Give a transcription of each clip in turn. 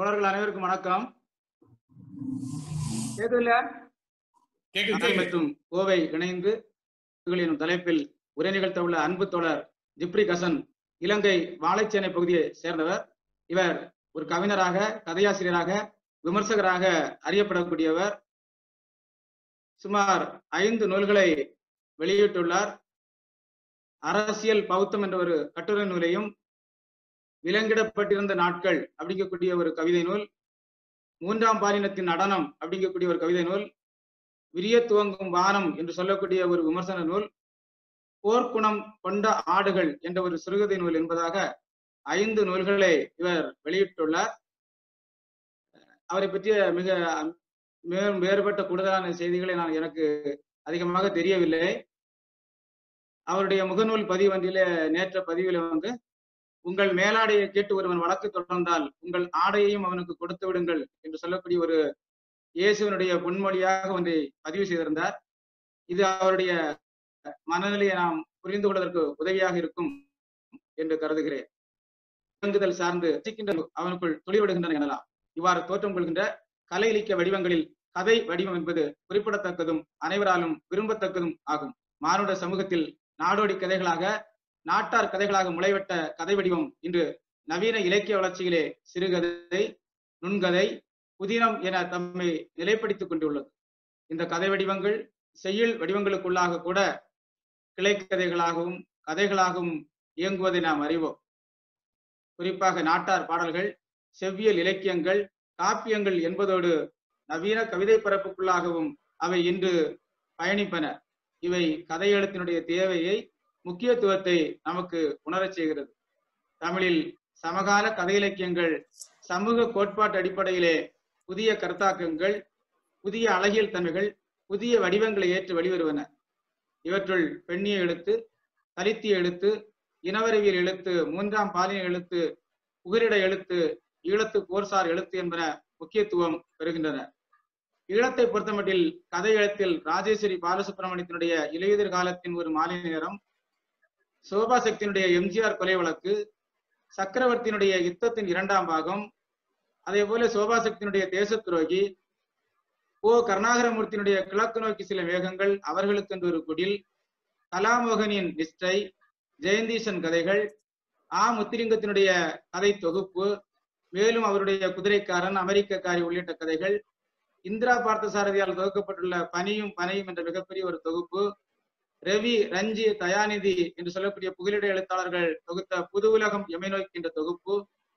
தோழர்கள் அனைவருக்கும் வணக்கம் கேக்குதுல்ல கேக்குது நாகை கேக்குது மற்றும் கோவை இணைந்து எனும் தலைப்பில் உரை நிகழ்த்த உள்ள அன்பு தோழர் ஜிப்ரி கசன் இலங்கை வாழைச்சேனை பகுதியை சேர்ந்தவர் இவர் ஒரு கவிஞராக கதையாசிரியராக விமர்சகராக அறியப்படக்கூடியவர் சுமார் ஐந்து நூல்களை வெளியிட்டுள்ளார் அரசியல் பௌத்தம் என்ற ஒரு கட்டுரை நூலையும் விலங்கிடப்பட்டிருந்த நாட்கள் அப்படிங்கக்கூடிய ஒரு கவிதை நூல் மூன்றாம் பாலினத்தின் நடனம் அப்படிங்கக்கூடிய ஒரு கவிதை நூல் விரிய துவங்கும் வானம் என்று சொல்லக்கூடிய ஒரு விமர்சன நூல் போர்க்குணம் கொண்ட ஆடுகள் என்ற ஒரு சிறுகதை நூல் என்பதாக ஐந்து நூல்களை இவர் வெளியிட்டுள்ளார் அவரை பற்றிய மிக மேலும் வேறுபட்ட கூடுதலான செய்திகளை நான் எனக்கு அதிகமாக தெரியவில்லை அவருடைய முகநூல் பதிவு ஒன்றிலே நேற்ற பதிவில வந்து உங்கள் மேலாடையை கேட்டு ஒருவன் வழக்கு தொடர்ந்தால் உங்கள் ஆடையையும் அவனுக்கு கொடுத்து விடுங்கள் என்று சொல்லக்கூடிய ஒரு இயேசுவனுடைய பொன்மொழியாக ஒன்றை பதிவு செய்திருந்தார் இது அவருடைய மனநிலையை நாம் புரிந்து கொள்வதற்கு உதவியாக இருக்கும் என்று கருதுகிறேன் விளங்குதல் சார்ந்து ரசிக்கின்ற அவனுக்குள் துளிவிடுகின்றன எனலாம் இவ்வாறு தோற்றம் கொள்கின்ற கலை இலக்கிய வடிவங்களில் கதை வடிவம் என்பது குறிப்பிடத்தக்கதும் அனைவராலும் விரும்பத்தக்கதும் ஆகும் மானுட சமூகத்தில் நாடோடி கதைகளாக நாட்டார் கதைகளாக முளைவிட்ட கதை வடிவம் இன்று நவீன இலக்கிய வளர்ச்சியிலே சிறுகதை நுண்கதை புதினம் என தம்மை நிலைப்படுத்திக் கொண்டுள்ளது இந்த கதை வடிவங்கள் செய்யுள் வடிவங்களுக்குள்ளாக கூட கிளைக்கதைகளாகவும் கதைகளாகவும் இயங்குவதை நாம் அறிவோம் குறிப்பாக நாட்டார் பாடல்கள் செவ்வியல் இலக்கியங்கள் காப்பியங்கள் என்பதோடு நவீன கவிதை பரப்புக்குள்ளாகவும் அவை இன்று பயணிப்பன இவை கதை எழுத்தினுடைய தேவையை முக்கியத்துவத்தை நமக்கு உணரச் செய்கிறது தமிழில் சமகால கதை இலக்கியங்கள் சமூக கோட்பாட்டு அடிப்படையிலே புதிய கருத்தாக்கங்கள் புதிய அழகியல் தன்மைகள் புதிய வடிவங்களை ஏற்று வெளிவருவன இவற்றுள் பெண்ணிய எழுத்து தலித்திய எழுத்து இனவரவியல் எழுத்து மூன்றாம் பாலின எழுத்து புகலிட எழுத்து ஈழத்து போர்சார் எழுத்து என்பன முக்கியத்துவம் பெறுகின்றன ஈழத்தை பொறுத்தமட்டில் கதை எழுத்தில் ராஜேஸ்வரி பாலசுப்ரமணியத்தினுடைய இலையுதிர் காலத்தின் ஒரு மாலை நேரம் சோபா சக்தியினுடைய எம்ஜிஆர் கொலை வழக்கு சக்கரவர்த்தியினுடைய யுத்தத்தின் இரண்டாம் பாகம் அதே போல சோபா சக்தியினுடைய தேச துரோகி ஓ கருணாகரமூர்த்தியினுடைய கிழக்கு நோக்கி சில வேகங்கள் அவர்களுக்கென்று ஒரு குடில் கலாமோகனின் நிஷ்டை ஜெயந்தீசன் கதைகள் ஆ முத்திலிங்கத்தினுடைய கதை தொகுப்பு மேலும் அவருடைய குதிரைக்காரன் அமெரிக்கக்காரி உள்ளிட்ட கதைகள் இந்திரா பார்த்தசாரதியால் தொகுக்கப்பட்டுள்ள பனியும் பனையும் என்ற மிகப்பெரிய ஒரு தொகுப்பு ரவி ரஞ்சி தயாநிதி என்று சொல்லக்கூடிய புகலிட எழுத்தாளர்கள் தொகுத்த புது உலகம் எமை நோக்கின்ற தொகுப்பு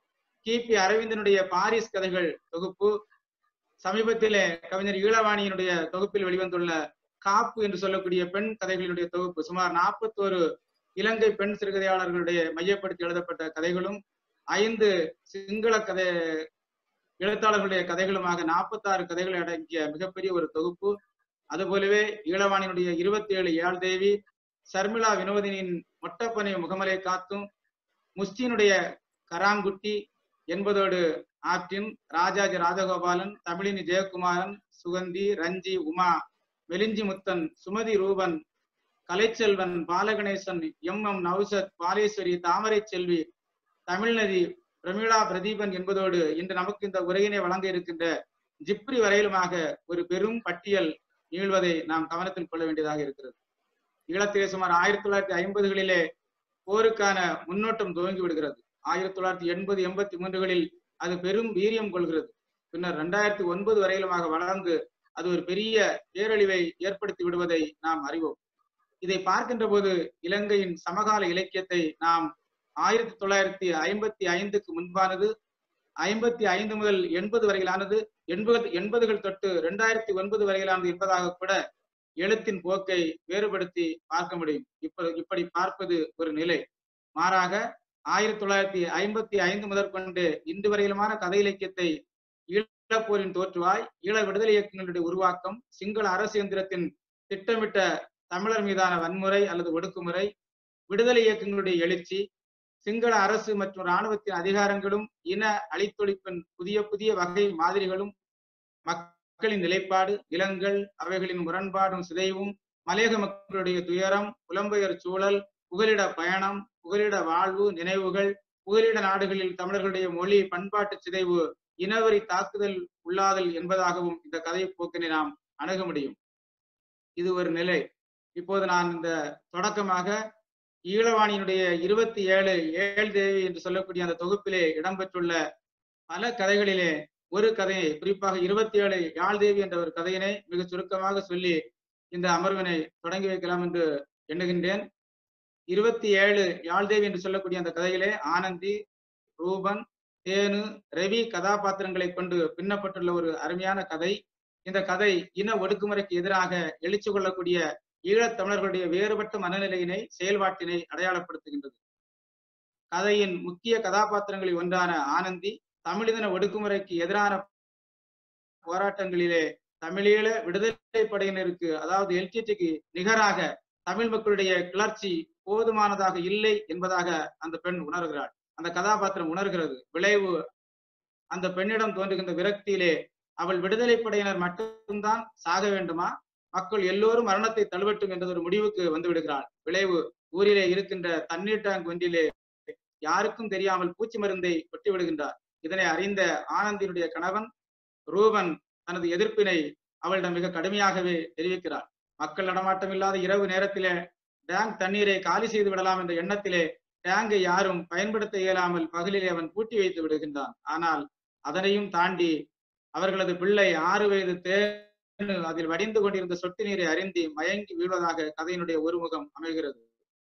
கிபி அரவிந்தனுடைய பாரிஸ் கதைகள் தொகுப்பு சமீபத்திலே கவிஞர் ஈழவாணியினுடைய தொகுப்பில் வெளிவந்துள்ள காப்பு என்று சொல்லக்கூடிய பெண் கதைகளினுடைய தொகுப்பு சுமார் நாற்பத்தோரு இலங்கை பெண் சிறுகதையாளர்களுடைய மையப்படுத்தி எழுதப்பட்ட கதைகளும் ஐந்து சிங்கள கதை எழுத்தாளர்களுடைய கதைகளுமாக நாற்பத்தாறு கதைகள் அடங்கிய மிகப்பெரிய ஒரு தொகுப்பு அதுபோலவே ஈழவாணியினுடைய இருபத்தி ஏழு ஏழ் தேவி சர்மிளா வினோதினின் மொட்டப்பனை முகமலை காத்தும் முஸ்டினுடைய கராங்குட்டி என்பதோடு ஆப்டின் ராஜாஜி ராஜகோபாலன் தமிழினி ஜெயக்குமாரன் சுகந்தி ரஞ்சி உமா மெலிஞ்சி முத்தன் சுமதி ரூபன் கலைச்செல்வன் பாலகணேசன் எம் எம் நௌசத் பாலேஸ்வரி தாமரை செல்வி தமிழ்நதி பிரமிளா பிரதீபன் என்பதோடு இன்று நமக்கு இந்த உரையினை வழங்க இருக்கின்ற ஜிப்ரி வரையிலுமாக ஒரு பெரும் பட்டியல் நீள்வதை நாம் கவனத்தில் கொள்ள வேண்டியதாக இருக்கிறது ஈழத்திலே சுமார் ஆயிரத்தி தொள்ளாயிரத்தி ஐம்பதுகளிலே போருக்கான முன்னோட்டம் துவங்கி விடுகிறது ஆயிரத்தி தொள்ளாயிரத்தி எண்பது எண்பத்தி மூன்றுகளில் அது பெரும் வீரியம் கொள்கிறது பின்னர் இரண்டாயிரத்தி ஒன்பது வரையிலுமாக வளர்ந்து அது ஒரு பெரிய பேரழிவை ஏற்படுத்தி விடுவதை நாம் அறிவோம் இதை பார்க்கின்ற போது இலங்கையின் சமகால இலக்கியத்தை நாம் ஆயிரத்தி தொள்ளாயிரத்தி ஐம்பத்தி ஐந்துக்கு முன்பானது ஐம்பத்தி ஐந்து முதல் எண்பது வரையிலானது எண்பது எண்பதுகள் தொட்டு இரண்டாயிரத்தி ஒன்பது வரையிலானது என்பதாக கூட எழுத்தின் போக்கை வேறுபடுத்தி பார்க்க முடியும் இப்ப இப்படி பார்ப்பது ஒரு நிலை மாறாக ஆயிரத்தி தொள்ளாயிரத்தி ஐம்பத்தி ஐந்து முதற்கொண்டு இன்று வரையிலுமான கதை இலக்கியத்தை ஈழப்போரின் தோற்றுவாய் ஈழ விடுதலை இயக்கங்களுடைய உருவாக்கம் சிங்கள அரசு எந்திரத்தின் திட்டமிட்ட தமிழர் மீதான வன்முறை அல்லது ஒடுக்குமுறை விடுதலை இயக்கங்களுடைய எழுச்சி சிங்கள அரசு மற்றும் இராணுவத்தின் அதிகாரங்களும் இன அழித்தொழிப்பின் புதிய புதிய வகை மாதிரிகளும் மக்களின் நிலைப்பாடு நிலங்கள் அவைகளின் முரண்பாடும் சிதைவும் மலையக மக்களுடைய துயரம் புலம்பெயர் சூழல் புகலிட பயணம் புகலிட வாழ்வு நினைவுகள் புகலிட நாடுகளில் தமிழர்களுடைய மொழி பண்பாட்டு சிதைவு இனவரி தாக்குதல் உள்ளாதல் என்பதாகவும் இந்த கதை போக்கினை நாம் அணுக முடியும் இது ஒரு நிலை இப்போது நான் இந்த தொடக்கமாக ஈழவாணியினுடைய இருபத்தி ஏழு ஏழு தேவி என்று சொல்லக்கூடிய அந்த தொகுப்பிலே இடம்பெற்றுள்ள பல கதைகளிலே ஒரு கதையை குறிப்பாக இருபத்தி ஏழு யாழ் தேவி என்ற ஒரு கதையினை மிக சுருக்கமாக சொல்லி இந்த அமர்வினை தொடங்கி வைக்கலாம் என்று எண்ணுகின்றேன் இருபத்தி ஏழு யாழ்தேவி என்று சொல்லக்கூடிய அந்த கதையிலே ஆனந்தி ரூபன் தேனு ரவி கதாபாத்திரங்களை கொண்டு பின்னப்பட்டுள்ள ஒரு அருமையான கதை இந்த கதை இன ஒடுக்குமுறைக்கு எதிராக எழுச்சி கொள்ளக்கூடிய ஈழத் தமிழர்களுடைய வேறுபட்ட மனநிலையினை செயல்பாட்டினை அடையாளப்படுத்துகின்றது கதையின் முக்கிய கதாபாத்திரங்களில் ஒன்றான ஆனந்தி தமிழின ஒடுக்குமுறைக்கு எதிரான போராட்டங்களிலே தமிழீழ விடுதலை படையினருக்கு அதாவது எல்டிடிக்கு நிகராக தமிழ் மக்களுடைய கிளர்ச்சி போதுமானதாக இல்லை என்பதாக அந்த பெண் உணர்கிறாள் அந்த கதாபாத்திரம் உணர்கிறது விளைவு அந்த பெண்ணிடம் தோன்றுகின்ற விரக்தியிலே அவள் விடுதலை படையினர் மட்டும்தான் சாக வேண்டுமா மக்கள் எல்லோரும் மரணத்தை தழுவட்டும் என்ற ஒரு முடிவுக்கு வந்து விடுகிறாள் விளைவு ஊரிலே இருக்கின்ற தண்ணீர் டேங்க் ஒன்றிலே யாருக்கும் தெரியாமல் பூச்சி மருந்தை கொட்டி விடுகின்றார் இதனை அறிந்த ஆனந்தினுடைய கணவன் ரூபன் தனது எதிர்ப்பினை அவளிடம் மிக கடுமையாகவே தெரிவிக்கிறார் மக்கள் நடமாட்டம் இல்லாத இரவு நேரத்திலே டேங்க் தண்ணீரை காலி செய்து விடலாம் என்ற எண்ணத்திலே டேங்கை யாரும் பயன்படுத்த இயலாமல் பகலிலே அவன் பூட்டி வைத்து விடுகின்றான் ஆனால் அதனையும் தாண்டி அவர்களது பிள்ளை ஆறு வயது தேனு அதில் வடிந்து கொண்டிருந்த சொட்டு நீரை அறிந்தி மயங்கி வீழ்வதாக கதையினுடைய ஒரு முகம் அமைகிறது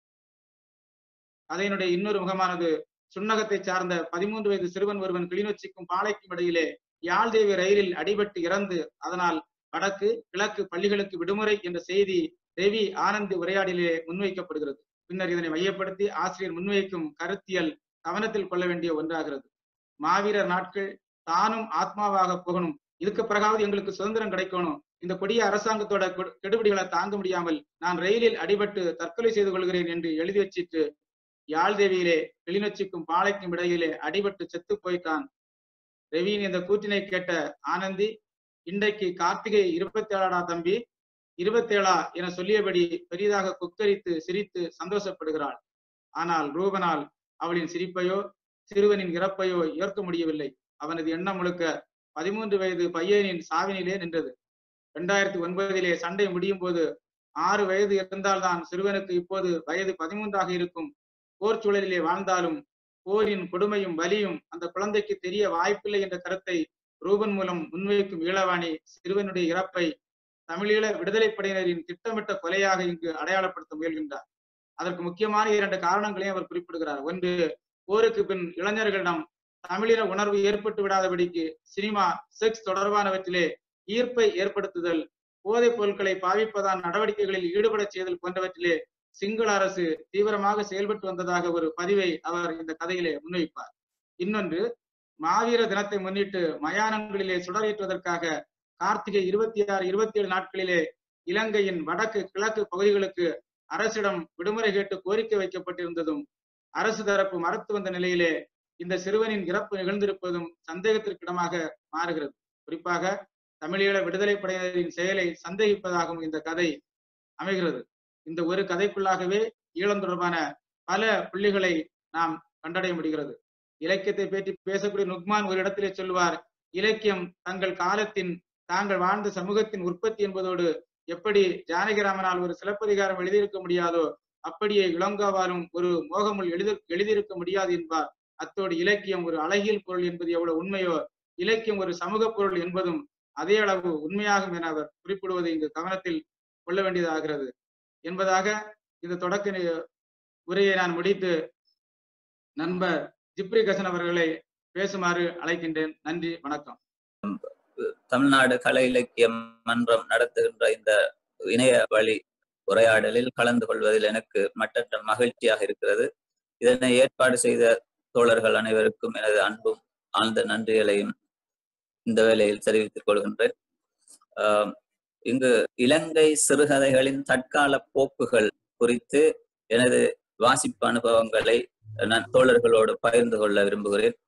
கதையினுடைய இன்னொரு முகமானது சுண்ணகத்தை சார்ந்த பதிமூன்று வயது சிறுவன் ஒருவன் கிளிநொச்சிக்கும் பாலைக்கும் இடையிலே யாழ்தேவி ரயிலில் அடிபட்டு இறந்து அதனால் வடக்கு கிழக்கு பள்ளிகளுக்கு விடுமுறை என்ற செய்தி ரவி ஆனந்த் உரையாடலிலே முன்வைக்கப்படுகிறது பின்னர் இதனை மையப்படுத்தி ஆசிரியர் முன்வைக்கும் கருத்தியல் கவனத்தில் கொள்ள வேண்டிய ஒன்றாகிறது மாவீரர் நாட்கள் தானும் ஆத்மாவாக போகணும் இதுக்கு பிறகாவது எங்களுக்கு சுதந்திரம் கிடைக்கணும் இந்த கொடிய அரசாங்கத்தோட கெடுபிடிகளை தாங்க முடியாமல் நான் ரயிலில் அடிபட்டு தற்கொலை செய்து கொள்கிறேன் என்று எழுதி வச்சிட்டு யாழ்தேவியிலே கிளிநொச்சிக்கும் பாலைக்கும் இடையிலே அடிபட்டு செத்து போய்த்தான் ரவியின் இந்த கூற்றினை கேட்ட ஆனந்தி இன்றைக்கு கார்த்திகை இருபத்தி ஏழாடா தம்பி இருபத்தேழா என சொல்லியபடி பெரிதாக கொக்கரித்து சிரித்து சந்தோஷப்படுகிறாள் ஆனால் ரூபனால் அவளின் சிரிப்பையோ சிறுவனின் இறப்பையோ ஏற்க முடியவில்லை அவனது எண்ணம் முழுக்க பதிமூன்று வயது பையனின் சாவினிலே நின்றது இரண்டாயிரத்தி ஒன்பதிலே சண்டை முடியும் போது ஆறு வயது இருந்தால்தான் சிறுவனுக்கு இப்போது வயது பதிமூன்றாக இருக்கும் போர் சூழலிலே வாழ்ந்தாலும் போரின் கொடுமையும் வலியும் அந்த குழந்தைக்கு தெரிய வாய்ப்பில்லை என்ற கருத்தை ரூபன் மூலம் முன்வைக்கும் ஈழவாணி சிறுவனுடைய இறப்பை தமிழீழ விடுதலை படையினரின் திட்டமிட்ட கொலையாக இங்கு அடையாளப்படுத்த முயல்கின்றார் அதற்கு முக்கியமான இரண்டு காரணங்களையும் அவர் குறிப்பிடுகிறார் ஒன்று போருக்கு பின் இளைஞர்களிடம் தமிழின உணர்வு ஏற்பட்டு விடாதபடிக்கு சினிமா செக்ஸ் தொடர்பானவற்றிலே ஈர்ப்பை ஏற்படுத்துதல் போதைப் பொருட்களை பாவிப்பதான நடவடிக்கைகளில் ஈடுபடச் செய்தல் போன்றவற்றிலே சிங்கள அரசு தீவிரமாக செயல்பட்டு வந்ததாக ஒரு பதிவை அவர் இந்த கதையிலே முன்வைப்பார் இன்னொன்று மாவீர தினத்தை முன்னிட்டு மயானங்களிலே சுடரேற்றுவதற்காக கார்த்திகை இருபத்தி ஆறு இருபத்தி ஏழு நாட்களிலே இலங்கையின் வடக்கு கிழக்கு பகுதிகளுக்கு அரசிடம் விடுமுறை கேட்டு கோரிக்கை வைக்கப்பட்டிருந்ததும் அரசு தரப்பு மறுத்து வந்த நிலையிலே இந்த சிறுவனின் இறப்பு நிகழ்ந்திருப்பதும் சந்தேகத்திற்கிடமாக மாறுகிறது குறிப்பாக தமிழீழ விடுதலை படையினரின் செயலை சந்தேகிப்பதாகவும் இந்த கதை அமைகிறது இந்த ஒரு கதைக்குள்ளாகவே ஈழம் தொடர்பான பல புள்ளிகளை நாம் கண்டடைய முடிகிறது இலக்கியத்தை பற்றி பேசக்கூடிய நுக்மான் ஒரு இடத்திலே சொல்வார் இலக்கியம் தங்கள் காலத்தின் தாங்கள் வாழ்ந்த சமூகத்தின் உற்பத்தி என்பதோடு எப்படி ஜானகிராமனால் ஒரு சிலப்பதிகாரம் எழுதியிருக்க முடியாதோ அப்படியே இளங்கோவாலும் ஒரு மோகமுள் எழுதி எழுதியிருக்க முடியாது என்பார் அத்தோடு இலக்கியம் ஒரு அழகியல் பொருள் என்பது எவ்வளவு உண்மையோ இலக்கியம் ஒரு சமூக பொருள் என்பதும் அதே அளவு உண்மையாகும் என அவர் குறிப்பிடுவதை இங்கு கவனத்தில் கொள்ள வேண்டியதாகிறது என்பதாக இந்த தொடக்க உரையை நான் முடித்து நண்பர் ஜிப்ரி கசன் அவர்களை பேசுமாறு அழைக்கின்றேன் நன்றி வணக்கம் தமிழ்நாடு கலை இலக்கிய மன்றம் நடத்துகின்ற இந்த இணைய வழி உரையாடலில் கலந்து கொள்வதில் எனக்கு மட்டற்ற மகிழ்ச்சியாக இருக்கிறது இதனை ஏற்பாடு செய்த தோழர்கள் அனைவருக்கும் எனது அன்பும் ஆழ்ந்த நன்றிகளையும் இந்த வேளையில் தெரிவித்துக் கொள்கின்றேன் இங்கு இலங்கை சிறுகதைகளின் தற்கால போக்குகள் குறித்து எனது வாசிப்பு அனுபவங்களை நான் தோழர்களோடு பகிர்ந்து கொள்ள விரும்புகிறேன்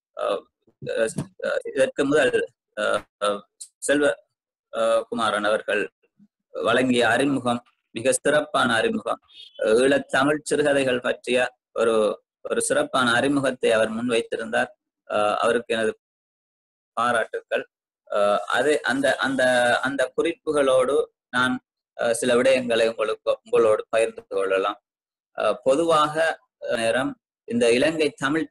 இதற்கு முதல் செல்வ குமாரன் அவர்கள் வழங்கிய அறிமுகம் மிக சிறப்பான அறிமுகம் ஈழத் தமிழ் சிறுகதைகள் பற்றிய ஒரு ஒரு சிறப்பான அறிமுகத்தை அவர் முன்வைத்திருந்தார் அவருக்கு எனது பாராட்டுக்கள் அஹ் அது அந்த அந்த அந்த குறிப்புகளோடு நான் அஹ் சில விடயங்களை உங்களுக்கு உங்களோடு பகிர்ந்து கொள்ளலாம் அஹ் பொதுவாக நேரம் இந்த இலங்கை தமிழ்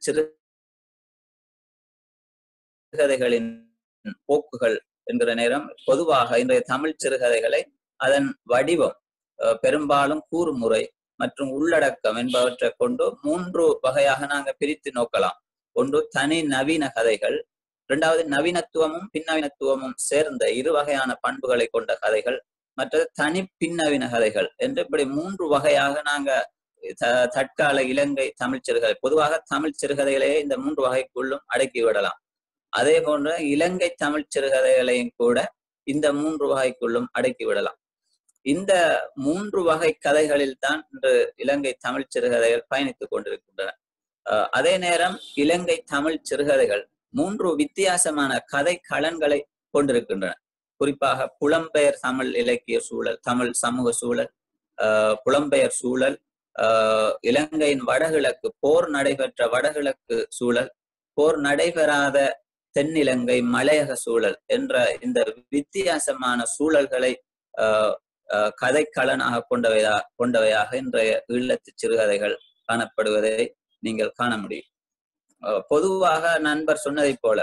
சிறுகதைகளின் போக்குகள் என்கிற நேரம் பொதுவாக இன்றைய தமிழ் சிறுகதைகளை அதன் வடிவம் அஹ் பெரும்பாலும் கூறுமுறை மற்றும் உள்ளடக்கம் என்பவற்றை கொண்டு மூன்று வகையாக நாங்க பிரித்து நோக்கலாம் ஒன்று தனி நவீன கதைகள் இரண்டாவது நவீனத்துவமும் பின்னவீனத்துவமும் சேர்ந்த இரு வகையான பண்புகளை கொண்ட கதைகள் மற்றது தனி பின்னவீன கதைகள் என்று இப்படி மூன்று வகையாக நாங்க த- தற்கால இலங்கை தமிழ் சிறுகதை பொதுவாக தமிழ் சிறுகதைகளையே இந்த மூன்று வகைக்குள்ளும் அடக்கி விடலாம் அதே போன்ற இலங்கை தமிழ் சிறுகதைகளையும் கூட இந்த மூன்று வகைக்குள்ளும் அடக்கி விடலாம் இந்த மூன்று வகை கதைகளில் தான் இன்று இலங்கை தமிழ் சிறுகதைகள் பயணித்துக் கொண்டிருக்கின்றன அஹ் அதே நேரம் இலங்கை தமிழ் சிறுகதைகள் மூன்று வித்தியாசமான கதை களன்களை கொண்டிருக்கின்றன குறிப்பாக புலம்பெயர் தமிழ் இலக்கிய சூழல் தமிழ் சமூக சூழல் அஹ் புலம்பெயர் சூழல் அஹ் இலங்கையின் வடகிழக்கு போர் நடைபெற்ற வடகிழக்கு சூழல் போர் நடைபெறாத தென்னிலங்கை மலையக சூழல் என்ற இந்த வித்தியாசமான சூழல்களை அஹ் அஹ் கதைக்களனாக கொண்டவையா கொண்டவையாக இன்றைய ஈழத்து சிறுகதைகள் காணப்படுவதை நீங்கள் காண முடியும் அஹ் பொதுவாக நண்பர் சொன்னதைப் போல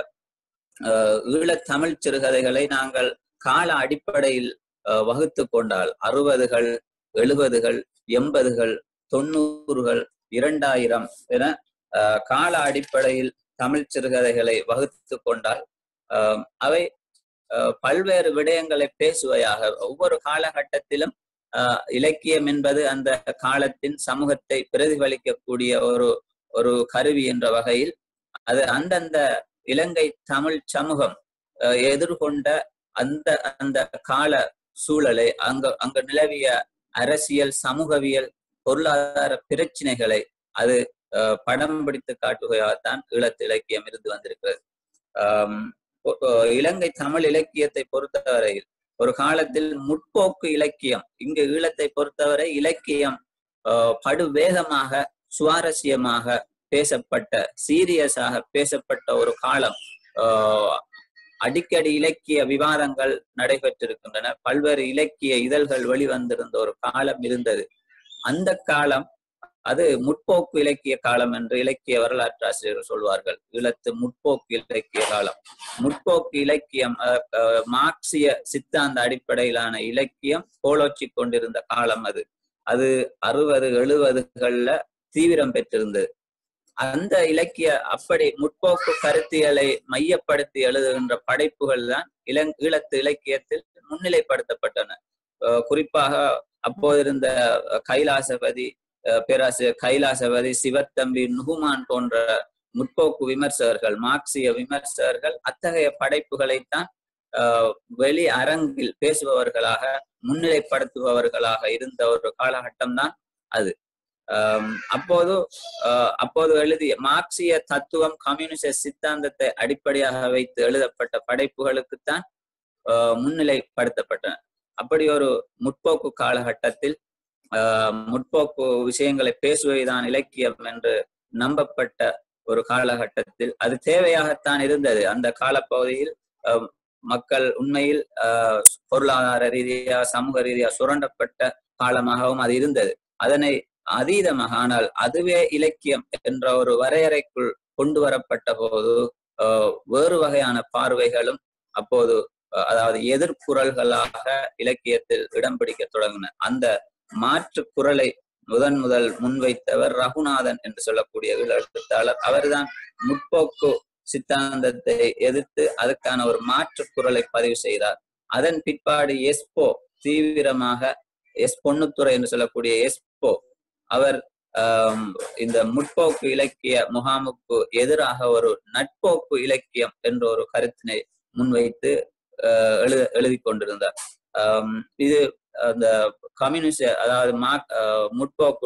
அஹ் ஈழத் தமிழ் சிறுகதைகளை நாங்கள் கால அடிப்படையில் அஹ் வகுத்து கொண்டால் அறுபதுகள் எழுபதுகள் எண்பதுகள் தொண்ணூறுகள் இரண்டாயிரம் என அஹ் கால அடிப்படையில் தமிழ் சிறுகதைகளை வகுத்து கொண்டால் அஹ் அவை அஹ் பல்வேறு விடயங்களை பேசுவையாக ஒவ்வொரு காலகட்டத்திலும் அஹ் இலக்கியம் என்பது அந்த காலத்தின் சமூகத்தை பிரதிபலிக்கக்கூடிய ஒரு ஒரு கருவி என்ற வகையில் அது அந்தந்த இலங்கை தமிழ் சமூகம் அஹ் எதிர்கொண்ட அந்த அந்த கால சூழலை அங்க அங்க நிலவிய அரசியல் சமூகவியல் பொருளாதார பிரச்சினைகளை அது அஹ் படம் பிடித்து காட்டுகையாகத்தான் ஈழத்து இலக்கியம் இருந்து வந்திருக்கிறது ஆம், ஒ- ஒ- இலங்கை தமிழ் இலக்கியத்தை பொறுத்தவரையில் ஒரு காலத்தில் முற்போக்கு இலக்கியம் இங்கு ஈழத்தை பொறுத்தவரை இலக்கியம் ஆஹ் படுவேகமாக சுவாரஸ்யமாக பேசப்பட்ட சீரியஸாக பேசப்பட்ட ஒரு காலம் ஆஹ் அடிக்கடி இலக்கிய விவாதங்கள் நடைபெற்றிருக்கின்றன பல்வேறு இலக்கிய இதழ்கள் வெளிவந்திருந்த ஒரு காலம் இருந்தது அந்த காலம் அது முற்போக்கு இலக்கிய காலம் என்று இலக்கிய வரலாற்று ஆசிரியர்கள் சொல்வார்கள் ஈழத்து முற்போக்கு இலக்கிய காலம் முற்போக்கு இலக்கியம் அஹ், அஹ், மார்க்சிய சித்தாந்த அடிப்படையிலான இலக்கியம் கோலோச்சி கொண்டிருந்த காலம் அது அது அறுபது எழுபதுகள்ல தீவிரம் பெற்றிருந்தது அந்த இலக்கிய அப்படி முற்போக்கு கருத்தியலை மையப்படுத்தி எழுதுகின்ற படைப்புகள் தான் இளங் ஈழத்து இலக்கியத்தில் முன்னிலைப்படுத்தப்பட்டன அஹ் குறிப்பாக அப்போதிருந்த கைலாசபதி அஹ் பேராசிரியர் கைலாசபதி சிவத்தம்பி நுகுமான் போன்ற முற்போக்கு விமர்சகர்கள் மார்க்சிய விமர்சகர்கள் அத்தகைய படைப்புகளைத்தான் ஆஹ் வெளி அரங்கில் பேசுபவர்களாக முன்னிலைப்படுத்துபவர்களாக இருந்த ஒரு காலகட்டம் தான் அது ஆம், அப்போது ஆஹ் அப்போது எழுதிய மார்க்சிய தத்துவம் கம்யூனிச சித்தாந்தத்தை அடிப்படையாக வைத்து எழுதப்பட்ட படைப்புகளுக்குத்தான் ஆஹ் முன்னிலைப்படுத்தப்பட்டன அப்படி ஒரு முற்போக்கு காலகட்டத்தில் ஆஹ் முற்போக்கு விஷயங்களை பேசுவதுதான் இலக்கியம் என்று நம்பப்பட்ட ஒரு காலகட்டத்தில் அது தேவையாகத்தான் இருந்தது அந்த காலப்பகுதியில் ஆஹ் மக்கள் உண்மையில் ஆஹ் பொருளாதார ரீதியா சமூக ரீதியா சுரண்டப்பட்ட காலமாகவும் அது இருந்தது அதனை அதீதமாக ஆனால் அதுவே இலக்கியம் என்ற ஒரு வரையறைக்குள் கொண்டு வரப்பட்ட போது ஆஹ் வேறு வகையான பார்வைகளும் அப்போது ஆஹ் அதாவது எதிர்குரல்களாக இலக்கியத்தில் இடம் பிடிக்க தொடங்கின அந்த மாற்று குரலை முதன் முதல் முன்வைத்தவர் ரகுநாதன் என்று சொல்லக்கூடிய எழுத்தாளர் அவர்தான் முற்போக்கு சித்தாந்தத்தை எதிர்த்து அதுக்கான ஒரு மாற்று குரலை பதிவு செய்தார் அதன் பிற்பாடு எஸ்போ தீவிரமாக எஸ் பொன்னுத்துறை என்று சொல்லக்கூடிய எஸ்போ அவர் ஆம், இந்த முற்போக்கு இலக்கிய முகாமுக்கு எதிராக ஒரு நட்போக்கு இலக்கியம் என்ற ஒரு கருத்தினை முன்வைத்து ஆஹ் எழுத எழுதி கொண்டிருந்தார் ஆம், இது அந்த கம்யூனிஸ்ட் அதாவது மார்க் ஆஹ் முற்போக்கு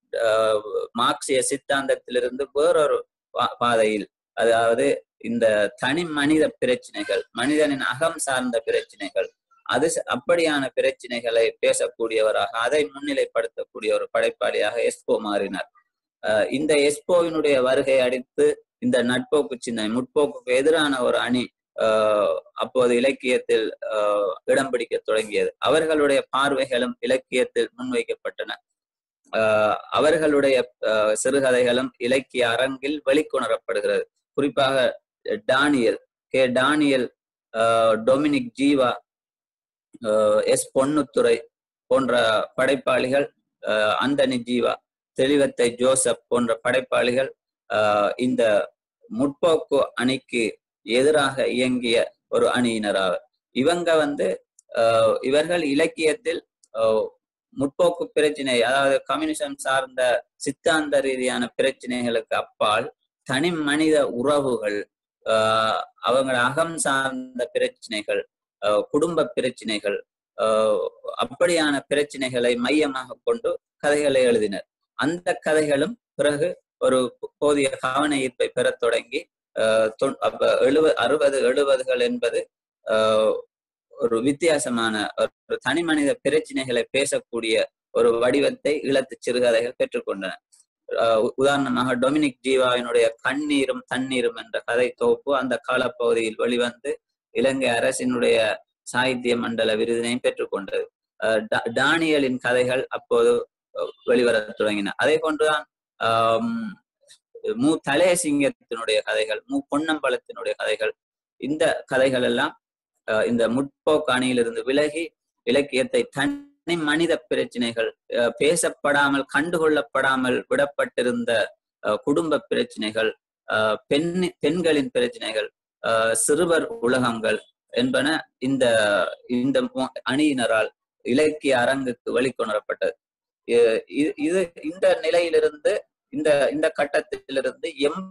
ஆஹ் மார்க்சிய சித்தாந்தத்திலிருந்து வேறொரு பா- பாதையில் அதாவது இந்த தனி மனித பிரச்சனைகள் மனிதனின் அகம் சார்ந்த பிரச்சனைகள் அது ச- அப்படியான பிரச்சனைகளை பேசக்கூடியவராக அதை முன்னிலைப்படுத்தக்கூடிய ஒரு படைப்பாளியாக எஸ்போ மாறினார் ஆஹ் இந்த எஸ்போவினுடைய வருகை அடித்து இந்த நட்போக்கு சிந்தனை முற்போக்குக்கு எதிரான ஒரு அணி ஆஹ் அப்போது இலக்கியத்தில் ஆஹ் இடம் பிடிக்க தொடங்கியது அவர்களுடைய பார்வைகளும் இலக்கியத்தில் முன்வைக்கப்பட்டன ஆஹ் அவர்களுடைய ஆஹ் சிறுகதைகளும் இலக்கிய அரங்கில் வெளிக்கொணரப்படுகிறது குறிப்பாக டானியல் கே டானியல் ஆஹ் டொமினிக் ஜீவா ஆஹ் எஸ் பொன்னுத்துறை போன்ற படைப்பாளிகள் ஆஹ் அந்தனி ஜீவா தெளிவத்தை ஜோசப் போன்ற படைப்பாளிகள் ஆஹ் இந்த முற்போக்கு அணிக்கு எதிராக இயங்கிய ஒரு அணியினராவர் இவங்க வந்து ஆஹ் இவர்கள் இலக்கியத்தில் ஆஹ் முற்போக்கு பிரச்சனை அதாவது கம்யூனிசம் சார்ந்த சித்தாந்த ரீதியான பிரச்சனைகளுக்கு அப்பால் தனி மனித உறவுகள் ஆஹ் அவங்கள அகம் சார்ந்த பிரச்சனைகள் ஆஹ் குடும்ப பிரச்சனைகள் ஆஹ் அப்படியான பிரச்சனைகளை மையமாக கொண்டு கதைகளை எழுதினர் அந்த கதைகளும் பிறகு ஒரு போதிய கவன ஈர்ப்பை பெறத் தொடங்கி ஆஹ் தொ- அப்ப எழுபது அறுபது எழுபதுகள் என்பது ஆஹ் ஒரு வித்தியாசமான ஒரு தனி மனித பிரச்சனைகளை பேசக்கூடிய ஒரு வடிவத்தை ஈழத்து சிறுகதைகள் பெற்றுக்கொண்டன ஆஹ் உ- உதாரணமாக டொமினிக் ஜீவாவினுடைய கண்ணீரும் தண்ணீரும் என்ற கதை தொகுப்பு அந்த காலப்பகுதியில் வெளிவந்து இலங்கை அரசினுடைய சாகித்ய மண்டல விருதினையும் பெற்றுக்கொண்டது ஆஹ் டா- டானியலின் கதைகள் அப்போது அஹ், வெளிவரத் தொடங்கின அதே போன்றுதான் ஆம், மு தலேசிங்கத்தினுடைய கதைகள் மு பொன்னம்பலத்தினுடைய கதைகள் இந்த கதைகள் எல்லாம் அஹ், இந்த முற்போக்கு அணியிலிருந்து விலகி இலக்கியத்தை தனி மனித பிரச்சனைகள் அஹ், பேசப்படாமல் கண்டுகொள்ளப்படாமல் விடப்பட்டிருந்த அஹ், குடும்ப பிரச்சனைகள் அஹ், பெண் பெண்களின் பிரச்சனைகள் அஹ், சிறுவர் உலகங்கள் என்பன இந்த இந்த மு- அணியினரால் இலக்கிய அரங்குக்கு வெளிக்கொணரப்பட்டது இ- இ- இது இந்த நிலையிலிருந்து இந்த இந்த கட்டத்திலிருந்து எம்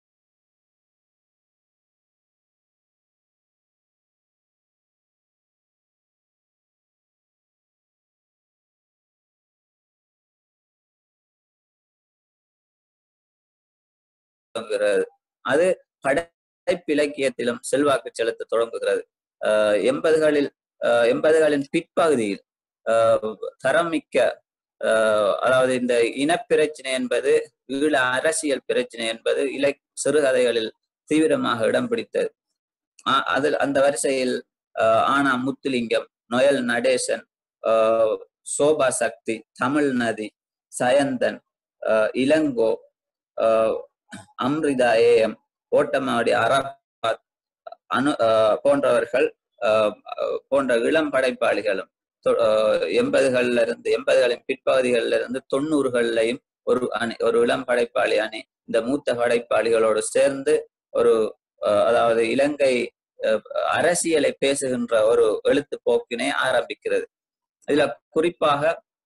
தொடங்குகிறது அது படைப்பிலக்கியத்திலும் செல்வாக்கு செலுத்த தொடங்குகிறது ஆஹ் எண்பதுகளில் ஆஹ் எண்பதுகளின் பிற்பகுதியில் ஆஹ் தரமிக்க ஆஹ் அதாவது இந்த இனப்பிரச்சனை என்பது ஈழ அரசியல் பிரச்சனை என்பது இலை சிறுகதைகளில் தீவிரமாக இடம் பிடித்தது ஆ- அதில் அந்த வரிசையில் ஆஹ் ஆனா முத்துலிங்கம் நொயல் நடேசன் ஆஹ் சோபா சக்தி தமிழ் நதி சயந்தன் ஆஹ் இளங்கோ ஆஹ் அம்ரிதா ஏஎம் ஓட்டமாடி அரபாத் அனு ஆஹ் போன்றவர்கள் ஆஹ் போன்ற இளம் படைப்பாளிகளும் தொ- ஆஹ் எண்பதுகள்ல இருந்து எண்பதுகளின் பிற்பகுதிகளில் இருந்து தொண்ணூறுகள்லையும் ஒரு அணி ஒரு இளம் படைப்பாளி அணி இந்த மூத்த படைப்பாளிகளோடு சேர்ந்து ஒரு ஆஹ் அதாவது இலங்கை ஆஹ் அரசியலை பேசுகின்ற ஒரு எழுத்து போக்கினை ஆரம்பிக்கிறது இதுல குறிப்பாக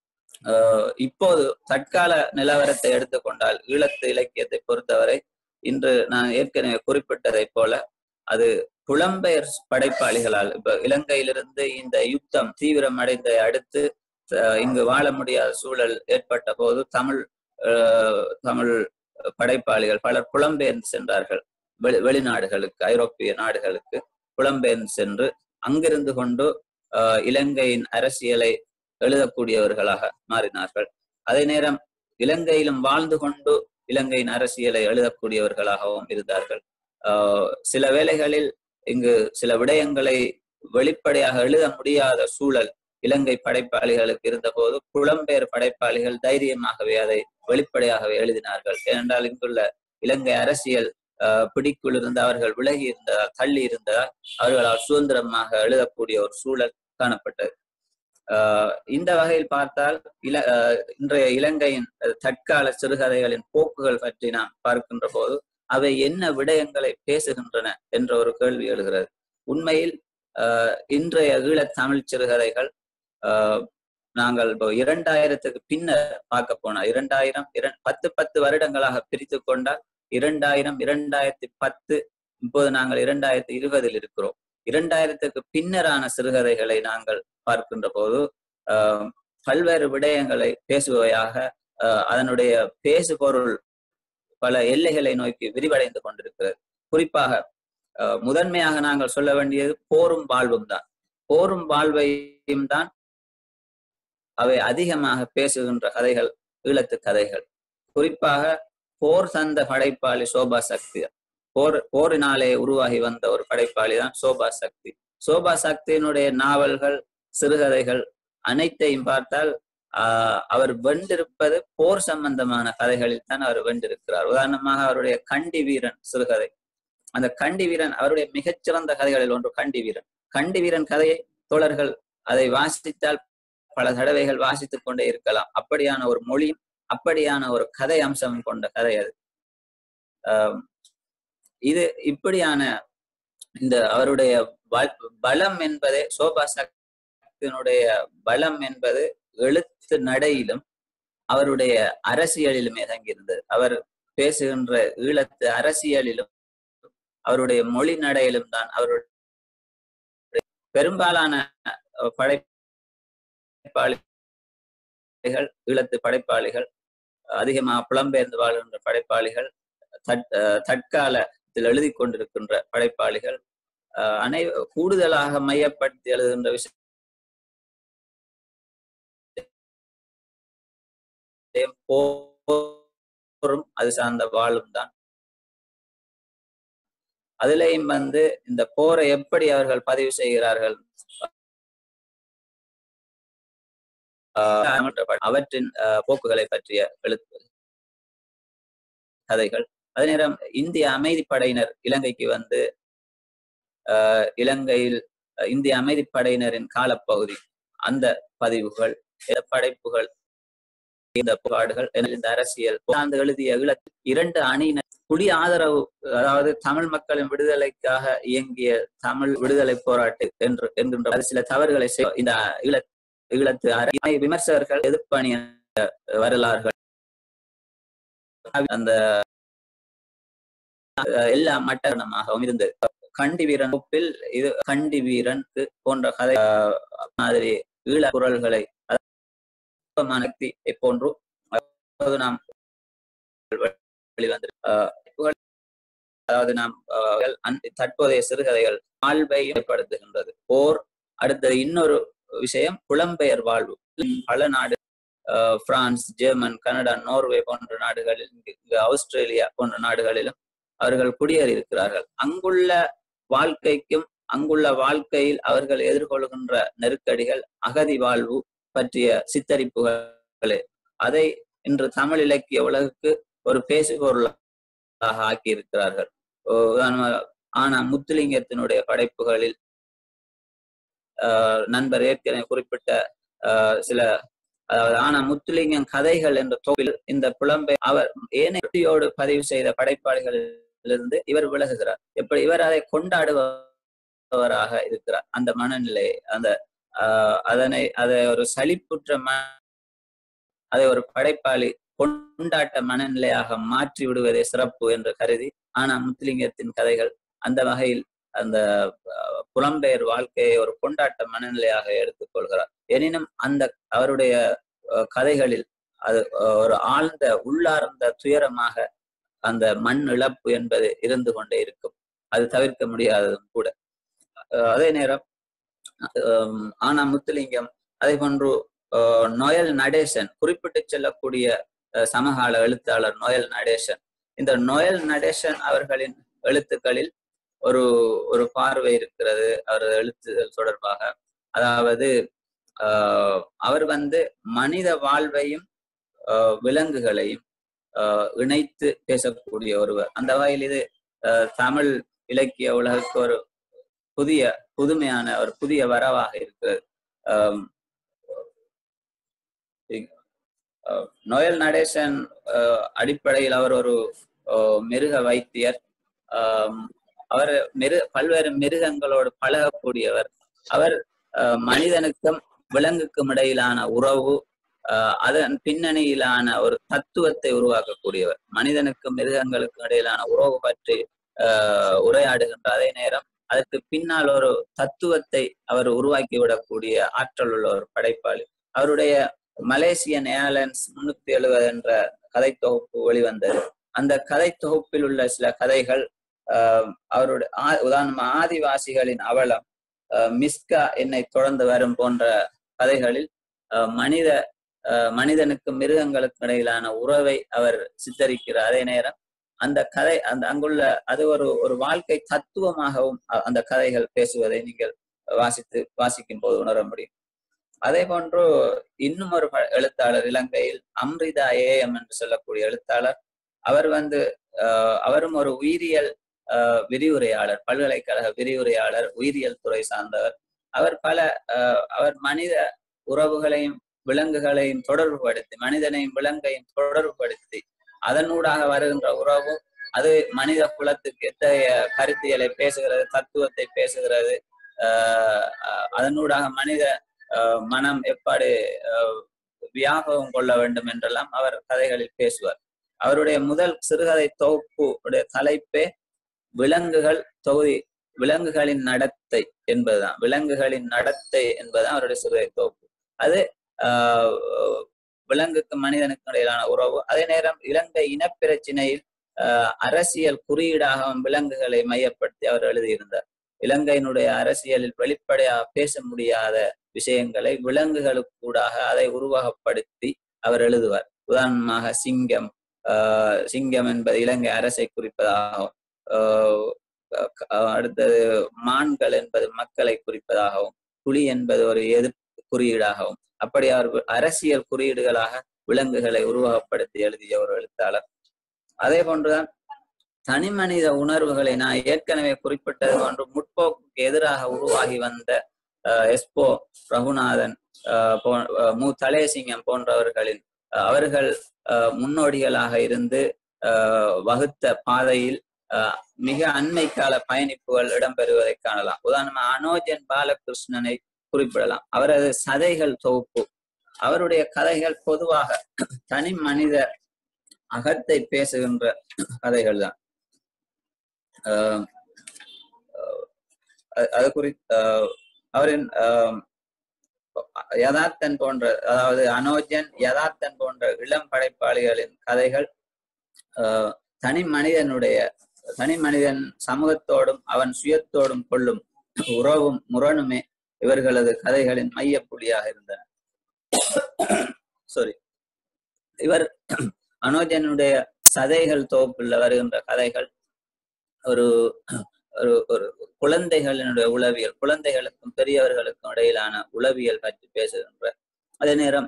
ஆஹ் இப்போது தற்கால நிலவரத்தை எடுத்துக்கொண்டால் ஈழத்து இலக்கியத்தை பொறுத்தவரை இன்று நான் ஏற்கனவே குறிப்பிட்டதைப் போல அது புலம்பெயர் படைப்பாளிகளால் இப்ப இலங்கையிலிருந்து இந்த யுத்தம் தீவிரம் அடைந்த அடுத்து அஹ் இங்கு வாழ முடியாத சூழல் ஏற்பட்ட போது தமிழ் ஆஹ் தமிழ் படைப்பாளிகள் பலர் புலம்பெயர்ந்து சென்றார்கள் வெளி வெளிநாடுகளுக்கு ஐரோப்பிய நாடுகளுக்கு புலம்பெயர்ந்து சென்று அங்கிருந்து கொண்டு ஆஹ் இலங்கையின் அரசியலை எழுதக்கூடியவர்களாக மாறினார்கள் அதே நேரம் இலங்கையிலும் வாழ்ந்து கொண்டு இலங்கையின் அரசியலை எழுதக்கூடியவர்களாகவும் இருந்தார்கள் ஆஹ் சில வேளைகளில் இங்கு சில விடயங்களை வெளிப்படையாக எழுத முடியாத சூழல் இலங்கை படைப்பாளிகளுக்கு இருந்தபோது புலம்பெயர் படைப்பாளிகள் தைரியமாகவே அதை வெளிப்படையாகவே எழுதினார்கள் ஏனென்றால் இங்குள்ள இலங்கை அரசியல் ஆஹ் பிடிக்குள் இருந்து அவர்கள் விலகி இருந்ததால் தள்ளி இருந்ததால் அவர்களால் சுதந்திரமாக எழுதக்கூடிய ஒரு சூழல் காணப்பட்டது ஆஹ் இந்த வகையில் பார்த்தால் இல ஆஹ் இன்றைய இலங்கையின் தற்கால சிறுகதைகளின் போக்குகள் பற்றி நாம் பார்க்கின்ற போது அவை என்ன விடயங்களை பேசுகின்றன என்ற ஒரு கேள்வி எழுகிறது உண்மையில் ஆஹ் இன்றைய ஈழத் தமிழ் சிறுகதைகள் ஆஹ் நாங்கள் இப்போ இரண்டாயிரத்துக்கு பின்னர் பார்க்க போனா இரண்டாயிரம் இரண் பத்து பத்து வருடங்களாக பிரித்து கொண்டால் இரண்டாயிரம் இரண்டாயிரத்தி பத்து இப்போது நாங்கள் இரண்டாயிரத்தி இருபதில் இருக்கிறோம் இரண்டாயிரத்துக்கு பின்னரான சிறுகதைகளை நாங்கள் பார்க்கின்ற போது ஆஹ் பல்வேறு விடயங்களை பேசுபவையாக ஆஹ் அதனுடைய பேசு பொருள் பல எல்லைகளை நோக்கி விரிவடைந்து கொண்டிருக்கிறது குறிப்பாக ஆஹ் முதன்மையாக நாங்கள் சொல்ல வேண்டியது போரும் வாழ்வும் தான் போரும் வாழ்வையும் தான் அவை அதிகமாக பேசுகின்ற கதைகள் ஈழத்து கதைகள் குறிப்பாக போர் தந்த படைப்பாளி சோபா சக்தி போர் போரினாலே உருவாகி வந்த ஒரு படைப்பாளி தான் சோபா சக்தி சோபா சக்தியினுடைய நாவல்கள் சிறுகதைகள் அனைத்தையும் பார்த்தால் ஆஹ் அவர் வென்றிருப்பது போர் சம்பந்தமான கதைகளில் தான் அவர் வென்றிருக்கிறார் உதாரணமாக அவருடைய கண்டி வீரன் சிறுகதை அந்த கண்டி வீரன் அவருடைய மிகச்சிறந்த கதைகளில் ஒன்று கண்டி வீரன் கண்டி வீரன் கதையை தோழர்கள் அதை வாசித்தால் பல தடவைகள் வாசித்துக் கொண்டே இருக்கலாம் அப்படியான ஒரு மொழியும் அப்படியான ஒரு கதை அம்சம் கொண்ட கதை அது ஆஹ் இது இப்படியான இந்த அவருடைய பலம் என்பதே சோபா சக்தியினுடைய பலம் என்பது எழுத்து நடையிலும் அவருடைய அரசியலிலுமே தங்கியிருந்தது அவர் பேசுகின்ற ஈழத்து அரசியலிலும் அவருடைய மொழி நடையிலும் தான் அவருடைய பெரும்பாலான படைப்பாளிகள் ஈழத்து படைப்பாளிகள் அதிகமாக புலம்பெயர்ந்து வாழ்கின்ற படைப்பாளிகள் தற்காலத்தில் எழுதி கொண்டிருக்கின்ற படைப்பாளிகள் அனை கூடுதலாக மையப்படுத்தி எழுதுகின்ற விஷயம் போரும் அது சார்ந்த வாழும் தான் அதுலயும் வந்து இந்த போரை எப்படி அவர்கள் பதிவு செய்கிறார்கள் அவற்றின் போக்குகளை பற்றிய எழுத்து கதைகள் அதே நேரம் இந்திய அமைதிப்படையினர் இலங்கைக்கு வந்து இலங்கையில் இந்திய அமைதிப்படையினரின் காலப்பகுதி அந்த பதிவுகள் படைப்புகள் இந்த புகாடுகள் இந்த அரசியல் சார்ந்து எழுதிய இரண்டு அணியினர் புலி ஆதரவு அதாவது தமிழ் மக்களின் விடுதலைக்காக இயங்கிய தமிழ் விடுதலை போராட்டு என்று என்கின்ற சில தவறுகளை இந்த ஈழ ஈழத்து விமர்சகர்கள் எதிர்ப்பணிய வரலாறுகள் அந்த எல்லா மட்டமாகவும் இருந்தது கண்டி வீரன் ஒப்பில் இது கண்டி வீரன் போன்ற கதை மாதிரி ஈழ குரல்களை சக்தி போன்று நாம் வெளிவந்து அதாவது நாம் தற்போதைய சிறுகதைகள் வாழ்வை ஏற்படுத்துகின்றது போர் அடுத்தது இன்னொரு விஷயம் புலம்பெயர் வாழ்வு பல நாடு பிரான்ஸ் ஜெர்மன் கனடா நோர்வே போன்ற நாடுகளில் இங்கு ஆஸ்திரேலியா போன்ற நாடுகளிலும் அவர்கள் குடியேறி இருக்கிறார்கள் அங்குள்ள வாழ்க்கைக்கும் அங்குள்ள வாழ்க்கையில் அவர்கள் எதிர்கொள்கின்ற நெருக்கடிகள் அகதி வாழ்வு பற்றிய சித்தரிப்புகளே அதை இன்று தமிழ் இலக்கிய உலகுக்கு ஒரு பேசுபொருளாக ஆக்கி இருக்கிறார்கள் ஆனா முத்துலிங்கத்தினுடைய படைப்புகளில் நண்பர் ஏற்கனவே குறிப்பிட்ட சில அதாவது ஆனா முத்துலிங்கம் கதைகள் என்ற தொகுப்பில் இந்த புலம்பெயர் அவர் ஏனையோடு பதிவு செய்த படைப்பாளிகளிலிருந்து இவர் விலகுகிறார் எப்படி இவர் அதை கொண்டாடுபவராக இருக்கிறார் அந்த மனநிலை அந்த அதனை அதை ஒரு சலிப்புற்ற அதை ஒரு படைப்பாளி கொண்டாட்ட மனநிலையாக மாற்றி விடுவதே சிறப்பு என்று கருதி ஆனா முத்துலிங்கத்தின் கதைகள் அந்த வகையில் அந்த புலம்பெயர் வாழ்க்கையை ஒரு கொண்டாட்ட மனநிலையாக எடுத்துக்கொள்கிறார் எனினும் அந்த அவருடைய கதைகளில் அது ஒரு ஆழ்ந்த உள்ளார்ந்த துயரமாக அந்த மண் இழப்பு என்பது இருந்து கொண்டே இருக்கும் அது தவிர்க்க முடியாததும் கூட அதே நேரம் ஆனா முத்துலிங்கம் அதே போன்று நோயல் நடேசன் குறிப்பிட்டு செல்லக்கூடிய சமகால எழுத்தாளர் நோயல் நடேசன் இந்த நோயல் நடேசன் அவர்களின் எழுத்துக்களில் ஒரு ஒரு பார்வை இருக்கிறது அவர் எழுத்துதல் தொடர்பாக அதாவது ஆஹ் அவர் வந்து மனித வாழ்வையும் விலங்குகளையும் இணைத்து பேசக்கூடிய ஒருவர் அந்த வகையில் இது தமிழ் இலக்கிய உலகுக்கு ஒரு புதிய புதுமையான ஒரு புதிய வரவாக இருக்கிறது நோயல் நடேசன் அடிப்படையில் அவர் ஒரு மிருக வைத்தியர் அவர் மிரு பல்வேறு மிருகங்களோடு பழகக்கூடியவர் அவர் மனிதனுக்கும் விலங்குக்கும் இடையிலான உறவு அதன் பின்னணியிலான ஒரு தத்துவத்தை உருவாக்கக்கூடியவர் மனிதனுக்கும் மிருகங்களுக்கும் இடையிலான உறவு பற்றி உரையாடுகின்ற அதே நேரம் அதற்கு பின்னால் ஒரு தத்துவத்தை அவர் உருவாக்கி விடக்கூடிய ஆற்றல் உள்ள ஒரு படைப்பாளி அவருடைய மலேசியன் ஏர்லைன்ஸ் முன்னூத்தி எழுபது என்ற கதை தொகுப்பு வெளிவந்தது அந்த கதை தொகுப்பில் உள்ள சில கதைகள் அவருடைய உதாரணமா ஆதிவாசிகளின் அவலம் மிஸ்கா என்னை தொடர்ந்து வரும் போன்ற கதைகளில் மனித மனிதனுக்கும் மிருகங்களுக்கும் இடையிலான உறவை அவர் சித்தரிக்கிறார் அதே நேரம் அந்த கதை அந்த அங்குள்ள அது ஒரு ஒரு வாழ்க்கை தத்துவமாகவும் அ- அந்த கதைகள் பேசுவதை நீங்கள் வாசித்து வாசிக்கும் போது உணர முடியும் அதே போன்று இன்னும் ஒரு ப- எழுத்தாளர் இலங்கையில் அம்ரிதா ஏஎம் என்று சொல்லக்கூடிய எழுத்தாளர் அவர் வந்து ஆஹ், அவரும் ஒரு உயிரியல் ஆஹ், விரிவுரையாளர் பல்கலைக்கழக விரிவுரையாளர் உயிரியல் துறை சார்ந்தவர் அவர் பல ஆஹ், அவர் மனித உறவுகளையும் விலங்குகளையும் தொடர்புபடுத்தி மனிதனையும் விலங்கையும் தொடர்புபடுத்தி அதனூடாக வருகின்ற உறவு அது மனித குலத்துக்கு எத்தகைய கருத்தியலை பேசுகிறது தத்துவத்தை பேசுகிறது ஆஹ் ஆஹ் அதனூடாக மனித ஆஹ் மனம் எப்படி ஆஹ் வியாபகம் கொள்ள வேண்டும் என்றெல்லாம் அவர் கதைகளில் பேசுவார் அவருடைய முதல் சிறுகதை தொகுப்பு உடைய தலைப்பே விலங்குகள் தொகுதி விலங்குகளின் நடத்தை என்பதுதான் விலங்குகளின் நடத்தை என்பதுதான் அவருடைய சிறுகதை தொகுப்பு அது ஆஹ் விலங்குக்கு மனிதனுக்கு இடையிலான உறவு அதே நேரம் இலங்கை இனப்பிரச்சினையில் ஆஹ் அரசியல் குறியீடாகவும் விலங்குகளை மையப்படுத்தி அவர் எழுதியிருந்தார் இலங்கையினுடைய அரசியலில் வெளிப்படையாக பேச முடியாத விஷயங்களை விலங்குகளுக்கூடாக அதை உருவகப்படுத்தி அவர் எழுதுவார் உதாரணமாக சிங்கம் ஆஹ் சிங்கம் என்பது இலங்கை அரசை குறிப்பதாகவும் ஆஹ் அஹ் அடுத்தது மான்கள் என்பது மக்களை குறிப்பதாகவும் புலி என்பது ஒரு எதிர்ப்பு குறியீடாகவும் அப்படி அவர் அரசியல் குறியீடுகளாக விலங்குகளை உருவகப்படுத்தி எழுதிய ஒரு எழுத்தாளர் அதே போன்றுதான் தனி மனித உணர்வுகளை நான் ஏற்கனவே குறிப்பிட்டது போன்று முற்போக்குக்கு எதிராக உருவாகி வந்த அஹ், எஸ்போ ரகுநாதன் அஹ், போ- அஹ், மு தலேசிங்கம் போன்றவர்களின் அஹ், அவர்கள் அஹ், முன்னோடிகளாக இருந்து அஹ், வகுத்த பாதையில் அஹ், மிக அண்மை கால பயணிப்புகள் இடம்பெறுவதை காணலாம் உதாரணமா அனோஜன் பாலகிருஷ்ணனை குறிப்பிடலாம் அவரது சதைகள் தொகுப்பு அவருடைய கதைகள் பொதுவாக தனி மனித அகத்தை பேசுகின்ற கதைகள் தான் அது குறி ஆஹ் அவரின் ஆஹ் யதார்த்தன் போன்ற அதாவது அனோஜன் யதார்த்தன் போன்ற இளம் படைப்பாளிகளின் கதைகள் ஆஹ் தனி மனிதனுடைய தனி மனிதன் சமூகத்தோடும் அவன் சுயத்தோடும் கொள்ளும் உறவும் முரணுமே இவர்களது கதைகளின் மையப்புள்ளியாக இருந்தன சாரி இவர் அனோஜனுடைய சதைகள் தொகுப்பில் வருகின்ற கதைகள் ஒரு ஒரு ஒரு குழந்தைகளினுடைய உளவியல் குழந்தைகளுக்கும் பெரியவர்களுக்கும் இடையிலான உளவியல் பற்றி பேசுகின்ற அதே நேரம்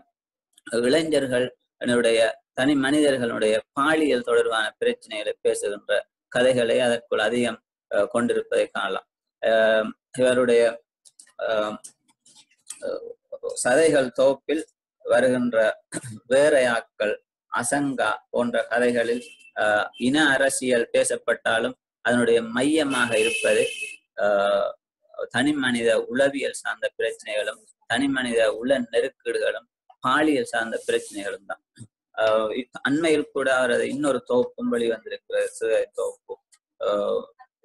இளைஞர்களுடைய தனி மனிதர்களுடைய பாலியல் தொடர்பான பிரச்சனைகளை பேசுகின்ற கதைகளை அதற்குள் அதிகம் அஹ், கொண்டிருப்பதை காணலாம் அஹ், இவருடைய அஹ், அஹ், சதைகள் தொகுப்பில் வருகின்ற வேறையாக்கள் அசங்கா போன்ற கதைகளில் ஆஹ் இன அரசியல் பேசப்பட்டாலும் அதனுடைய மையமாக இருப்பது ஆஹ் தனி மனித உளவியல் சார்ந்த பிரச்சனைகளும் தனி மனித உள நெருக்கீடுகளும் பாலியல் சார்ந்த பிரச்சனைகளும் தான் ஆஹ் இப்ப அண்மையில் கூட அவரது இன்னொரு தொகுப்பும் வெளிவந்திருக்கிற சிறுகதை தொகுப்பு ஆஹ்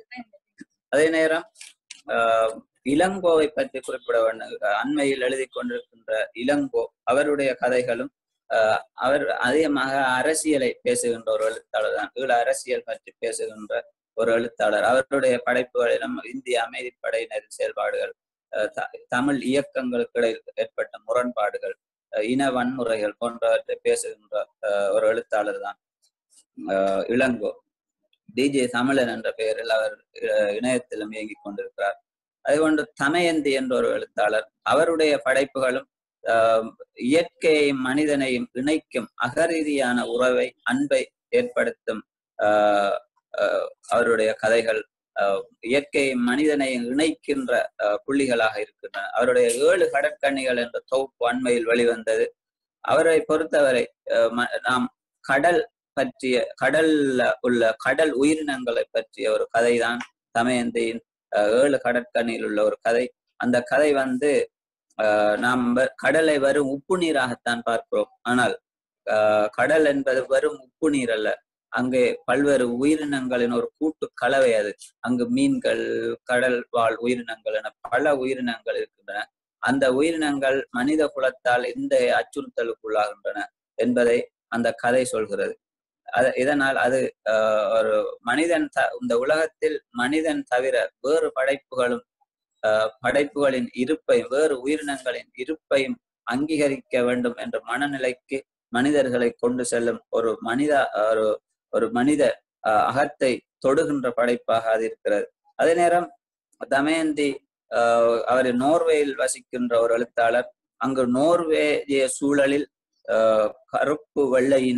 அதே நேரம் ஆஹ் இளங்கோவை பற்றி குறிப்பிட வேண்டும் அண்மையில் எழுதி கொண்டிருக்கின்ற இளங்கோ அவருடைய கதைகளும் ஆஹ் அவர் அதிகமாக அரசியலை பேசுகின்ற ஒரு எழுத்தாளர் தான் ஈழ அரசியல் பற்றி பேசுகின்ற ஒரு எழுத்தாளர் அவருடைய படைப்புகளிலும் இந்திய அமைதிப்படையினரின் செயல்பாடுகள் ஆஹ் த- தமிழ் இயக்கங்களுக்கு இடையில் ஏற்பட்ட முரண்பாடுகள் ஆஹ் இன வன்முறைகள் போன்றவற்றை பேசுகின்ற ஆஹ் ஒரு எழுத்தாளர் தான் ஆஹ் இளங்கோ டிஜே தமிழன் என்ற பெயரில் அவர் ஆஹ் இணையத்திலும் இயங்கிக் கொண்டிருக்கிறார் அதுபோன்று தமயந்தி என்ற ஒரு எழுத்தாளர் அவருடைய படைப்புகளும் ஆஹ் இயற்கையையும் மனிதனையும் இணைக்கும் அகரீதியான உறவை அன்பை ஏற்படுத்தும் ஆஹ் ஆஹ் அவருடைய கதைகள் ஆஹ் இயற்கையும் மனிதனையும் இணைக்கின்ற ஆஹ் புள்ளிகளாக இருக்கின்றன அவருடைய ஏழு கடற்கண்ணிகள் என்ற தொகுப்பு அண்மையில் வெளிவந்தது அவரை பொறுத்தவரை ஆஹ் ம- நாம் கடல் பற்றிய கடல்ல உள்ள கடல் உயிரினங்களை பற்றிய ஒரு கதைதான் தமயந்தியின் ஆஹ் ஏழு கடற்கண்ணியில் உள்ள ஒரு கதை அந்த கதை வந்து ஆஹ் நாம் வ- கடலை வெறும் உப்பு நீராகத்தான் பார்க்கிறோம் ஆனால் ஆஹ் கடல் என்பது வெறும் உப்பு நீர் அல்ல அங்கே பல்வேறு உயிரினங்களின் ஒரு கூட்டு கலவை அது அங்கு மீன்கள் கடல் வாழ் உயிரினங்கள் என பல உயிரினங்கள் இருக்கின்றன அந்த உயிரினங்கள் மனித குலத்தால் எந்த அச்சுறுத்தலுக்குள்ளாகின்றன என்பதை அந்த கதை சொல்கிறது அது இதனால் அது ஆஹ் ஒரு மனிதன் த இந்த உலகத்தில் மனிதன் தவிர வேறு படைப்புகளும் ஆஹ் படைப்புகளின் இருப்பை வேறு உயிரினங்களின் இருப்பையும் அங்கீகரிக்க வேண்டும் என்ற மனநிலைக்கு மனிதர்களை கொண்டு செல்லும் ஒரு மனித ஒரு ஒரு மனித அஹ், அகத்தை தொடுகின்ற படைப்பாக அது இருக்கிறது அதே நேரம் தமயந்தி அஹ், அவர் நோர்வேயில் வசிக்கின்ற ஒரு எழுத்தாளர் அங்கு நோர்வேய சூழலில் அஹ், கருப்பு வெள்ளையின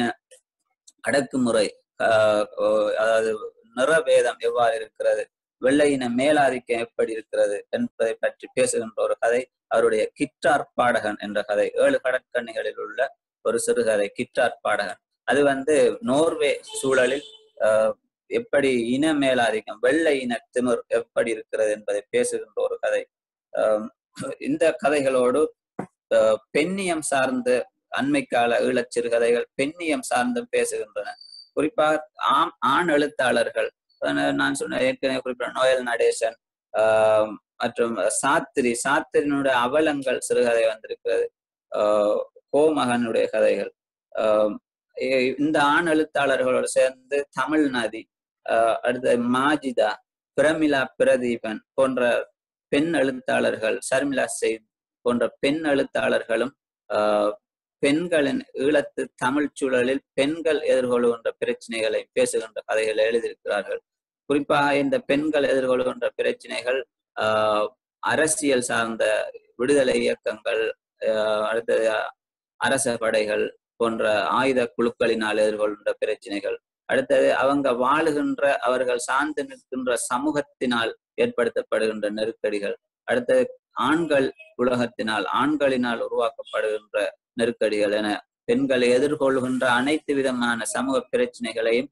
அடக்குமுறை அஹ், அதாவது நிறவேதம் எவ்வாறு இருக்கிறது வெள்ளையின மேலாதிக்கம் எப்படி இருக்கிறது என்பதை பற்றி பேசுகின்ற ஒரு கதை அவருடைய கிட்டார் பாடகன் என்ற கதை ஏழு கடற்கண்ணிகளில் உள்ள ஒரு சிறுகதை கிட்டார் பாடகன் அது வந்து நோர்வே சூழலில் அஹ், எப்படி இன மேலாதிக்கம் வெள்ளை இன திமிர் எப்படி இருக்கிறது என்பதை பேசுகின்ற ஒரு கதை அஹ், இந்த கதைகளோடு அஹ், பெண்ணியம் சார்ந்த அண்மை கால ஈழச் சிறுகதைகள் பெண்ணியம் சார்ந்தும் பேசுகின்றன குறிப்பாக ஆம் ஆண் எழுத்தாளர்கள் அஹ் நான் சொன்ன ஏற்கனவே குறிப்பிட்ட நோயல் நடேசன் ஆஹ் மற்றும் சாத்திரி சாத்திரியினுடைய அவலங்கள் சிறுகதை வந்திருக்கிறது ஆஹ் கோமகனுடைய கதைகள் ஆஹ் இ- இந்த ஆண் எழுத்தாளர்களோடு சேர்ந்து தமிழ் நதி ஆஹ் அடுத்து மாஜிதா பிரமிளா பிரதீபன் போன்ற பெண் எழுத்தாளர்கள் ஷர்மிளா செயித் போன்ற பெண் எழுத்தாளர்களும் ஆஹ் பெண்களின் ஈழத்து தமிழ் சூழலில் பெண்கள் எதிர்கொள்கின்ற பிரச்சனைகளை பேசுகின்ற கதைகளை எழுதியிருக்கிறார்கள் குறிப்பாக இந்த பெண்கள் எதிர்கொள்கின்ற பிரச்சனைகள் ஆஹ் அரசியல் சார்ந்த விடுதலை இயக்கங்கள் ஆஹ் அடுத்தது அரச படைகள் போன்ற ஆயுத குழுக்களினால் எதிர்கொள்கின்ற பிரச்சனைகள் அடுத்தது அவங்க வாழுகின்ற அவர்கள் சார்ந்து நிற்கின்ற சமூகத்தினால் ஏற்படுத்தப்படுகின்ற நெருக்கடிகள் அடுத்தது ஆண்கள் உலகத்தினால் ஆண்களினால் உருவாக்கப்படுகின்ற நெருக்கடிகள் என பெண்களை எதிர்கொள்கின்ற அனைத்து விதமான சமூக பிரச்சனைகளையும்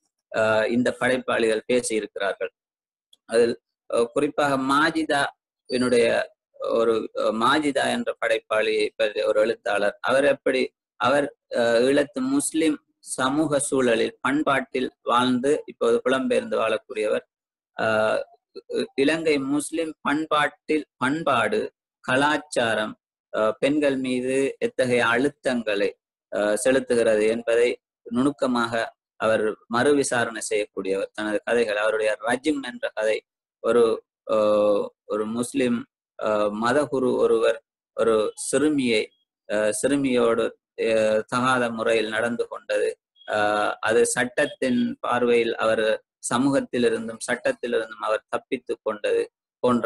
ஆஹ் இந்த படைப்பாளிகள் பேசி இருக்கிறார்கள் அதில் அஹ் குறிப்பாக மாஜிதா என்னுடைய ஒரு அஹ் மாஜிதா என்ற படைப்பாளியை பற்றி ஒரு எழுத்தாளர் அவர் எப்படி அவர் அஹ் ஈழத்து முஸ்லிம் சமூக சூழலில் பண்பாட்டில் வாழ்ந்து இப்போது புலம்பெயர்ந்து வாழக்கூடியவர் ஆஹ் இலங்கை முஸ்லிம் பண்பாட்டில் பண்பாடு கலாச்சாரம் ஆஹ் பெண்கள் மீது எத்தகைய அழுத்தங்களை ஆஹ் செலுத்துகிறது என்பதை நுணுக்கமாக அவர் மறு விசாரணை செய்யக்கூடியவர் தனது கதைகள் அவருடைய ரஜிம் என்ற கதை ஒரு ஆஹ் ஒரு முஸ்லிம் ஆஹ் மதகுரு ஒருவர் ஒரு சிறுமியை ஆஹ் சிறுமியோடு ஆஹ் தகாத முறையில் நடந்து கொண்டது ஆஹ் அது சட்டத்தின் பார்வையில் அவர் சமூகத்திலிருந்தும் சட்டத்திலிருந்தும் அவர் தப்பித்து கொண்டது போன்ற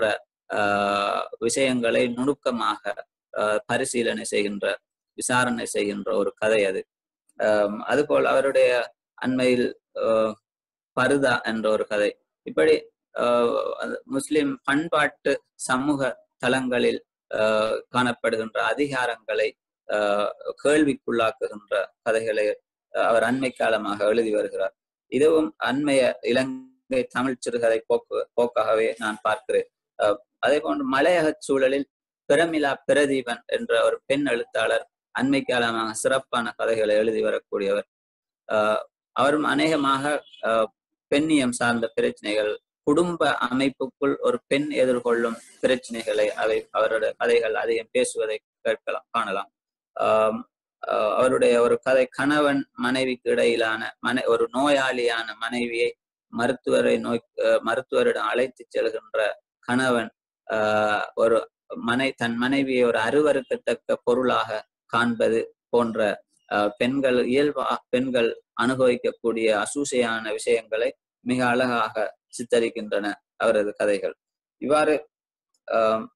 ஆஹ் விஷயங்களை நுணுக்கமாக ஆஹ் பரிசீலனை செய்கின்ற விசாரணை செய்கின்ற ஒரு கதை அது ஆஹ் அதுபோல் அவருடைய அண்மையில் ஆஹ் பருதா என்ற ஒரு கதை இப்படி ஆஹ் அது முஸ்லிம் பண்பாட்டு சமூக தளங்களில் ஆஹ் காணப்படுகின்ற அதிகாரங்களை ஆஹ் கேள்விக்குள்ளாக்குகின்ற கதைகளை அவர் அண்மை காலமாக எழுதி வருகிறார் இதுவும் அண்மைய இலங்கை தமிழ் சிறுகதை போக்கு போக்காகவே நான் பார்க்கிறேன் ஆஹ் அதே போன்று மலையக சூழலில் பிரமிளா பிரதீபன் என்ற ஒரு பெண் எழுத்தாளர் அண்மை காலமாக சிறப்பான கதைகளை எழுதி வரக்கூடியவர் ஆஹ் அவரும் அநேகமாக ஆஹ் பெண்ணியம் சார்ந்த பிரச்சனைகள் குடும்ப அமைப்புக்குள் ஒரு பெண் எதிர்கொள்ளும் பிரச்சனைகளை அவை அவருடைய கதைகள் அதிகம் பேசுவதை கேட்கலாம் காணலாம் ஆஹ் ஆஹ் அவருடைய ஒரு கதை கணவன் மனைவிக்கு இடையிலான மனை ஒரு நோயாளியான மனைவியை மருத்துவரை நோய் ஆஹ் மருத்துவரிடம் அழைத்து செல்கின்ற கணவன் ஆஹ் ஒரு மனை தன் மனைவியை ஒரு அருவருக்கத்தக்க பொருளாக காண்பது போன்ற ஆஹ் பெண்கள் இயல்பா பெண்கள் அனுபவிக்கக்கூடிய அசூசையான விஷயங்களை மிக அழகாக சித்தரிக்கின்றன அவரது கதைகள் இவ்வாறு ஆஹ்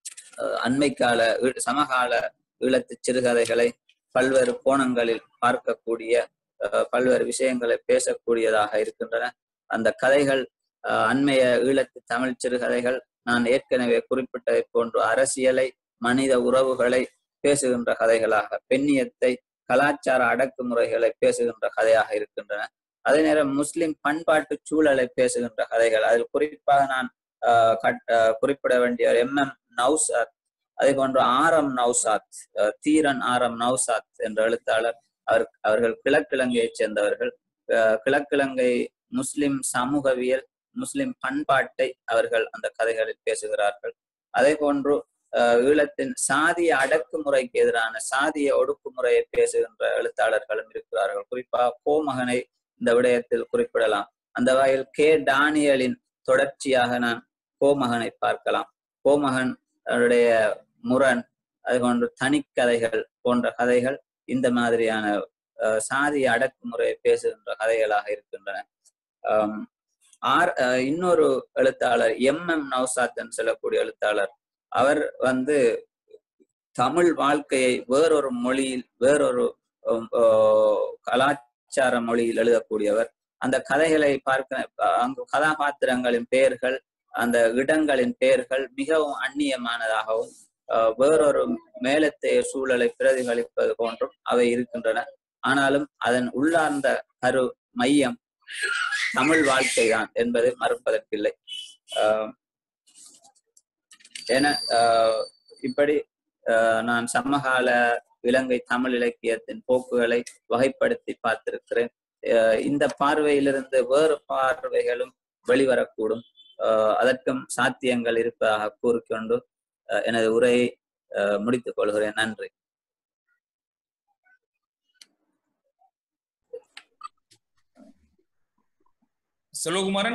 அண்மை கால சமகால ஈழத்து சிறுகதைகளை பல்வேறு கோணங்களில் பார்க்கக்கூடிய பல்வேறு விஷயங்களை பேசக்கூடியதாக இருக்கின்றன அந்த கதைகள் அண்மைய ஈழத்து தமிழ் சிறுகதைகள் நான் ஏற்கனவே குறிப்பிட்டதை போன்று அரசியலை மனித உறவுகளை பேசுகின்ற கதைகளாக பெண்ணியத்தை கலாச்சார அடக்குமுறைகளை பேசுகின்ற கதையாக இருக்கின்றன அதே நேரம் முஸ்லிம் பண்பாட்டு சூழலை பேசுகின்ற கதைகள் அதில் குறிப்பாக நான் குறிப்பிட வேண்டிய எம் எம் நௌசாத் அதே போன்று R M Nowshath Theeran R M Nowshath என்ற எழுத்தாளர் அவர் அவர்கள் கிழக்கிழங்கையைச் சேர்ந்தவர்கள் கிழக்கிழங்கை முஸ்லிம் சமூகவியல் முஸ்லிம் பண்பாட்டை அவர்கள் அந்த கதைகளில் பேசுகிறார்கள் அதே போன்று ஈழத்தின் சாதிய அடக்குமுறைக்கு எதிரான சாதிய ஒடுக்குமுறையை பேசுகின்ற எழுத்தாளர்களும் இருக்கிறார்கள் குறிப்பாக கோமகனை இந்த விடயத்தில் குறிப்பிடலாம் அந்த வகையில் கே டானியலின் தொடர்ச்சியாக நான் கோமகனை பார்க்கலாம் கோமகன் அவருடைய முரண் அது போன்று தனிக்கதைகள் போன்ற கதைகள் இந்த மாதிரியான சாதிய அடக்குமுறையை பேசுகின்ற கதைகளாக இருக்கின்றன ஆம், ஆர் அஹ், இன்னொரு எழுத்தாளர் எம் எம் நௌசாத்தன் சொல்லக்கூடிய எழுத்தாளர் அவர் வந்து தமிழ் வாழ்க்கையை வேறொரு மொழியில் வேறொரு உம், ஓ, கலாச்சார மொழியில் எழுதக்கூடியவர் அந்த கதைகளை பார்க்க அங்கு கதாபாத்திரங்களின் பெயர்கள் அந்த இடங்களின் பெயர்கள் மிகவும் அந்நியமானதாகவும் அஹ், வேறொரு மேலத்தைய சூழலை பிரதிபலிப்பது போன்றும் அவை இருக்கின்றன ஆனாலும் அதன் உள்ளார்ந்த கரு மையம் தமிழ் வாழ்க்கைதான் என்பது மறுப்பதற்கில்லை ஆஹ் என ஆஹ் இப்படி ஆஹ் நான் சமகால இலங்கை தமிழ் இலக்கியத்தின் போக்குகளை வகைப்படுத்தி பார்த்திருக்கிறேன் ஆஹ் இந்த பார்வையிலிருந்து வேறு பார்வைகளும் வெளிவரக்கூடும் ஆஹ் அதற்கும் சாத்தியங்கள் இருப்பதாக கூறிக்கொண்டு ஆஹ் எனது உரையை ஆஹ் முடித்துக் கொள்கிறேன் நன்றி செல்வகுமாரன்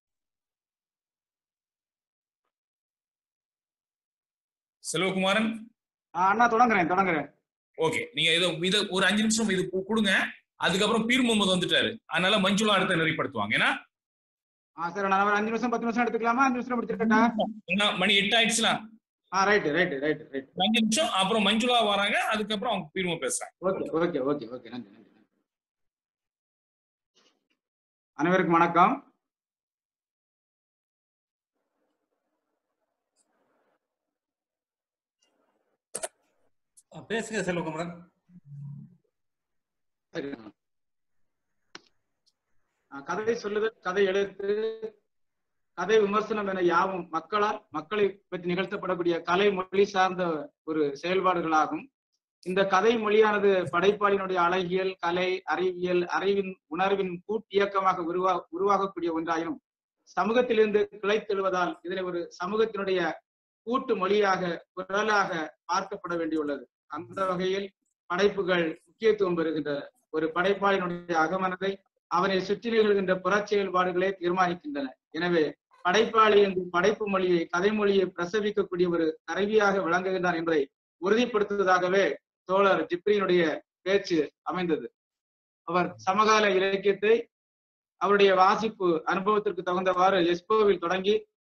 செல்வகுமாரன் ஆஹ் அண்ணா தொடங்குறேன் தொடங்குறேன் ஓகே நீங்க இதோ இது ஒரு அஞ்சு நிமிஷம் இது கு- கொடுங்க அதுக்கப்புறம் பீர் முகமது வந்துட்டாரு அதனால மஞ்சுளா அடுத்த நெறிப்படுத்துவாங்க ஏன்னா ஆ சரி நான் ஒரு அஞ்சு நிமிஷம் பத்து நிமிஷம் எடுத்துக்கலாமா அஞ்சு நிமிஷம் முடிச்சிருக்கட்டா ஏன்னா மணி எட்டு ஆயிடுச்சுல ஆ ரைட்டு ரைட்டு ரைட்டு ரைட் ஒரு அஞ்சு நிமிஷம் அப்புறம் மஞ்சுளா வராங்க அதுக்கப்புறம் அவங்க பீர்ம பேசுறாங்க ஓகே ஓகே ஓகே ஓகே நன்றி நன்றி நன்றி. அனைவருக்கும் வணக்கம் அஹ் பேசுங்க செல்வகுமரன் சரி. ஆ, கதை சொல்லுதல் கதை எழுத்து கதை விமர்சனம் என யாவும் மக்களால் மக்களை பற்றி நிகழ்த்தப்படக்கூடிய கலை மொழி சார்ந்த ஒரு செயல்பாடுகளாகும் இந்த கதை மொழியானது படைப்பாளியினுடைய அழகியல் கலை அறிவியல் அறிவின் உணர்வின் கூட்டியக்கமாக உருவா உருவாகக்கூடிய ஒன்றாயினும் சமூகத்திலிருந்து கிளைத்தெழுவதால் இதனை ஒரு சமூகத்தினுடைய கூட்டு மொழியாக குரலாக பார்க்கப்பட வேண்டியுள்ளது அந்த வகையில் படைப்புகள் முக்கியத்துவம் பெறுகின்றன ஒரு படைப்பாளியினுடைய அகமனதை அவனை சுற்றி நிகழ்கின்ற புறச் செயல்பாடுகளே தீர்மானிக்கின்றன எனவே படைப்பாளி என்று படைப்பு மொழியை கதை மொழியை பிரசவிக்கக்கூடிய ஒரு கருவியாக விளங்குகின்றார் என்பதை உறுதிப்படுத்துவதாகவே தோழர் ஜிப்ரியினுடைய பேச்சு அமைந்தது அவர் சமகால இலக்கியத்தை அவருடைய வாசிப்பு அனுபவத்திற்கு தகுந்தவாறு எஸ்போவில் தொடங்கி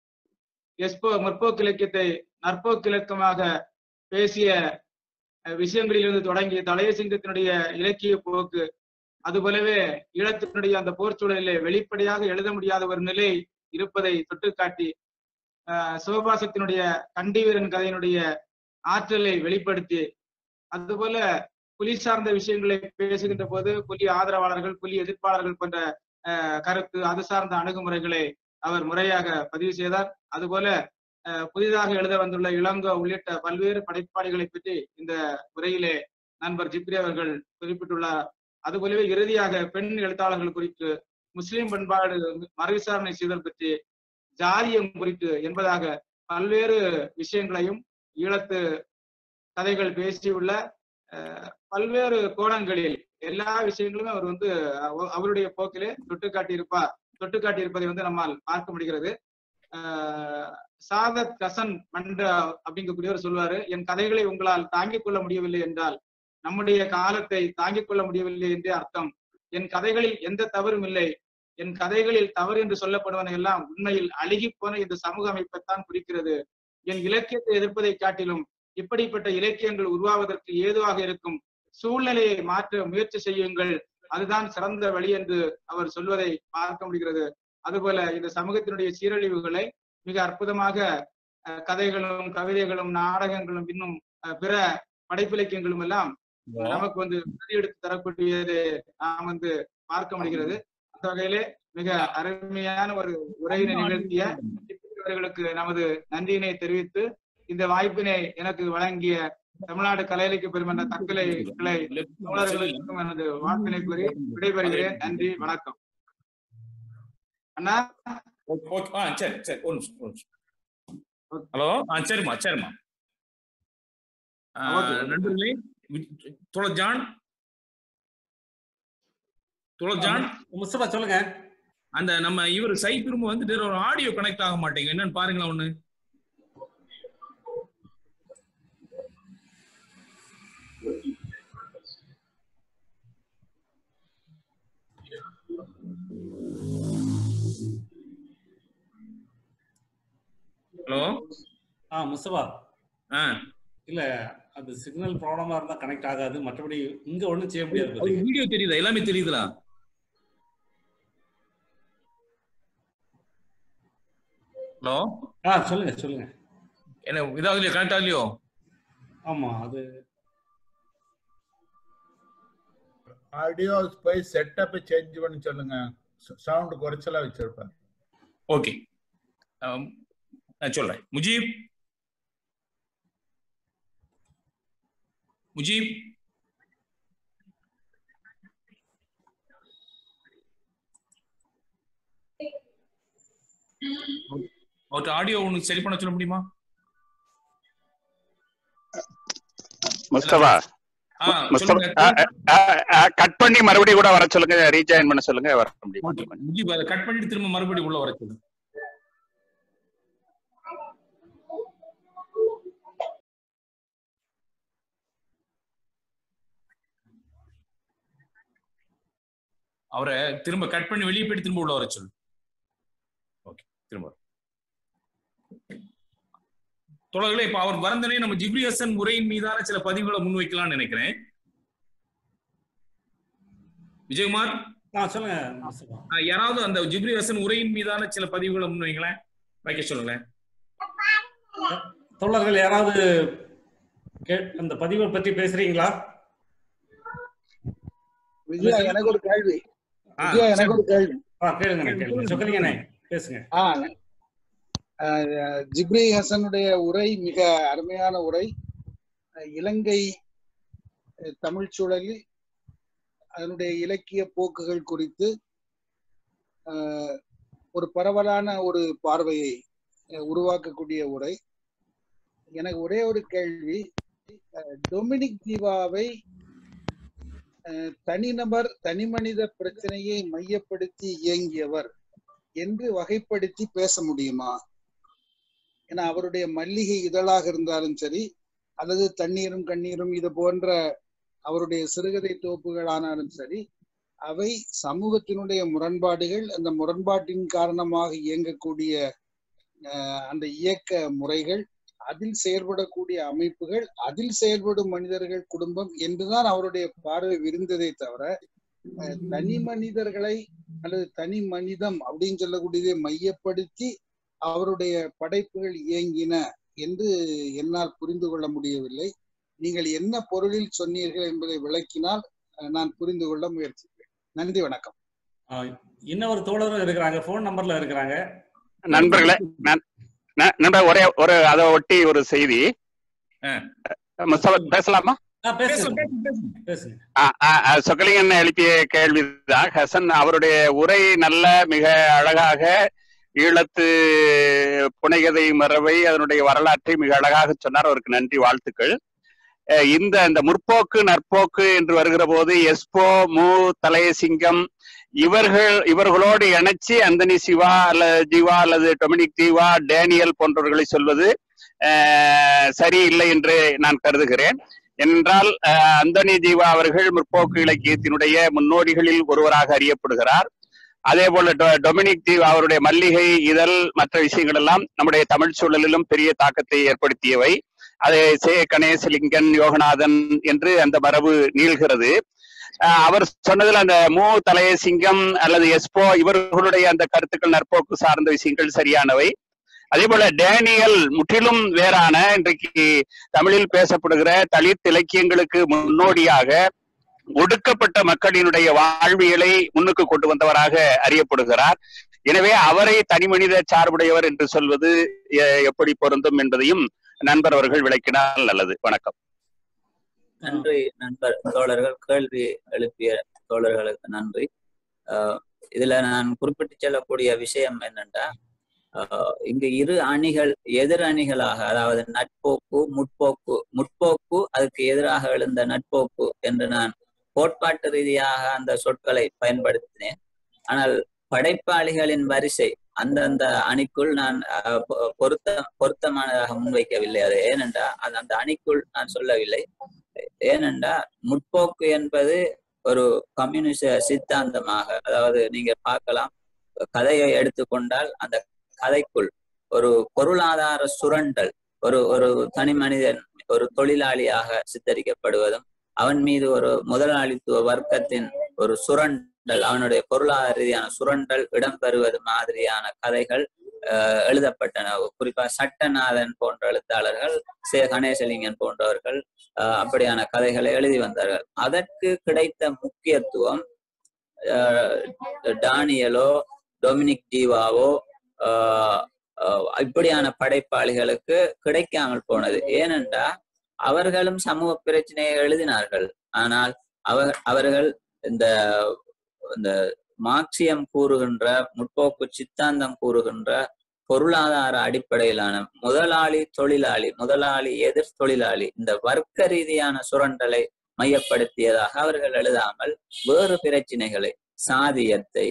எஸ்போ முற்போக்கு இலக்கியத்தை நற்போக்கு இலக்கமாக பேசிய அஹ், விஷயங்களிலிருந்து தொடங்கி தலைய சிங்கத்தினுடைய இலக்கிய போக்கு அதுபோலவே ஈழத்தினுடைய அந்த போர் சூழலிலே வெளிப்படையாக எழுத முடியாத ஒரு நிலை இருப்பதை தொட்டுக்காட்டி ஆஹ், சிவபாசத்தினுடைய கண்டிவீரன் கதையினுடைய ஆற்றலை வெளிப்படுத்தி அதுபோல புலி சார்ந்த விஷயங்களை பேசுகின்ற போது புலி ஆதரவாளர்கள் புலி எதிர்ப்பாளர்கள் போன்ற ஆஹ், கருத்து அது சார்ந்த அணுகுமுறைகளை அவர் முறையாக பதிவு செய்தார் அதுபோல ஆஹ், புதிதாக எழுத வந்துள்ள இளங்கோ உள்ளிட்ட பல்வேறு படைப்பாளிகளை பற்றி இந்த உரையிலே நண்பர் ஜிப்ரி அவர்கள் குறிப்பிட்டுள்ளார் அதுபோலவே இறுதியாக பெண் எழுத்தாளர்கள் குறித்து முஸ்லிம் பண்பாடு மறுவிசாரணை செய்தல் பற்றி ஜாதியம் குறித்து என்பதாக பல்வேறு விஷயங்களையும் ஈழத்து கதைகள் பேசியுள்ள அஹ், பல்வேறு கோணங்களில் எல்லா விஷயங்களுமே அவர் வந்து அவ- அவருடைய போக்கிலே தொட்டு காட்டியிருப்பார் தொட்டு காட்டியிருப்பதை வந்து நம்மால் பார்க்க முடிகிறது அஹ், சாதத் கசன் மண்ட அப்படிங்கக்கூடியவர் சொல்வாரு என் கதைகளை உங்களால் தாங்கிக் கொள்ள முடியவில்லை என்றால் நம்முடைய காலத்தை தாங்கிக் கொள்ள முடியவில்லை என்றே அர்த்தம் என் கதைகளில் எந்த தவறும் இல்லை என் கதைகளில் தவறு என்று சொல்லப்படுவன எல்லாம் உண்மையில் அழுகி போன இந்த சமூக அமைப்பைத்தான் குறிக்கிறது என் இலக்கியத்தை எதிர்ப்பதை காட்டிலும் இப்படிப்பட்ட இலக்கியங்கள் உருவாவதற்கு ஏதுவாக இருக்கும் சூழ்நிலையை மாற்ற முயற்சி செய்யுங்கள் அதுதான் சிறந்த வழி என்று அவர் சொல்வதை பார்க்க முடிகிறது அதுபோல இந்த சமூகத்தினுடைய சீரழிவுகளை மிக அற்புதமாக அஹ், கதைகளும் கவிதைகளும் நாடகங்களும் இன்னும் அஹ், பிற படைப்பிலக்கியங்களும் எல்லாம் நமக்கு வந்து பிரதி எடுத்து தரக்கூடியது நாம் வந்து பார்க்க முடிகிறது அந்த வகையிலே மிக அருமையான ஒரு உரையினை நிகழ்த்திய அவர்களுக்கு நமது நன்றியினை தெரிவித்து இந்த வாய்ப்பினை எனக்கு வழங்கிய தமிழ்நாடு கலை இலக்கிய பெருமன்ற தக்கலை கிளை தோழர்களுக்கும் எனது வாழ்த்தினை கூறி விடைபெறுகிறேன் நன்றி வணக்கம் அண்ணா ஓகே, ஓகே. ஆ சரி சரி ஒரு நிமிஷம் ஒரு நிமிஷம் ஹலோ ஆ சரிம்மா சரிம்மா ஆ, ஓகே. நண்பர்களே வி- தோழர் ஜான் தோழர் ஜான் முஸ்தபா சொல்லுங்க அந்த நம்ம இவர் சை திரும்ப வந்துட்டு ஒரு ஆடியோ கனெக்ட் ஆக மாட்டேங்க என்னன்னு பாருங்களேன் ஒண்ணு ஹலோ ஆ முஸ்தபா ஆ இல்ல அது சிக்னல் ப்ராப்ளமா இருந்தா கனெக்ட் ஆகாது மற்றபடி இங்க ஒண்ணும் செய்ய முடியாது பாத்தீங்க. வீடியோ தெரியுதா எல்லாமே தெரியுதுல ஹலோ ஆ சொல்லுங்க சொல்லுங்க என்ன இதாகலையோ கனெக்ட் ஆகலையோ ஆமா அது ஆடியோ போய் செட்டப் சேஞ்ச் பண்ணி சொல்லுங்க சவுண்ட் குறைச்சலா வச்சிருப்பேன் ஓகே நான் சொல்றேன் முஜீப் முஜீப் அவர்கிட்ட ஆடியோ உனக்கு சரி பண்ண சொல்ல முடியுமா முஸ்தபா ஆ முஸ்தபா சொல்லுங்க கட் பண்ணி மறுபடியும் கூட வர சொல்லுங்க ரீஜாயின் பண்ண சொல்லுங்க வர ஓகே முடியும் முஜீப் அதை கட் பண்ணிட்டு திரும்ப மறுபடியும் உள்ள வர சொல்லு அவரை திரும்ப கட் பண்ணி வெளியே போயிட்டு திரும்ப உள்ள வர சொல்லு ஓகே திரும்ப தொடர்களே இப்ப அவர் வரந்தனே நம்ம ஜிப்ரி ஹசன் உரையின் மீதான சில பதிவுகளை முன்வைக்கலாம்னு நினைக்கிறேன் விஜயகுமார் ஆ சொல்லுங்க முஸ்தபா ஆஹ் யாராவது அந்த ஜிப்ரி ஹசன் உரையின் மீதான சில பதிவுகளை முன்வைங்களேன் வைக்க சொல்லுங்களேன் தோழர்கள் யாராவது கே- அந்த பதிவை பற்றி பேசுறீங்களா விஜயா எனக்கு ஒரு கேள்வி ஆ, விஜயா எனக்கு ஒரு கேள்வி ஆ கேளுங்கண்ணே கேளுங்க சொக்கலிங்கண்ணே பேசுங்க ஆ அஹ், ஜிப்ரி ஹசனுடைய உரை மிக அருமையான உரை அஹ், இலங்கை அஹ், தமிழ் சூழலில் அதனுடைய இலக்கிய போக்குகள் குறித்து அஹ், ஒரு பரவலான ஒரு பார்வையை அஹ், உருவாக்கக்கூடிய உரை எனக்கு ஒரே ஒரு கேள்வி அஹ், டொமினிக் தீவாவை அஹ், தனிநபர் தனிமனித பிரச்சனையை மையப்படுத்தி இயங்கியவர் என்று வகைப்படுத்தி பேச முடியுமா ஏன்னா அவருடைய மல்லிகை இதழாக இருந்தாலும் சரி அல்லது தண்ணீரும் கண்ணீரும் இது போன்ற அவருடைய சிறுகதை தொகுப்புகளானாலும் சரி அவை சமூகத்தினுடைய முரண்பாடுகள் அந்த முரண்பாட்டின் காரணமாக இயங்கக்கூடிய அஹ், அந்த இயக்க முறைகள் அதில் செயல்படக்கூடிய அமைப்புகள் அதில் செயல்படும் மனிதர்கள் குடும்பம் என்றுதான் அவருடைய பார்வை விரிந்ததை தவிர அஹ், தனி மனிதர்களை அல்லது தனி மனிதம் அப்படின்னு சொல்லக்கூடியதை மையப்படுத்தி அவருடைய படைப்புகள் இயங்கின என்று என்னால் புரிந்து கொள்ள முடியவில்லை நீங்கள் என்ன பொருளில் சொன்னீர்கள் என்பதை விளக்கினால் அஹ், நான் புரிந்து கொள்ள முயற்சிப்பேன் நன்றி வணக்கம் ஆ, இன்னொரு தோழரும் இருக்கிறாங்க ஃபோன் நம்பர்ல இருக்கிறாங்க நண்பர்களே நான் ந- நண்பர் ஒரே ஒரு அதை ஒட்டி ஒரு செய்தி ஆ. முஸ்தபா பேசலாமா ஆ பேசுங்க பேசுங்க, பேசுங்க. பேசுங்க ஆ, ஆ, ஆ, சொக்கலிங்கன் எழுப்பிய கேள்விதான் ஹசன் அவருடைய உரை நல்ல மிக அழகாக ஈழத்து புனைகதை மரபை அதனுடைய வரலாற்றை மிக அழகாக சொன்னார் அவருக்கு நன்றி வாழ்த்துக்கள் அஹ் இந்த இந்த முற்போக்கு நற்போக்கு என்று வருகிற போது எஸ்போ மு தலையசிங்கம் இவர்கள் இவர்களோடு இணைச்சு அந்தனி சிவா அல்லது ஜீவா அல்லது டொமினிக் தீவா டேனியல் போன்றவர்களை சொல்வது அஹ், சரியில்லை என்று நான் கருதுகிறேன் என்றால் அஹ், அந்தோனி ஜீவா அவர்கள் முற்போக்கு இலக்கியத்தினுடைய முன்னோடிகளில் ஒருவராக அறியப்படுகிறார் அதே போல டொ- டொமினிக் தீவா அவருடைய மல்லிகை இதழ் மற்ற விஷயங்கள் எல்லாம் நம்முடைய தமிழ் சூழலிலும் பெரிய தாக்கத்தை ஏற்படுத்தியவை அது சே கணேசலிங்கன் யோகநாதன் என்று அந்த மரபு நீள்கிறது அஹ், அவர் சொன்னதில் அந்த மு தலையசிங்கம் அல்லது எஸ்போ இவர்களுடைய அந்த கருத்துக்கள் நற்போக்கு சார்ந்த விஷயங்கள் சரியானவை அதே போல டேனியல் முற்றிலும் வேறான இன்றைக்கு தமிழில் பேசப்படுகிற தலித் இலக்கியங்களுக்கு முன்னோடியாக ஒடுக்கப்பட்ட மக்களினுடைய வாழ்வியலை முன்னுக்கு கொண்டு வந்தவராக அறியப்படுகிறார் எனவே அவரை தனிமனித சார்புடையவர் என்று சொல்வது எ- எப்படி பொருந்தும் என்பதையும் நண்பர் அவர்கள் விளக்கினால் நல்லது வணக்கம் நன்றி நண்பர் தோழர்கள் கேள்வி எழுப்பிய தோழர்களுக்கு நன்றி ஆஹ் இதுல நான் குறிப்பிட்டு செல்லக்கூடிய விஷயம் என்னன்னா ஆஹ் இங்கு இரு அணிகள் எதிர் அணிகளாக அதாவது நட்போக்கு முற்போக்கு முற்போக்கு அதுக்கு எதிராக எழுந்த நட்போக்கு என்று நான் கோட்பாட்டு ரீதியாக அந்த சொற்களை பயன்படுத்தினேன் ஆனால் படைப்பாளிகளின் வரிசை அந்தந்த அணிக்குள் நான் ஆஹ் பொ- பொருத்த பொருத்தமானதாக முன்வைக்கவில்லை அது ஏனென்றா அது அந்த அணிக்குள் நான் சொல்லவில்லை ஏனென்றா முற்போக்கு என்பது ஒரு கம்யூனிச சித்தாந்தமாக அதாவது நீங்க பார்க்கலாம் கதையை எடுத்துக்கொண்டால் அந்த கதைக்குள் ஒரு பொருளாதார சுரண்டல் ஒரு ஒரு தனி மனிதன் ஒரு தொழிலாளியாக சித்தரிக்கப்படுவதும் அவன் மீது ஒரு முதலாளித்துவ வர்க்கத்தின் ஒரு சுரண்டல் அவனுடைய பொருளாதார ரீதியான சுரண்டல் இடம்பெறுவது மாதிரியான கதைகள் அஹ், எழுதப்பட்டன குறிப்பா சட்டநாதன் போன்ற எழுத்தாளர்கள் சே கணேசலிங்கன் போன்றவர்கள் அஹ், அப்படியான கதைகளை எழுதி வந்தார்கள் அதற்கு கிடைத்த முக்கியத்துவம் அஹ், டானியலோ டொமினிக் டீவாவோ ஆஹ் ஆஹ் இப்படியான படைப்பாளிகளுக்கு கிடைக்காமல் போனது ஏனென்றா அவர்களும் சமூக பிரச்சனையை எழுதினார்கள் ஆனால் அவர் அவர்கள் இந்த இந்த மார்க்சியம் கூறுகின்ற முற்போக்கு சித்தாந்தம் கூறுகின்ற பொருளாதார அடிப்படையிலான முதலாளி தொழிலாளி முதலாளி எதிர் தொழிலாளி இந்த வர்க்க ரீதியான சுரண்டலை மையப்படுத்தியதாக அவர்கள் எழுதாமல் வேறு பிரச்சினைகளை சாதியத்தை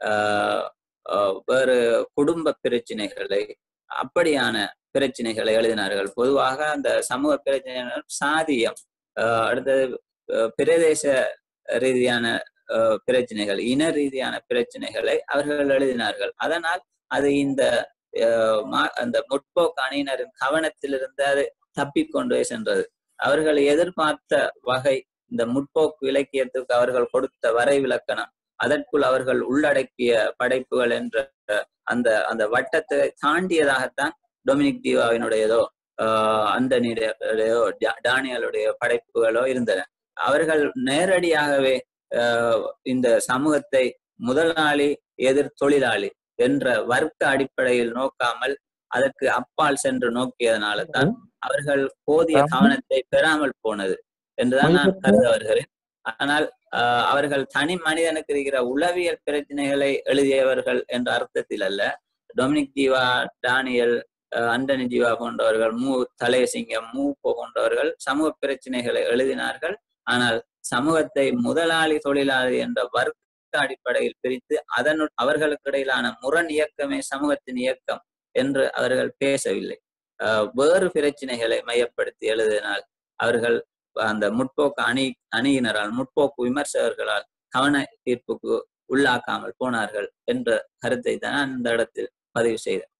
ஆஹ் ஆஹ் வேறு குடும்ப பிரச்சனைகளை அப்படியான பிரச்சனைகளை எழுதினார்கள் பொதுவாக அந்த சமூக பிரச்சனைகள் சாதியம் ஆஹ் அடுத்தது ஆஹ் பிரதேச ரீதியான ஆஹ் பிரச்சனைகள் இன ரீதியான பிரச்சனைகளை அவர்கள் எழுதினார்கள் அதனால் அது இந்த ஆஹ் மா- அந்த முற்போக்கு அணியினரின் கவனத்திலிருந்து அது தப்பிக்கொண்டே சென்றது அவர்கள் எதிர்பார்த்த வகை இந்த முற்போக்கு இலக்கியத்துக்கு அவர்கள் கொடுத்த வரைவிலக்கணம் அதற்குள் அவர்கள் உள்ளடக்கிய படைப்புகள் என்ற அந்த அந்த வட்டத்தை தாண்டியதாகத்தான் டொமினிக் தீவாவினுடையதோ ஆஹ் அந்தனியுடையதோ டா- டானியலுடைய படைப்புகளோ இருந்தன அவர்கள் நேரடியாகவே ஆஹ் இந்த சமூகத்தை முதலாளி எதிர் தொழிலாளி என்ற வர்க்க அடிப்படையில் நோக்காமல் அதற்கு அப்பால் சென்று நோக்கியதனால தான் அவர்கள் போதிய கவனத்தை பெறாமல் போனது என்றுதான் நான் கருத வருகிறேன் ஆனால் ஆஹ் அவர்கள் தனி மனிதனுக்கு இருக்கிற உளவியல் பிரச்சனைகளை எழுதியவர்கள் என்ற அர்த்தத்தில் அல்ல டொமினிக் ஜீவா டானியல் ஆஹ் அண்டனி ஜீவா போன்றவர்கள் மு தலேசிங்கம் மூ போன்றவர்கள் சமூக பிரச்சனைகளை எழுதினார்கள் ஆனால் சமூகத்தை முதலாளி தொழிலாளி என்ற வர்க்க அடிப்படையில் பிரித்து அதனுள் அவர்களுக்கு இடையிலான முரண் இயக்கமே சமூகத்தின் இயக்கம் என்று அவர்கள் பேசவில்லை ஆஹ் வேறு பிரச்சனைகளை மையப்படுத்தி எழுதினால் அவர்கள் அந்த முற்போக்கு அணி அணியினரால் முற்போக்கு விமர்சகர்களால் கவன தீர்ப்புக்கு உள்ளாக்காமல் போனார்கள் என்ற கருத்தை தான் நான் இந்த இடத்தில் பதிவு செய்தேன்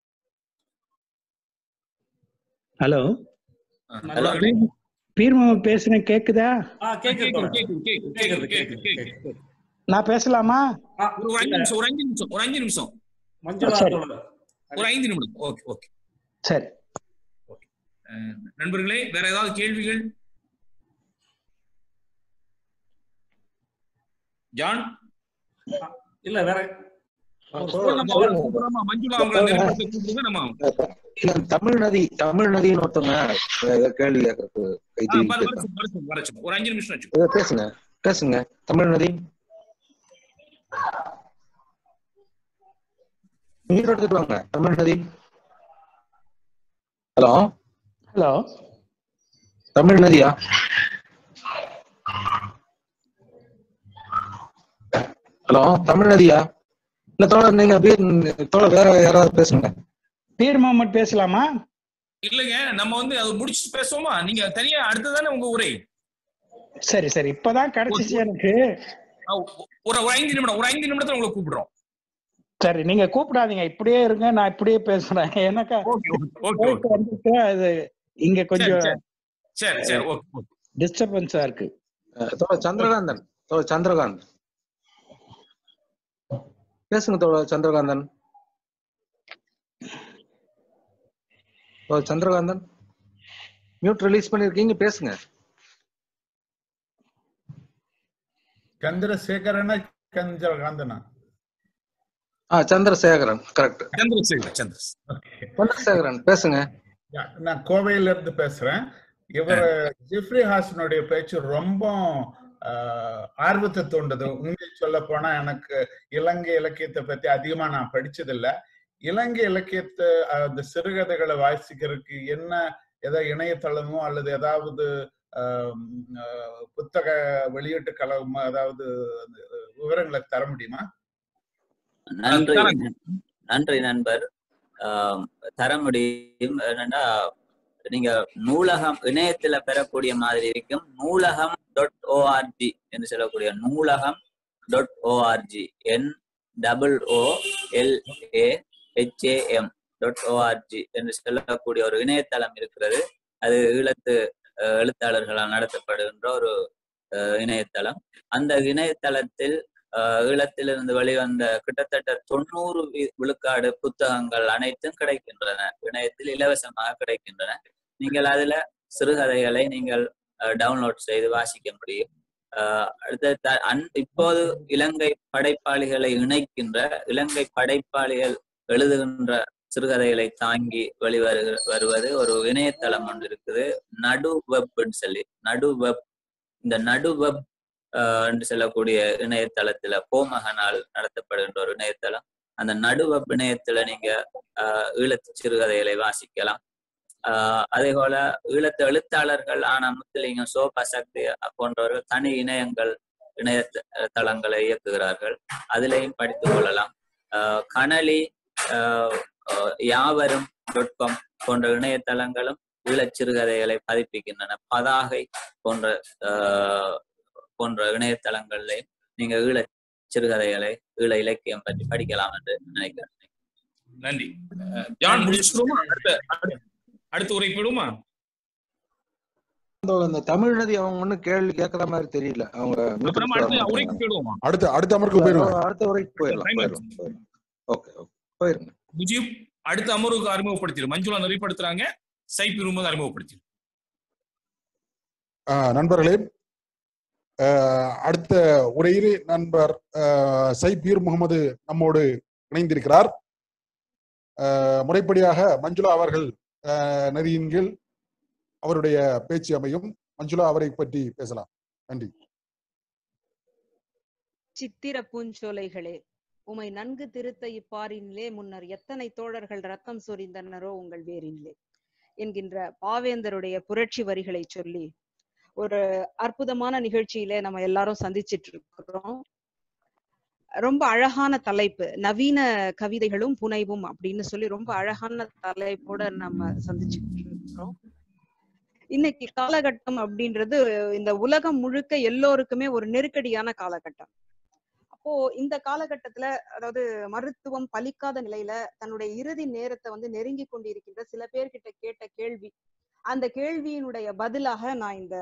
ஹலோ நண்பர்களே, பீர்மாமா பேசுறேன் கேக்குதா ஆ கேக்குது கேக்குது, தோழர். கேக்குது, கேக்குது, கேக்குது கேக்குது, கேக்குது கேக்குது. கேக்குது. நான் பேசலாமா ஆ, ஒரு அஞ்சு நிமிஷம் ஒரு அஞ்சு நிமிஷம் ஒரு அஞ்சு நிமிஷம் மஞ்சுளா சரி. தோழர். ஒரு ஐந்து நிமிடம் ஓகே ஓகே சரி அஹ், நண்பர்களே வேற ஏதாவது கேள்விகள் ஜான் இல்ல வேற நம்ம அவரை கூப்பிடுறோமா? மஞ்சுளா அவங்களை அந்த இடத்துல கூப்பிடுங்க நம்ம இல்ல தமிழ் நதி தமிழ் நதின்னு ஒருத்தவங்க ஏதோ கேள்வி கேட்கறதுக்கு கை ஆ, தூக்கி வர- வர கேட்கறாங்க. சொல்லு, வர சொல்லு, வர சொல்லு. ஒரு அஞ்சு நிமிஷம் வச்சு ஏதோ பேசுங்க பேசுங்க தமிழ் நதி நீர் எடுத்துட்டு வாங்க தமிழ் நதி ஹலோ ஹலோ தமிழ் நதியா ஹலோ தமிழ் நதியா இல்ல தோழர் நீங்க அப்படியே தோழர் வேற யாராவது பேசுங்க பீர் முகமது பேசலாமா இல்லைங்க நம்ம வந்து அது முடிச்சுட்டு பேசுவோமா நீங்க தனியா அடுத்ததானே உங்க உரை சரி சரி இப்பதான் கிடைச்சிச்சு எனக்கு ஆ, ஒரு ஒரு ஐந்து நிமிடம் ஒரு ஐந்து நிமிடத்துல உங்களை கூப்பிடுறோம் சரி நீங்க கூப்பிடாதீங்க இப்படியே இருங்க நான் இப்படியே பேசுறேன் எனக்கு ஓகே ஓகே ஓகே போயிட்டு வந்துட்டு அது இங்க கொஞ்சம் சரி, சரி சரி ஓகே ஓகே டிஸ்டர்பன்ஸா இருக்கு அஹ் தோழர் சந்திரகாந்தன் தோழர் சந்திரகாந்த் பேசுங்க தோழர் சந்திரகாந்தன் தோழர் சந்திரகாந்தன் மியூட் ரிலீஸ் பண்ணிருக்கீங்க பேசுங்க ಚಂದ್ರಶೇಖರನ ಚಂದ್ರಕಾಂತನ ஆ சந்திரசேகரன் கரெக்ட் சந்திரசேகர் சந்திரசேகர் சந்திரசேகரன் பேசுங்க நான் கோவையில இருந்து பேசுறேன் இவர் ஜிப்ரி ஹாசனுடைய பேச்சு ரொம்ப ஆஹ், ஆர்வத்தை தூண்டுது உண்மையை சொல்ல போனா எனக்கு இலங்கை இலக்கியத்தை பத்தி அதிகமா நான் படிச்சதில்ல இலங்கை இலக்கியத்தை ஆஹ், அந்த சிறுகதைகளை வாசிக்கிறதுக்கு என்ன ஏதாவது இணையதளமோ அல்லது ஏதாவது ஆஹ், ஆஹ், புத்தக வெளியீட்டு கழகமோ ஏதாவது அந்த விவரங்களை தர முடியுமா நன்றி தரேன். நன்றி நண்பர் ஆம், தர முடியும் என்னன்னா நீங்க நூலகம் இணையத்துல பெறக்கூடிய மாதிரி இருக்கும் நூலகம் டாட் ஓஆர்ஜி என்று சொல்லக்கூடிய நூலகம் dot ORG N double O L A H A M dot ORG என்று சொல்லக்கூடிய ஒரு இணையதளம் இருக்கிறது அது ஈழத்து அஹ், எழுத்தாளர்களால் நடத்தப்படுகின்ற ஒரு அஹ், இணையதளம் அந்த இணையதளத்தில் அஹ், ஈழத்திலிருந்து வெளிவந்த கிட்டத்தட்ட தொண்ணூறு வி- விழுக்காடு புத்தகங்கள் அனைத்தும் கிடைக்கின்றன இணையத்தில் இலவசமாக கிடைக்கின்றன நீங்கள் அதுல சிறுகதைகளை நீங்கள் டவுன்லோட் செய்து வாசிக்க முடியும் அஹ், அடுத்த த- அன்- இப்போது இலங்கை படைப்பாளிகளை இணைக்கின்ற இலங்கை படைப்பாளிகள் எழுதுகின்ற சிறுகதைகளை தாங்கி வெளிவருகிற வருவது ஒரு இணையதளம் ஒன்று இருக்குது நடு வெப்னு சொல்லி நடு வெப் இந்த நடு வெப் ஆஹ் என்று சொல்லக்கூடிய இணையதளத்துல கோமகனால் நடத்தப்படுகின்ற ஒரு இணையதளம் அந்த நடு வெப் இணையத்துல நீங்க ஆஹ் ஈழத்து சிறுகதைகளை வாசிக்கலாம் ஆஹ் அதே போல ஈழத்து எழுத்தாளர்கள் ஆன முத்துலிங்கம் சோபா சக்தி போன்றவர்கள் தனி இணையங்கள் இணைய தளங்களை இயக்குகிறார்கள் அதிலையும் படித்துக் கொள்ளலாம் ஆஹ் கனலி ஆஹ் ஆஹ் யாவரும் நுட்பம் போன்ற இணையதளங்களும் ஈழச் சிறுகதைகளை பதிப்பிக்கின்றன பதாகை போன்ற ஆஹ் போன்ற இணையதளங்களிலையும் நீங்க ஈழ சிறுகதைகளை ஈழ இலக்கியம் பற்றி படிக்கலாம் என்று நினைக்கிறேன் நன்றி அஹ், ஜான் முடிச்சுடுவோமா அடுத்த அடுத்த- அடுத்த உரை போயிடுமா இந்த- இந்த தமிழ் நதி அவங்க ஒண்ணும் கேள்வி கேட்கற மாதிரி தெரியல அவங்க mute அப்புறமா அடிச்சு அடுத்த வர உரைக்கு மாட்டாங்க. போயிடுவோமா அடுத்த அடுத்த அமர்வுக்கு போயிருவோம் அடுத்த உரைக்கு போயிடலாம் Time போயிடலாம் போயிடலாம் ஓகே ஓகே போயிருங்க முஜீப் அடுத்த அமர்வுக்கு அறிமுகப்படுத்திடு மஞ்சுளா நெறிப்படுத்துறாங்க சைப் விரும்புவது அறிமுகப்படுத்திடு ஆஹ் நண்பர்களே ஆஹ் அடுத்த உரையில் நண்பர் ஆஹ் சைபீர் முகமது நம்மோடு இணைந்திருக்கிறார் ஆஹ் முறைப்படியாக மஞ்சுளா அவர்கள் ஆஹ் நெறியின் கீழ் அவருடைய பேச்சு அமையும் மஞ்சுளா அவரை பற்றி பேசலாம் நன்றி சித்திர பூஞ்சோலைகளே உமை நன்கு திருத்த இப்பாரினிலே முன்னர் எத்தனை தோழர்கள் ரத்தம் சொரிந்தனரோ உங்கள் வேரினிலே என்கின்ற பாவேந்தருடைய புரட்சி வரிகளை சொல்லி ஒரு அற்புதமான நிகழ்ச்சியில நம்ம எல்லாரும் சந்திச்சிட்டு இருக்கிறோம் ரொம்ப அழகான தலைப்பு நவீன கவிதைகளும் புனைவும் அப்படின்னு சொல்லி ரொம்ப அழகான தலைப்போட நம்ம சந்திச்சுட்டு இருக்கிறோம் இன்னைக்கு காலகட்டம் அப்படின்றது இந்த உலகம் முழுக்க எல்லோருக்குமே ஒரு நெருக்கடியான காலகட்டம் அப்போ இந்த காலகட்டத்துல அதாவது மருத்துவம் பலிக்காத நிலையில தன்னுடைய இறுதி நேரத்தை வந்து நெருங்கி கொண்டிருக்கின்ற சில பேர்கிட்ட கேட்ட கேள்வி அந்த கேள்வியினுடைய பதிலாக நான் இந்த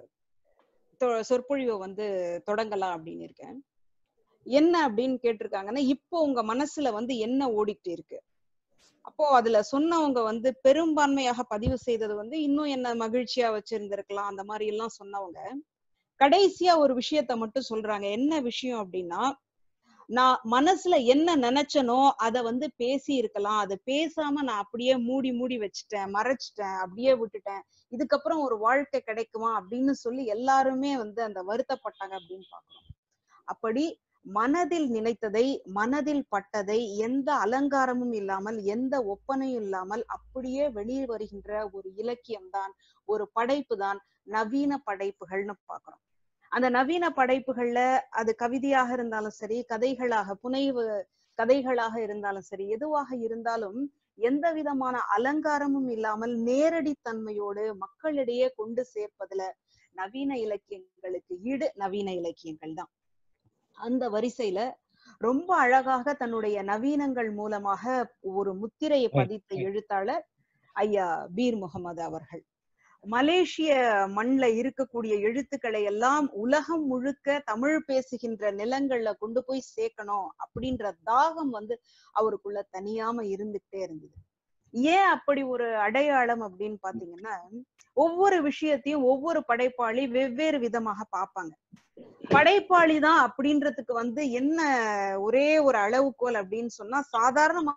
தொ- சொற்பொழிவை வந்து தொடங்கலாம் அப்படின்னு இருக்கேன் என்ன அப்படின்னு கேட்டிருக்காங்கன்னா இப்போ உங்க மனசுல வந்து என்ன ஓடிட்டு இருக்கு அப்போ அதுல சொன்னவங்க வந்து பெரும்பான்மையாக பதிவு செய்தது வந்து இன்னும் என்ன மகிழ்ச்சியா வச்சிருந்திருக்கலாம் அந்த மாதிரி எல்லாம் சொன்னவங்க கடைசியா ஒரு விஷயத்த மட்டும் சொல்றாங்க என்ன விஷயம் அப்படின்னா நான் மனசுல என்ன நினைச்சனோ அத வந்து பேசி இருக்கலாம் அதை பேசாம நான் அப்படியே மூடி மூடி வச்சுட்டேன் மறைச்சிட்டேன் அப்படியே விட்டுட்டேன் இதுக்கப்புறம் ஒரு வாழ்க்கை கிடைக்குமா அப்படின்னு சொல்லி எல்லாருமே வந்து அந்த வருத்தப்பட்டாங்க அப்படின்னு பாக்குறோம் அப்படி மனதில் நினைத்ததை மனதில் பட்டதை எந்த அலங்காரமும் இல்லாமல் எந்த ஒப்பனையும் இல்லாமல் அப்படியே வெளியே வருகின்ற ஒரு இலக்கியம்தான் ஒரு படைப்பு தான் நவீன படைப்புகள்னு பாக்குறோம் அந்த நவீன படைப்புகள்ல அது கவிதையாக இருந்தாலும் சரி கதைகளாக புனைவு கதைகளாக இருந்தாலும் சரி எதுவாக இருந்தாலும் எந்த விதமான அலங்காரமும் இல்லாமல் நேரடி தன்மையோடு மக்களிடையே கொண்டு சேர்ப்பதுல நவீன இலக்கியங்களுக்கு ஈடு நவீன இலக்கியங்கள் தான் அந்த வரிசையில ரொம்ப அழகாக தன்னுடைய நவீனங்கள் மூலமாக ஒரு முத்திரையை பதித்த எழுத்தாளர் ஐயா பீர் முகமது அவர்கள் மலேசிய மண்ல இருக்கக்கூடிய எழுத்துக்களை எல்லாம் உலகம் முழுக்க தமிழ் பேசுகின்ற நிலங்கள்ல கொண்டு போய் சேர்க்கணும் அப்படின்ற தாகம் வந்து அவருக்குள்ள தனியாம இருந்துகிட்டே இருந்தது ஏன் அப்படி ஒரு அடையாளம் அப்படின்னு பாத்தீங்கன்னா ஒவ்வொரு விஷயத்தையும் ஒவ்வொரு படைப்பாளி வெவ்வேறு விதமாக பார்ப்பாங்க படைப்பாளி தான் அப்படின்றதுக்கு வந்து என்ன ஒரே ஒரு அளவுகோல் அப்படின்னு சொன்னா சாதாரண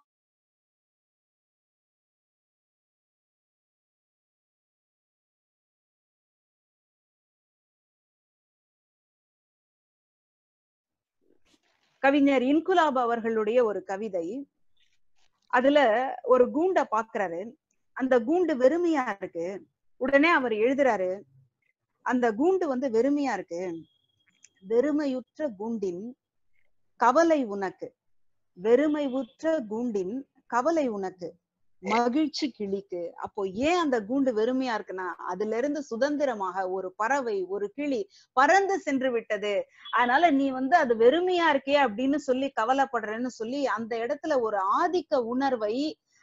கவிஞர் இன்குலாப் அவர்களுடைய ஒரு கவிதை அதுல ஒரு கூண்ட பாக்குறாரு அந்த கூண்டு வெறுமையா இருக்கு உடனே அவர் எழுதுறாரு அந்த கூண்டு வந்து வெறுமையா இருக்கு வெறுமையுற்ற கூண்டின் கவலை உனக்கு வெறுமை உற்ற கூண்டின் கவலை உனக்கு மகிழ்ச்சி கிளிக்கு அப்போ ஏன் அந்த கூண்டு வெறுமையா இருக்குன்னா அதுல இருந்து சுதந்திரமாக ஒரு பறவை ஒரு கிளி பறந்து சென்று விட்டது அதனால நீ வந்து அது வெறுமையா இருக்கே அப்படின்னு சொல்லி கவலைப்படுறேன்னு சொல்லி அந்த இடத்துல ஒரு ஆதிக்க உணர்வை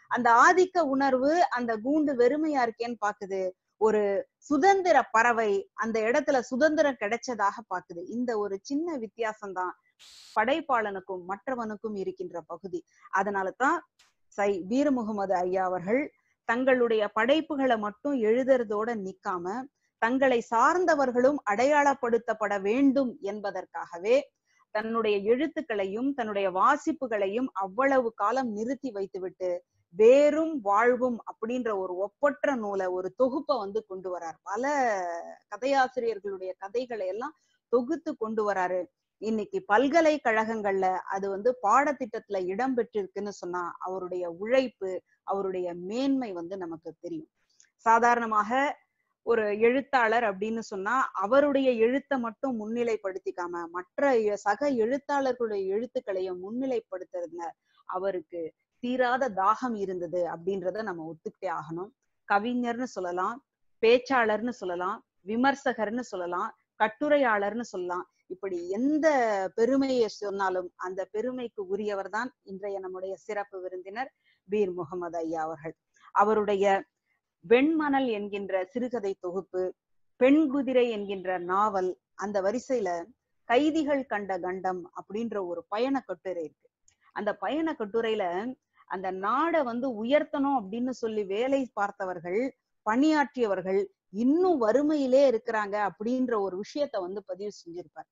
அந்த ஆதிக்க உணர்வு அந்த கூண்டு வெறுமையா இருக்கேன்னு பாக்குது ஒரு சுதந்திர பறவை அந்த இடத்துல சுதந்திரம் கிடைச்சதாக பாக்குது இந்த ஒரு சின்ன வித்தியாசம்தான் படைப்பாளனுக்கும் மற்றவனுக்கும் இருக்கின்ற பகுதி அதனாலதான் சை வீர முகமது ஐயா அவர்கள் தங்களுடைய படைப்புகளை மட்டும் எழுதுறதோட நிக்காம தங்களை சார்ந்தவர்களும் அடையாளப்படுத்தப்பட வேண்டும் என்பதற்காகவே தன்னுடைய எழுத்துக்களையும் தன்னுடைய வாசிப்புகளையும் அவ்வளவு காலம் நிறுத்தி வைத்துவிட்டு வேரும் வாழ்வும் அப்படின்ற ஒரு ஒப்பற்ற நூலை ஒரு தொகுப்பை வந்து கொண்டு வரார் பல கதையாசிரியர்களுடைய கதைகளை எல்லாம் தொகுத்து கொண்டு வராரு இன்னைக்கு பல்கலைக்கழகங்கள்ல அது வந்து பாடத்திட்டத்துல இடம் பெற்றிருக்குன்னு சொன்னா அவருடைய உழைப்பு அவருடைய மேன்மை வந்து நமக்கு தெரியும் சாதாரணமாக ஒரு எழுத்தாளர் அப்படின்னு சொன்னா அவருடைய எழுத்தை மட்டும் முன்னிலைப்படுத்திக்காம மற்ற எ- சக எழுத்தாளர்களுடைய எழுத்துக்களையும் முன்னிலைப்படுத்துறதுல அவருக்கு தீராத தாகம் இருந்தது அப்படின்றத நம்ம ஒத்துக்கிட்டே ஆகணும் கவிஞர்னு சொல்லலாம் பேச்சாளர்னு சொல்லலாம் விமர்சகர்னு சொல்லலாம் கட்டுரையாளர்னு சொல்லலாம் இப்படி எந்த பெருமையை சொன்னாலும் அந்த பெருமைக்கு உரியவர் தான் இன்றைய நம்முடைய சிறப்பு விருந்தினர் பீர் முகமது ஐயா அவர்கள் அவருடைய வெண்மணல் என்கின்ற சிறுகதை தொகுப்பு பெண் குதிரை என்கின்ற நாவல் அந்த வரிசையில கைதிகள் கண்ட கண்டம் அப்படின்ற ஒரு பயண கட்டுரை இருக்கு அந்த பயண கட்டுரையில அந்த நாடை வந்து உயர்த்தணும் அப்படின்னு சொல்லி வேலை பார்த்தவர்கள் பணியாற்றியவர்கள் இன்னும் வறுமையிலே இருக்கிறாங்க அப்படின்ற ஒரு விஷயத்த வந்து பதிவு செஞ்சிருப்பார்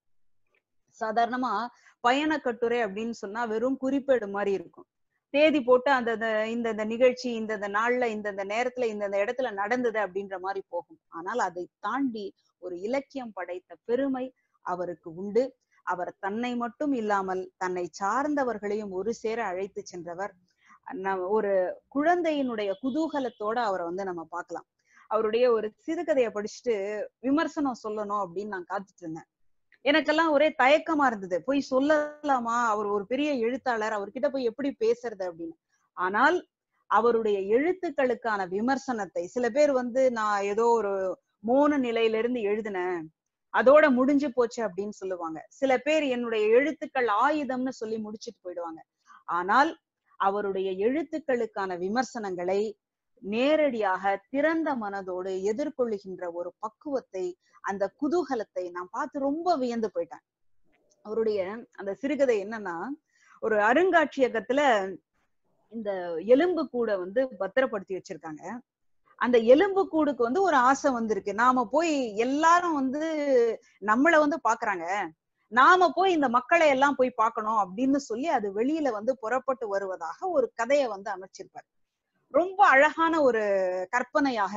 சாதாரணமா பயண கட்டுரை அப்படின்னு சொன்னா வெறும் குறிப்பேடு மாதிரி இருக்கும் தேதி போட்டு அந்த அந்த- இந்த இந்த நிகழ்ச்சி இந்த இந்த நாள்ல இந்த இந்த நேரத்துல இந்த இந்த இடத்துல நடந்தது அப்படின்ற மாதிரி போகும் ஆனால் அதை தாண்டி ஒரு இலக்கியம் படைத்த பெருமை அவருக்கு உண்டு அவர் தன்னை மட்டும் இல்லாமல் தன்னை சார்ந்தவர்களையும் ஒரு சேர அழைத்து சென்றவர் ந- ஒரு குழந்தையினுடைய குதூகலத்தோட அவரை வந்து நம்ம பார்க்கலாம் அவருடைய ஒரு சிறுகதையை படிச்சுட்டு விமர்சனம் சொல்லணும் அப்படின்னு நான் காத்துட்டு இருந்தேன் எனக்கெல்லாம் ஒரே தயக்கமா இருந்தது போய் சொல்லலாமா அவர் ஒரு பெரிய எழுத்தாளர் அவர்கிட்ட போய் எப்படி பேசுறது அப்படின்னு ஆனால் அவருடைய எழுத்துக்களுக்கான விமர்சனத்தை சில பேர் வந்து நான் ஏதோ ஒரு மோன நிலையில இருந்து எழுதினேன் அதோட முடிஞ்சு போச்சு அப்படின்னு சொல்லுவாங்க சில பேர் என்னுடைய எழுத்துக்கள் ஆயுதம்னு சொல்லி முடிச்சிட்டு போயிடுவாங்க ஆனால் அவருடைய எழுத்துக்களுக்கான விமர்சனங்களை நேரடியாக திறந்த மனதோடு எதிர்கொள்ளுகின்ற ஒரு பக்குவத்தை அந்த குதூகலத்தை நான் பார்த்து ரொம்ப வியந்து போயிட்டேன் அவருடைய அந்த சிறுகதை என்னன்னா ஒரு அருங்காட்சியகத்துல இந்த எலும்பு கூட வந்து பத்திரப்படுத்தி வச்சிருக்காங்க அந்த எலும்பு கூடுக்கு வந்து ஒரு ஆசை வந்திருக்கு நாம போய் எல்லாரும் வந்து நம்மள வந்து பாக்குறாங்க நாம போய் இந்த மக்களை எல்லாம் போய் பார்க்கணும் அப்படின்னு சொல்லி அது வெளியில வந்து புறப்பட்டு வருவதாக ஒரு கதையை வந்து அமைச்சிருப்பார் ரொம்ப அழகான ஒரு கற்பனையாக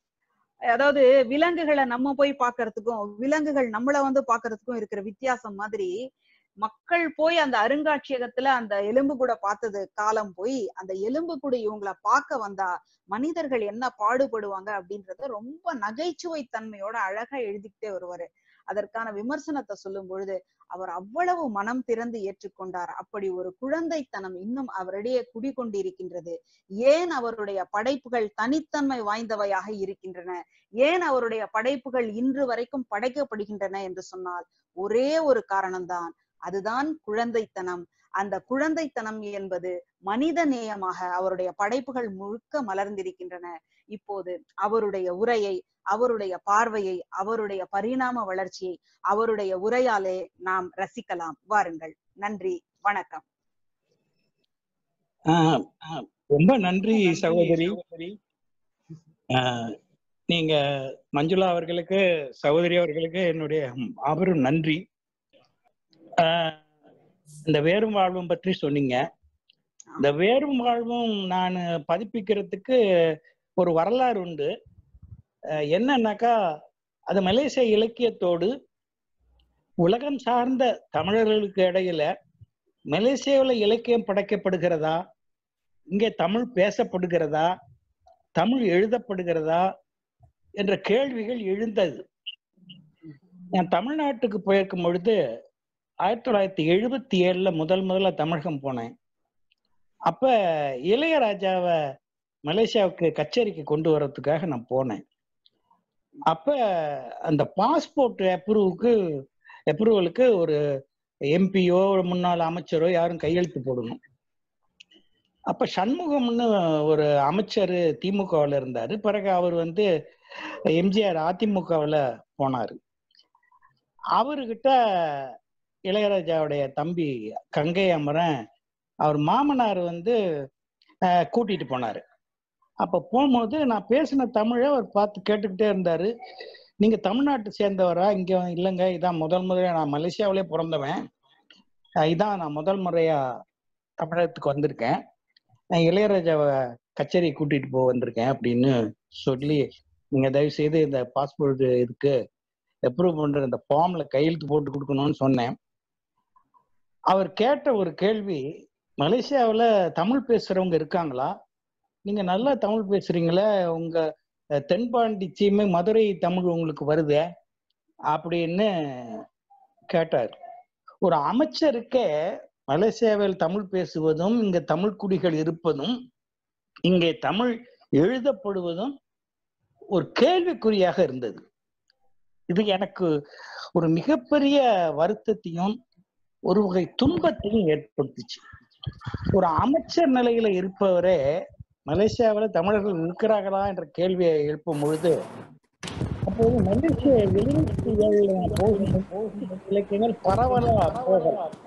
அதாவது விலங்குகளை நம்ம போய் பார்க்கிறதுக்கும் விலங்குகள் நம்மள வந்து பார்க்கிறதுக்கும் இருக்கிற வித்தியாசம் மாதிரி மக்கள் போய் அந்த அருங்காட்சியகத்துல அந்த எலும்பு கூட பார்த்தது காலம் போய் அந்த எலும்பு கூட இவங்கள பார்க்க வந்தா மனிதர்கள் என்ன பாடுபடுவாங்க அப்படின்றத ரொம்ப நகைச்சுவை தன்மையோட அழகா எழுதிக்கிட்டே வருவாரு அதற்கான விமர்சனத்தை சொல்லும் பொழுது அவர் அவ்வளவு மனம் திறந்து ஏற்றுக்கொண்டார் அப்படி ஒரு குழந்தைத்தனம் இன்னும் அவரிடையே குடிகொண்டிருக்கின்றது ஏன் அவருடைய படைப்புகள் தனித்தன்மை வாய்ந்தவையாக இருக்கின்றன ஏன் அவருடைய படைப்புகள் இன்று வரைக்கும் படைக்கப்படுகின்றன என்று சொன்னால் ஒரே ஒரு காரணம்தான் அதுதான் குழந்தைத்தனம் அந்த குழந்தைத்தனம் என்பது மனித நேயமாக அவருடைய படைப்புகள் முழுக்க மலர்ந்திருக்கின்றன இப்போது அவருடைய உரையை அவருடைய பார்வையை அவருடைய பரிணாம வளர்ச்சியை அவருடைய உரையாலே நாம் ரசிக்கலாம் வாருங்கள் நன்றி வணக்கம் ஆஹ் ஆஹ் ரொம்ப நன்றி சகோதரி ஆஹ் நீங்க மஞ்சுளா அவர்களுக்கு சகோதரி அவர்களுக்கு என்னுடைய மாபெரும் நன்றி ஆஹ் இந்த வேரும் வாழ்வும் பற்றி சொன்னீங்க இந்த வேரும் வாழ்வும் நான் பதிப்பிக்கிறதுக்கு ஒரு வரலாறு உண்டு அஹ் என்னன்னாக்கா அது மலேசிய இலக்கியத்தோடு உலகம் சார்ந்த தமிழர்களுக்கு இடையில மலேசியாவில் இலக்கியம் படைக்கப்படுகிறதா இங்கே தமிழ் பேசப்படுகிறதா தமிழ் எழுதப்படுகிறதா என்ற கேள்விகள் எழுந்தது நான் தமிழ்நாட்டுக்கு போயிருக்கும் பொழுது ஆயிரத்தி தொள்ளாயிரத்தி எழுபத்தி ஏழுல முதல் முதல்ல தமிழகம் போனேன் அப்ப இளையராஜாவை மலேசியாவுக்கு கச்சேரிக்கு கொண்டு வர்றதுக்காக நான் போனேன் அப்ப அந்த பாஸ்போர்ட் அப்ரூவுக்கு அப்ரூவலுக்கு ஒரு எம்பியோ முன்னாள் அமைச்சரோ யாரும் கையெழுத்து போடணும் அப்ப சண்முகம்னு ஒரு அமைச்சர் திமுகவில் இருந்தாரு பிறகு அவர் வந்து எம்ஜிஆர் அதிமுகவில் போனாரு அவர்கிட்ட இளையராஜாவுடைய தம்பி கங்கை அமரன் அவர் மாமனார் வந்து அஹ், கூட்டிட்டு போனாரு அப்ப போகும்போது நான் பேசின தமிழை அவர் பார்த்து கேட்டுக்கிட்டே இருந்தாரு நீங்க தமிழ்நாட்டை சேர்ந்தவரா இங்க இல்லைங்க இதான் முதல் முறையா நான் மலேசியாவிலே பிறந்தவன் அஹ், இதான் நான் முதல் முறையா தமிழகத்துக்கு வந்திருக்கேன் நான் இளையராஜாவை கச்சேரி கூட்டிட்டு போக வந்திருக்கேன் அப்படின்னு சொல்லி நீங்க தயவு செய்து இந்த பாஸ்போர்ட் இதுக்கு அப்ரூவ் பண்ற இந்த ஃபார்ம்ல கையெழுத்து போட்டு கொடுக்கணும்னு சொன்னேன் அவர் கேட்ட ஒரு கேள்வி மலேசியாவுல தமிழ் பேசுறவங்க இருக்காங்களா நீங்க நல்லா தமிழ் பேசுறீங்களே உங்க அஹ், தென்பாண்டி சீமை மதுரை தமிழ் உங்களுக்கு வருதே அப்படின்னு கேட்டார் ஒரு அமைச்சருக்கே மலேசியாவில் தமிழ் பேசுவதும் இங்க தமிழ் குடிகள் இருப்பதும் இங்கே தமிழ் எழுதப்படுவதும் ஒரு கேள்விக்குறியாக இருந்தது இது எனக்கு ஒரு மிகப்பெரிய வருத்தத்தையும் ஒரு வகை துன்பத்தையும் ஏற்படுத்துச்சு ஒரு அமைச்சர் நிலையில இருப்பவரே மலேசியாவில் தமிழர்கள் இருக்கிறார்களா என்ற கேள்வியை எழுப்பும் பொழுது அப்போது மலேசிய எழுபத்தி ஏழு போகும் இலக்கியங்கள் பரவலா போகலாம்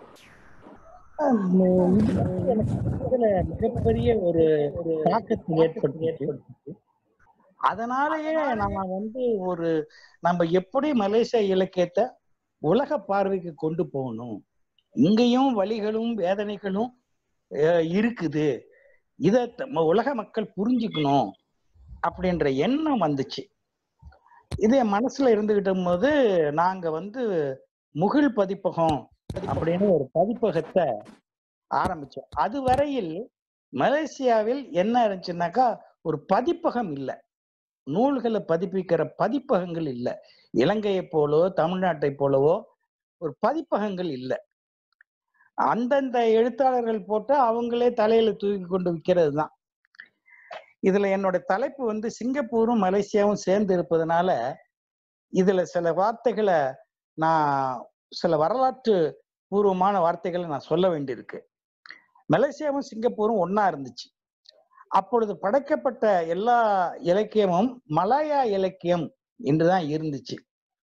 எனக்கு இதுல மிகப்பெரிய ஒரு ஒரு தாக்கத்தை ஏற்படுத்தி ஏற்படுத்தி அதனாலயே நான் வந்து ஒரு நம்ம எப்படி மலேசிய இலக்கியத்தை உலக பார்வைக்கு கொண்டு போகணும் இங்கேயும் வழிகளும் வேதனைகளும் அஹ், இருக்குது இத த- உலக மக்கள் புரிஞ்சுக்கணும் அப்படின்ற எண்ணம் வந்துச்சு இது என் மனசுல இருந்துகிட்ட போது நாங்க வந்து முகில் பதிப்பகம் அப்படின்னு ஒரு பதிப்பகத்தை ஆரம்பிச்சோம் அது வரையில் மலேசியாவில் என்ன இருந்துச்சுன்னாக்கா ஒரு பதிப்பகம் இல்லை நூல்களை பதிப்பிக்கிற பதிப்பகங்கள் இல்லை இலங்கையை போலவோ தமிழ்நாட்டை போலவோ ஒரு பதிப்பகங்கள் இல்லை அந்தந்த எழுத்தாளர்கள் போட்டு அவங்களே தலையில தூக்கி கொண்டு விற்கிறது தான் இதுல என்னோட தலைப்பு வந்து சிங்கப்பூரும் மலேசியாவும் சேர்ந்து இருப்பதனால இதுல சில வார்த்தைகளை நான் சில வரலாற்று பூர்வமான வார்த்தைகளை நான் சொல்ல வேண்டியிருக்கு மலேசியாவும் சிங்கப்பூரும் ஒண்ணா இருந்துச்சு அப்பொழுது படைக்கப்பட்ட எல்லா இலக்கியமும் மலாயா இலக்கியம் என்றுதான் இருந்துச்சு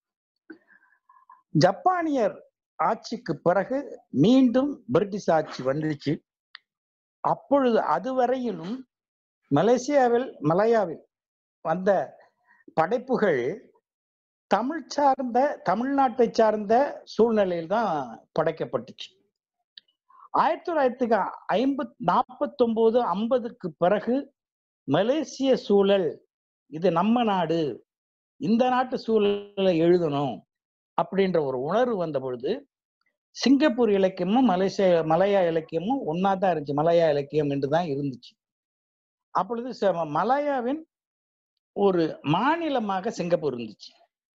ஜப்பானியர் ஆட்சிக்கு பிறகு மீண்டும் பிரிட்டிஷ் ஆட்சி வந்துச்சு அப்பொழுது அதுவரையிலும் மலேசியாவில் மலாயாவில் வந்த படைப்புகள் தமிழ் சார்ந்த தமிழ்நாட்டை சார்ந்த சூழ்நிலையில் தான் படைக்கப்பட்டுச்சு ஆயிரத்தி தொள்ளாயிரத்தி ஐம்பத் நாற்பத்தி ஒன்பது ஐம்பதுக்கு பிறகு மலேசிய சூழல் இது நம்ம நாடு இந்த நாட்டு சூழலை எழுதணும் அப்படின்ற ஒரு உணர்வு வந்த பொழுது சிங்கப்பூர் இலக்கியமும் மலேசிய மலையா இலக்கியமும் ஒன்னா தான் இருந்துச்சு மலையா இலக்கியம் என்று தான் இருந்துச்சு அப்பொழுது ச- மலாயாவின் ஒரு மாநிலமாக சிங்கப்பூர் இருந்துச்சு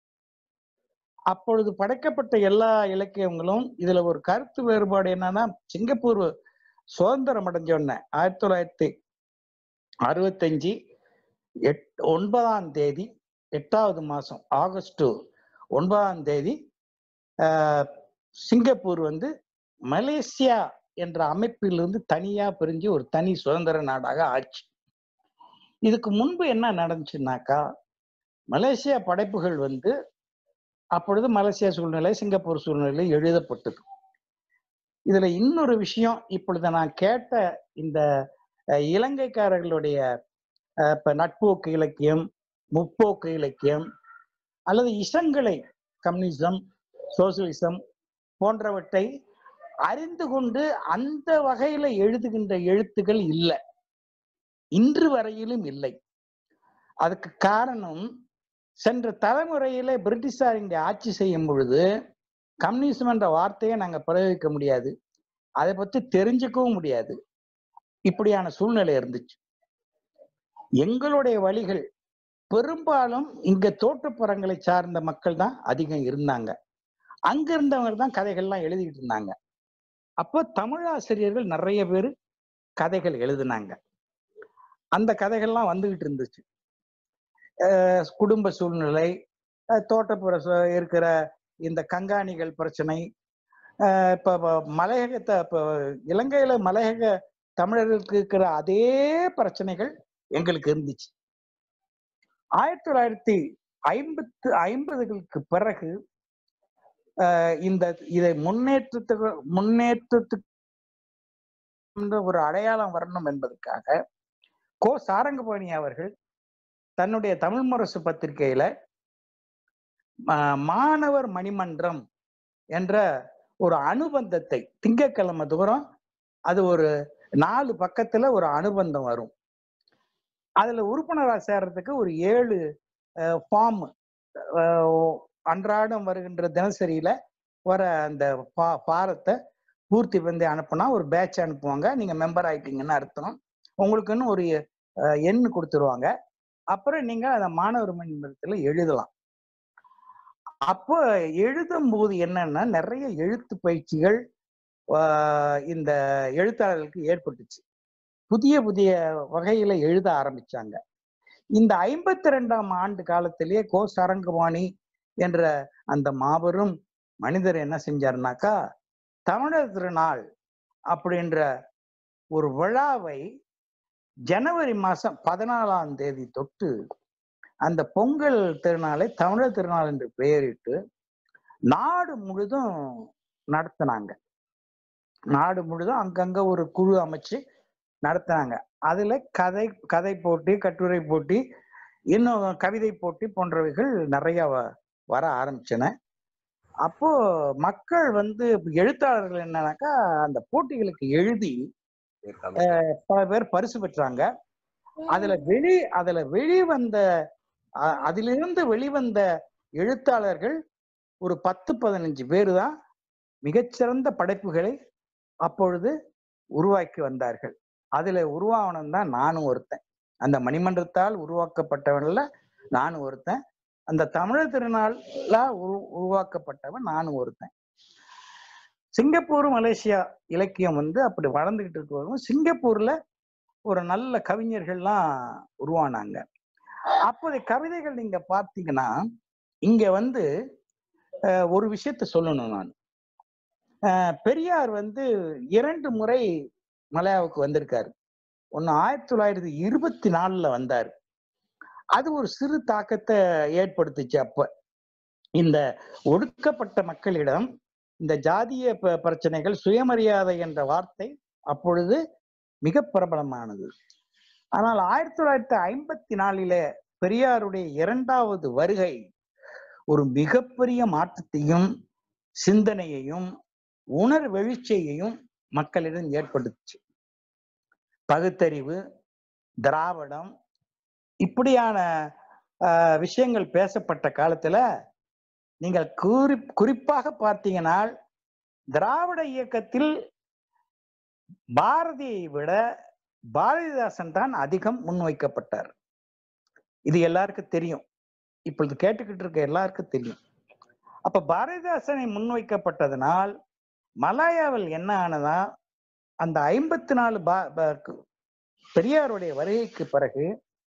அப்பொழுது படைக்கப்பட்ட எல்லா இலக்கியங்களும் இதுல ஒரு கருத்து வேறுபாடு என்னன்னா சிங்கப்பூர் சுதந்திரம் அடைஞ்ச உடனே ஆயிரத்தி தொள்ளாயிரத்தி அறுபத்தஞ்சு எட் ஒன்பதாம் தேதி எட்டாவது மாசம் ஆகஸ்ட் ஒன்பதாம் தேதி ஆஹ், சிங்கப்பூர் வந்து மலேசியா என்ற அமைப்பிலிருந்து தனியா பிரிஞ்சு ஒரு தனி சுதந்திர நாடாக ஆச்சு இதுக்கு முன்பு என்ன நடந்துச்சுன்னாக்கா மலேசியா படைப்புகள் வந்து அப்பொழுது மலேசியா சூழ்நிலை சிங்கப்பூர் சூழ்நிலை எழுதப்பட்டது இதுல இன்னொரு விஷயம் இப்பொழுது நான் கேட்ட இந்த அஹ், இலங்கைக்காரர்களுடைய அஹ், இப்ப நட்போக்கு இலக்கியம் முற்போக்கு இலக்கியம் அல்லது இசங்களை கம்யூனிசம் சோசியலிசம் போன்றவற்றை அறிந்து கொண்டு அந்த வகையில எழுதுகின்ற எழுத்துக்கள் இல்லை இன்று வரையிலும் இல்லை அதுக்கு காரணம் சென்ற தலைமுறையில பிரிட்டிஷார் இங்க ஆட்சி செய்யும் பொழுது கம்யூனிசம் என்ற வார்த்தையை நாங்க பிரயோகிக்க முடியாது அதை பத்தி தெரிஞ்சுக்கவும் முடியாது இப்படியான சூழ்நிலை இருந்துச்சு எங்களுடைய வழிகள் பெரும்பாலும் இங்க தோட்டப்புறங்களை சார்ந்த மக்கள் தான் அதிகம் இருந்தாங்க அங்க இருந்தவங்க தான் கதைகள்லாம் எழுதிட்டு இருந்தாங்க அப்போ தமிழாசிரியர்கள் நிறைய பேர் கதைகள் எழுதினாங்க அந்த கதைகள்லாம் வந்துகிட்டு இருந்துச்சு அஹ் குடும்ப சூழ்நிலை அஹ் தோட்டப்புற சு- இருக்கிற இந்த கங்காணிகள் பிரச்சனை அஹ் இப்ப இப்ப மலையகத்தை இப்ப இலங்கையில மலையக தமிழர்களுக்கு இருக்கிற அதே பிரச்சனைகள் எங்களுக்கு இருந்துச்சு ஆயிரத்தி தொள்ளாயிரத்தி ஐம்பத்து ஐம்பதுகளுக்கு பிறகு ஆஹ் இந்த இதை முன்னேற்றத்துக்கு முன்னேற்றத்துக்கு என்ற ஒரு அடையாளம் வரணும் என்பதற்காக கோ சாரங்கபாணி அவர்கள் தன்னுடைய தமிழ் முரசு பத்திரிகையில மா- மாணவர் மணிமன்றம் என்ற ஒரு அனுபந்தத்தை திங்கட்கிழமை தூரம் அது ஒரு நாலு பக்கத்துல ஒரு அனுபந்தம் வரும் அதுல உறுப்பினரா சேர்றதுக்கு ஒரு ஏழு ஃபார்ம் அன்றாடம் வருகின்ற தினசரியில வர அந்த பா- பாரத்தை பூர்த்தி பண்ணி அனுப்புனா ஒரு பேட்ச் அனுப்புவாங்க நீங்க மெம்பர் ஆயிட்டீங்கன்னு அர்த்தம் உங்களுக்குன்னு ஒரு அஹ், எண் கொடுத்துருவாங்க அப்புறம் நீங்க அந்த மாணவர் மன்றத்துல எழுதலாம் அப்போ எழுதும் போது என்னன்னா நிறைய எழுத்து பயிற்சிகள் ஆஹ், இந்த எழுத்தாளர்களுக்கு ஏற்பட்டுச்சு புதிய புதிய வகையில எழுத ஆரம்பிச்சாங்க இந்த ஐம்பத்தி ரெண்டாம் ஆண்டு காலத்திலேயே கோ சரங்கபாணி என்ற அந்த மாபெரும் மனிதர் என்ன செஞ்சாருனாக்கா தமிழர் திருநாள் அப்படின்ற ஒரு விழாவை ஜனவரி மாசம் பதினாலாம் தேதி தொட்டு அந்த பொங்கல் திருநாளை தமிழர் திருநாள் என்று பெயரிட்டு நாடு முழுதும் நடத்தினாங்க நாடு முழுதும் அங்கங்க ஒரு குழு அமைச்சு நடத்தினாங்க அதுல கதை கதை போட்டி கட்டுரை போட்டி இன்னும் கவிதை போட்டி போன்றவைகள் நிறைய வ- வர ஆரம்பிச்சன அப்போ மக்கள் வந்து எழுத்தாளர்கள் என்னன்னாக்கா அந்த போட்டிகளுக்கு எழுதி அஹ், பல பேர் பரிசு பெற்றாங்க அதுல வெளி அதுல வெளிவந்த அ- அதிலிருந்து வெளிவந்த எழுத்தாளர்கள் ஒரு பத்து பதினஞ்சு பேர் தான் மிகச்சிறந்த படைப்புகளை அப்பொழுது உருவாக்கி வந்தார்கள் அதுல உருவாவனம் தான் நானும் ஒருத்தன் அந்த மணிமன்றத்தால் உருவாக்கப்பட்டவன்ல நானும் ஒருத்தன் அந்த தமிழர் திருநாள்ல உரு உருவாக்கப்பட்டவன் நானும் ஒருத்தன் சிங்கப்பூர் மலேசியா இலக்கியம் வந்து அப்படி வளர்ந்துகிட்டு இருக்கிறவங்க சிங்கப்பூர்ல ஒரு நல்ல கவிஞர்கள்லாம் உருவானாங்க அப்போதைய கவிதைகள் நீங்க பார்த்தீங்கன்னா இங்க வந்து அஹ், ஒரு விஷயத்த சொல்லணும் நான் அஹ், பெரியார் வந்து இரண்டு முறை மலையாவுக்கு வந்திருக்காரு ஒன்னு ஆயிரத்தி தொள்ளாயிரத்தி இருபத்தி நாலுல வந்தார் அது ஒரு சிறு தாக்கத்தை ஏற்படுத்துச்சு அப்ப இந்த ஒடுக்கப்பட்ட மக்களிடம் இந்த ஜாதிய ப- பிரச்சனைகள் சுயமரியாதை என்ற வார்த்தை அப்பொழுது மிக பிரபலமானது ஆனால் ஆயிரத்தி தொள்ளாயிரத்தி ஐம்பத்தி நாலிலே பெரியாருடைய இரண்டாவது வருகை ஒரு மிகப்பெரிய மாற்றத்தையும் சிந்தனையையும் உணர்வெழுச்சியையும் மக்களிடம் ஏற்படுத்துச்சு பகுத்தறிவு திராவிடம் இப்படியான ஆஹ், விஷயங்கள் பேசப்பட்ட காலத்துல நீங்கள் குறி குறிப்பாக பார்த்தீங்கன்னா திராவிட இயக்கத்தில் பாரதியை விட பாரதிதாசன் தான் அதிகம் முன்வைக்கப்பட்டார் இது எல்லாருக்கும் தெரியும் இப்பொழுது கேட்டுக்கிட்டு இருக்க எல்லாருக்கும் தெரியும் அப்ப பாரதிதாசனை முன்வைக்கப்பட்டதனால் மலாயாவில் என்ன ஆனதா அந்த ஐம்பத்தி நாலு பா- பா- பெரியாருடைய வருகைக்கு பிறகு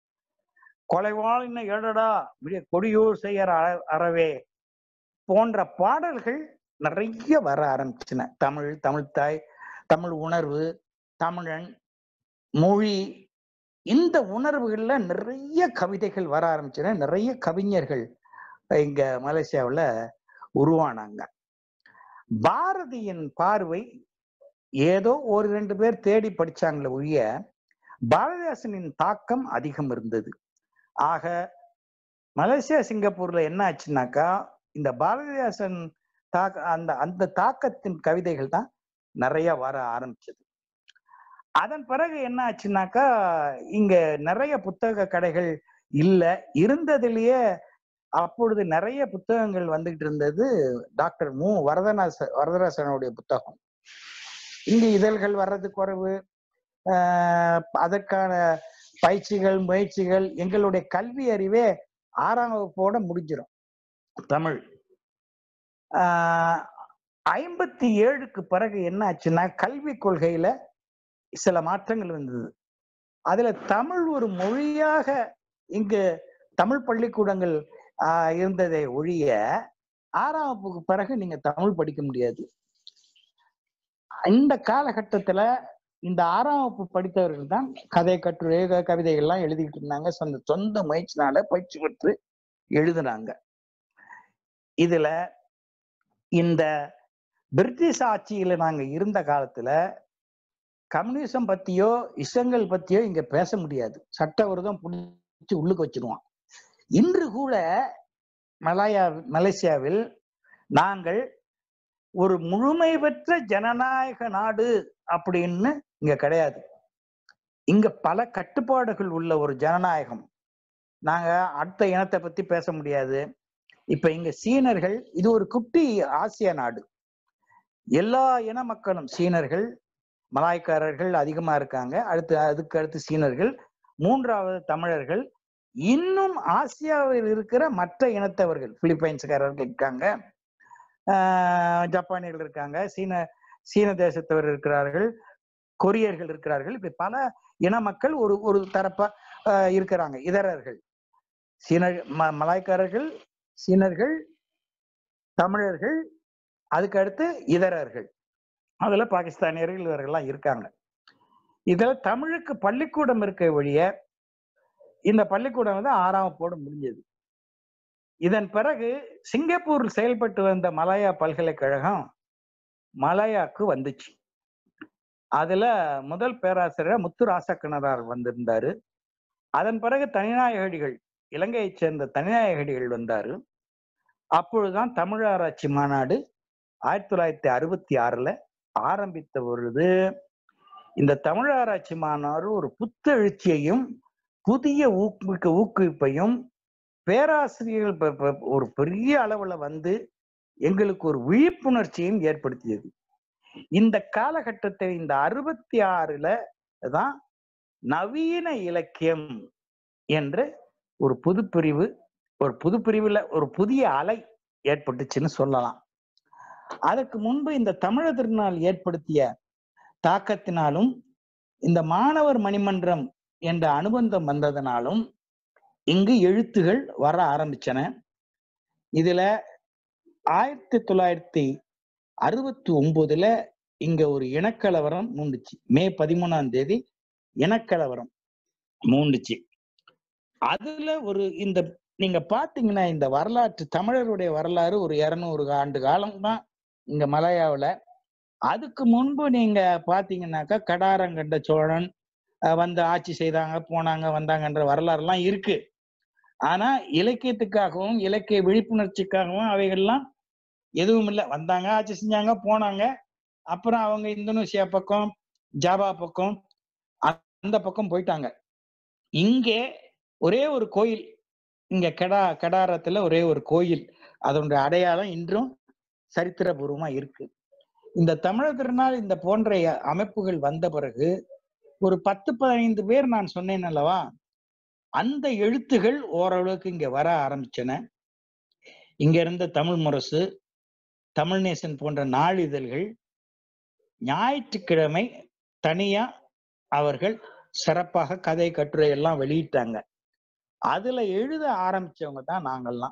கொலைவாளின ஏழடா விடிய கொடியூர் செய்யற அற- அறவே போன்ற பாடல்கள் நிறைய வர ஆரம்பிச்சுன தமிழ் தமிழ்த்தாய் தமிழ் உணர்வு தமிழன் மொழி இந்த உணர்வுகள்ல நிறைய கவிதைகள் வர ஆரம்பிச்சுன நிறைய கவிஞர்கள் இங்க மலேசியாவுல உருவானாங்க பாரதியின் பார்வை ஏதோ ஒரு ரெண்டு பேர் தேடி படிச்சாங்களே ஒழிய பாரதிதாசனின் தாக்கம் அதிகம் இருந்தது ஆக மலேசியா சிங்கப்பூர்ல என்ன ஆச்சுனாக்கா இந்த பாரதிதாசன் தாக்க அந்த அந்த தாக்கத்தின் கவிதைகள் தான் நிறைய வர ஆரம்பிச்சது அதன் பிறகு என்ன ஆச்சுனாக்கா இங்க நிறைய புத்தக கடைகள் இல்ல இருந்ததுலயே அப்பொழுது நிறைய புத்தகங்கள் வந்துகிட்டு இருந்தது டாக்டர் மு வரதராச வரதராசனுடைய புத்தகம் இங்க இதழ்கள் வர்றது குறைவு ஆஹ் அதற்கான பயிற்சிகள் முயற்சிகள் எங்களுடைய கல்வி அறிவே ஆறாம் வகுப்போட முடிஞ்சிடும் தமிழ் ஆஹ் ஐம்பத்தி ஏழுக்கு பிறகு என்ன ஆச்சுன்னா கல்வி கொள்கையில சில மாற்றங்கள் வந்தது அதுல தமிழ் ஒரு மொழியாக இங்கு தமிழ் பள்ளிக்கூடங்கள் ஆஹ் இருந்ததை ஒழிய ஆறாம் வகுப்புக்கு பிறகு நீங்க தமிழ் படிக்க முடியாது இந்த காலகட்டத்துல இந்த ஆறாம் வகுப்பு படித்தவர்கள் தான் கதை கட்டுரை க- கவிதைகள்லாம் எழுதிக்கிட்டு இருந்தாங்க சொந்த சொந்த முயற்சினால பயிற்சி பெற்று எழுதுனாங்க இதுல இந்த பிரிட்டிஷ் ஆட்சியில நாங்க இருந்த காலத்துல கம்யூனிசம் பத்தியோ இசங்கள் பத்தியோ இங்க பேச முடியாது சட்டவிரோதம் பிடிச்சி உள்ளுக்கு வச்சிருவான் இன்று கூட மலாயா மலேசியாவில் நாங்கள் ஒரு முழுமை பெற்ற ஜனநாயக நாடு அப்படின்னு இங்க கிடையாது இங்க பல கட்டுப்பாடுகள் உள்ள ஒரு ஜனநாயகம் நாங்க அடுத்த இனத்தை பத்தி பேச முடியாது இப்ப இங்க சீனர்கள் இது ஒரு குட்டி ஆசிய நாடு எல்லா இன மக்களும் சீனர்கள் மலாய்க்காரர்கள் அதிகமா இருக்காங்க அடுத்து அதுக்கு அடுத்து சீனர்கள் மூன்றாவது தமிழர்கள் இன்னும் ஆசியாவில் இருக்கிற மற்ற இனத்தவர்கள் பிலிப்பைன்ஸ்காரர்கள் இருக்காங்க ஆஹ் ஜப்பானியர்கள் இருக்காங்க சீன சீன தேசத்தவர் இருக்கிறார்கள் கொரியர்கள் இருக்கிறார்கள் இப்படி பல இன மக்கள் ஒரு ஒரு தரப்பா ஆஹ் இருக்கிறாங்க இதரர்கள் சீன ம மலாய்க்காரர்கள் சீனர்கள் தமிழர்கள் அதுக்கு அடுத்து இதரர்கள் அதுல பாகிஸ்தானியர்கள் இவர்கள்லாம் இருக்காங்க இதுல தமிழுக்கு பள்ளிக்கூடம் இருக்க வழிய இந்த பள்ளிக்கூடம் வந்து ஆறாம் வகுப்போடு முடிஞ்சது இதன் பிறகு சிங்கப்பூரில் செயல்பட்டு வந்த மலாயா பல்கலைக்கழகம் மலாயாக்கு வந்துச்சு அதுல முதல் பேராசிரியர் முத்து ராசக்கிணறார் வந்திருந்தாரு அதன் பிறகு தனிநாயகடிகள் இலங்கையைச் சேர்ந்த தனிநாயகடிகள் வந்தாரு அப்பொழுதுதான் தமிழ் ஆராய்ச்சி மாநாடு ஆயிரத்தி தொள்ளாயிரத்தி அறுபத்தி ஆறுல ஆரம்பித்த பொழுது இந்த தமிழ் ஆராய்ச்சி மாநாடு ஒரு புத்தெழுச்சியையும் புதிய ஊக்குவிக்க ஊக்குவிப்பையும் பேராசிரியர்கள் ப- ப- ஒரு பெரிய அளவுல வந்து எங்களுக்கு ஒரு விழிப்புணர்ச்சியையும் ஏற்படுத்தியது இந்த காலகட்டத்தை இந்த அறுபத்தி ஆறுல தான் நவீன இலக்கியம் என்ற ஒரு புது பிரிவு ஒரு புது பிரிவுல ஒரு புதிய அலை ஏற்பட்டுச்சுன்னு சொல்லலாம் அதற்கு முன்பு இந்த தமிழர் திருநாள் ஏற்படுத்திய தாக்கத்தினாலும் இந்த மாணவர் மணிமன்றம் என்ற அனுபந்தம் வந்ததனாலும் இங்கு எழுத்துகள் வர ஆரம்பிச்சன இதுல ஆயிரத்தி தொள்ளாயிரத்தி அறுபத்தி ஒன்பதுல இங்க ஒரு இனக்கலவரம் மூண்டுச்சு மே பதிமூணாம் தேதி இனக்கலவரம் மூண்டுச்சு அதுல ஒரு இந்த நீங்க பாத்தீங்கன்னா இந்த வரலாற்று தமிழருடைய வரலாறு ஒரு இருநூறு ஆண்டு காலம் தான் இங்க மலையாவுல அதுக்கு முன்பு நீங்க பாத்தீங்கன்னாக்கா கடாரங்கண்ட சோழன் அஹ், வந்து ஆட்சி செய்தாங்க போனாங்க வந்தாங்கன்ற வரலாறுலாம் இருக்கு ஆனா இலக்கியத்துக்காகவும் இலக்கிய விழிப்புணர்ச்சிக்காகவும் அவைகள்லாம் எதுவும் இல்லை வந்தாங்க ஆட்சி செஞ்சாங்க போனாங்க அப்புறம் அவங்க இந்தோனேசியா பக்கம் ஜாவா பக்கம் அந்த பக்கம் போயிட்டாங்க இங்கே ஒரே ஒரு கோயில் இங்க கெடா கடாரத்துல ஒரே ஒரு கோயில் அதனுடைய அடையாளம் இன்றும் சரித்திரபூர்வமா இருக்கு இந்த தமிழர் திருநாள் இந்த போன்ற அமைப்புகள் வந்த பிறகு ஒரு பத்து பதினைந்து பேர் நான் சொன்னேன் அல்லவா அந்த எழுத்துகள் ஓரளவுக்கு இங்க வர ஆரம்பிச்சன இங்க இருந்த தமிழ் முரசு தமிழ் நேசன் போன்ற நாளிதழ்கள் ஞாயிற்றுக்கிழமை தனியா அவர்கள் சிறப்பாக கதை கட்டுரை எல்லாம் வெளியிட்டாங்க அதுல எழுத ஆரம்பிச்சவங்க தான் நாங்கெல்லாம்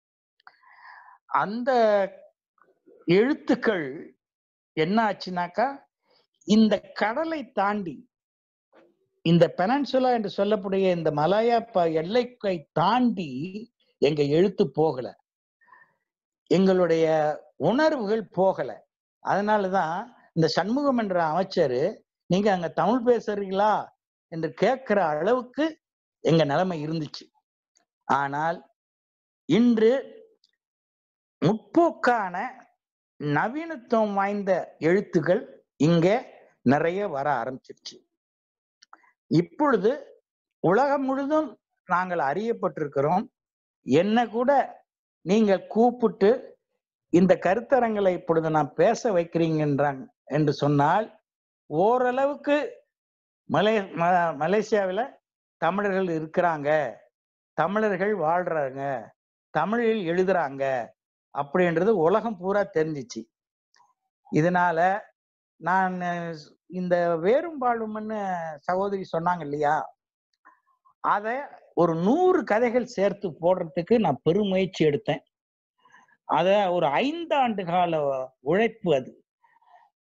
அந்த எழுத்துக்கள் என்ன ஆச்சுனாக்கா இந்த கடலை தாண்டி இந்த பெனன்சுலா என்று சொல்லக்கூடிய இந்த மலாயா ப எல்லைக்கை தாண்டி எங்க எழுத்து போகல எங்களுடைய உணர்வுகள் போகல அதனாலதான் இந்த சண்முகம் என்ற அமைச்சர் நீங்க அங்க தமிழ் பேசுறீங்களா என்று கேட்கிற அளவுக்கு எங்க நிலைமை இருந்துச்சு ஆனால் இன்று முற்போக்கான நவீனத்துவம் வாய்ந்த எழுத்துக்கள் இங்கே நிறைய வர ஆரம்பிச்சிருச்சு இப்பொழுது உலகம் முழுதும் நாங்கள் அறியப்பட்டிருக்கிறோம் என்ன கூட நீங்கள் கூப்பிட்டு இந்த கருத்தரங்களை இப்பொழுது நான் பேச வைக்கிறீங்கன்றாங்க என்று சொன்னால் ஓரளவுக்கு மலே ம- மலேசியாவில தமிழர்கள் இருக்கிறாங்க தமிழர்கள் வாழ்றாங்க தமிழில் எழுதுறாங்க அப்படின்றது உலகம் பூரா தெரிஞ்சிச்சு இதனால நான் இந்த வேறும் வாழும்னு சகோதரி சொன்னாங்க இல்லையா அத ஒரு நூறு கதைகள் சேர்த்து போடுறதுக்கு நான் பெருமுயற்சி எடுத்தேன் அத ஒரு ஐந்தாண்டு கால உழைப்பு அது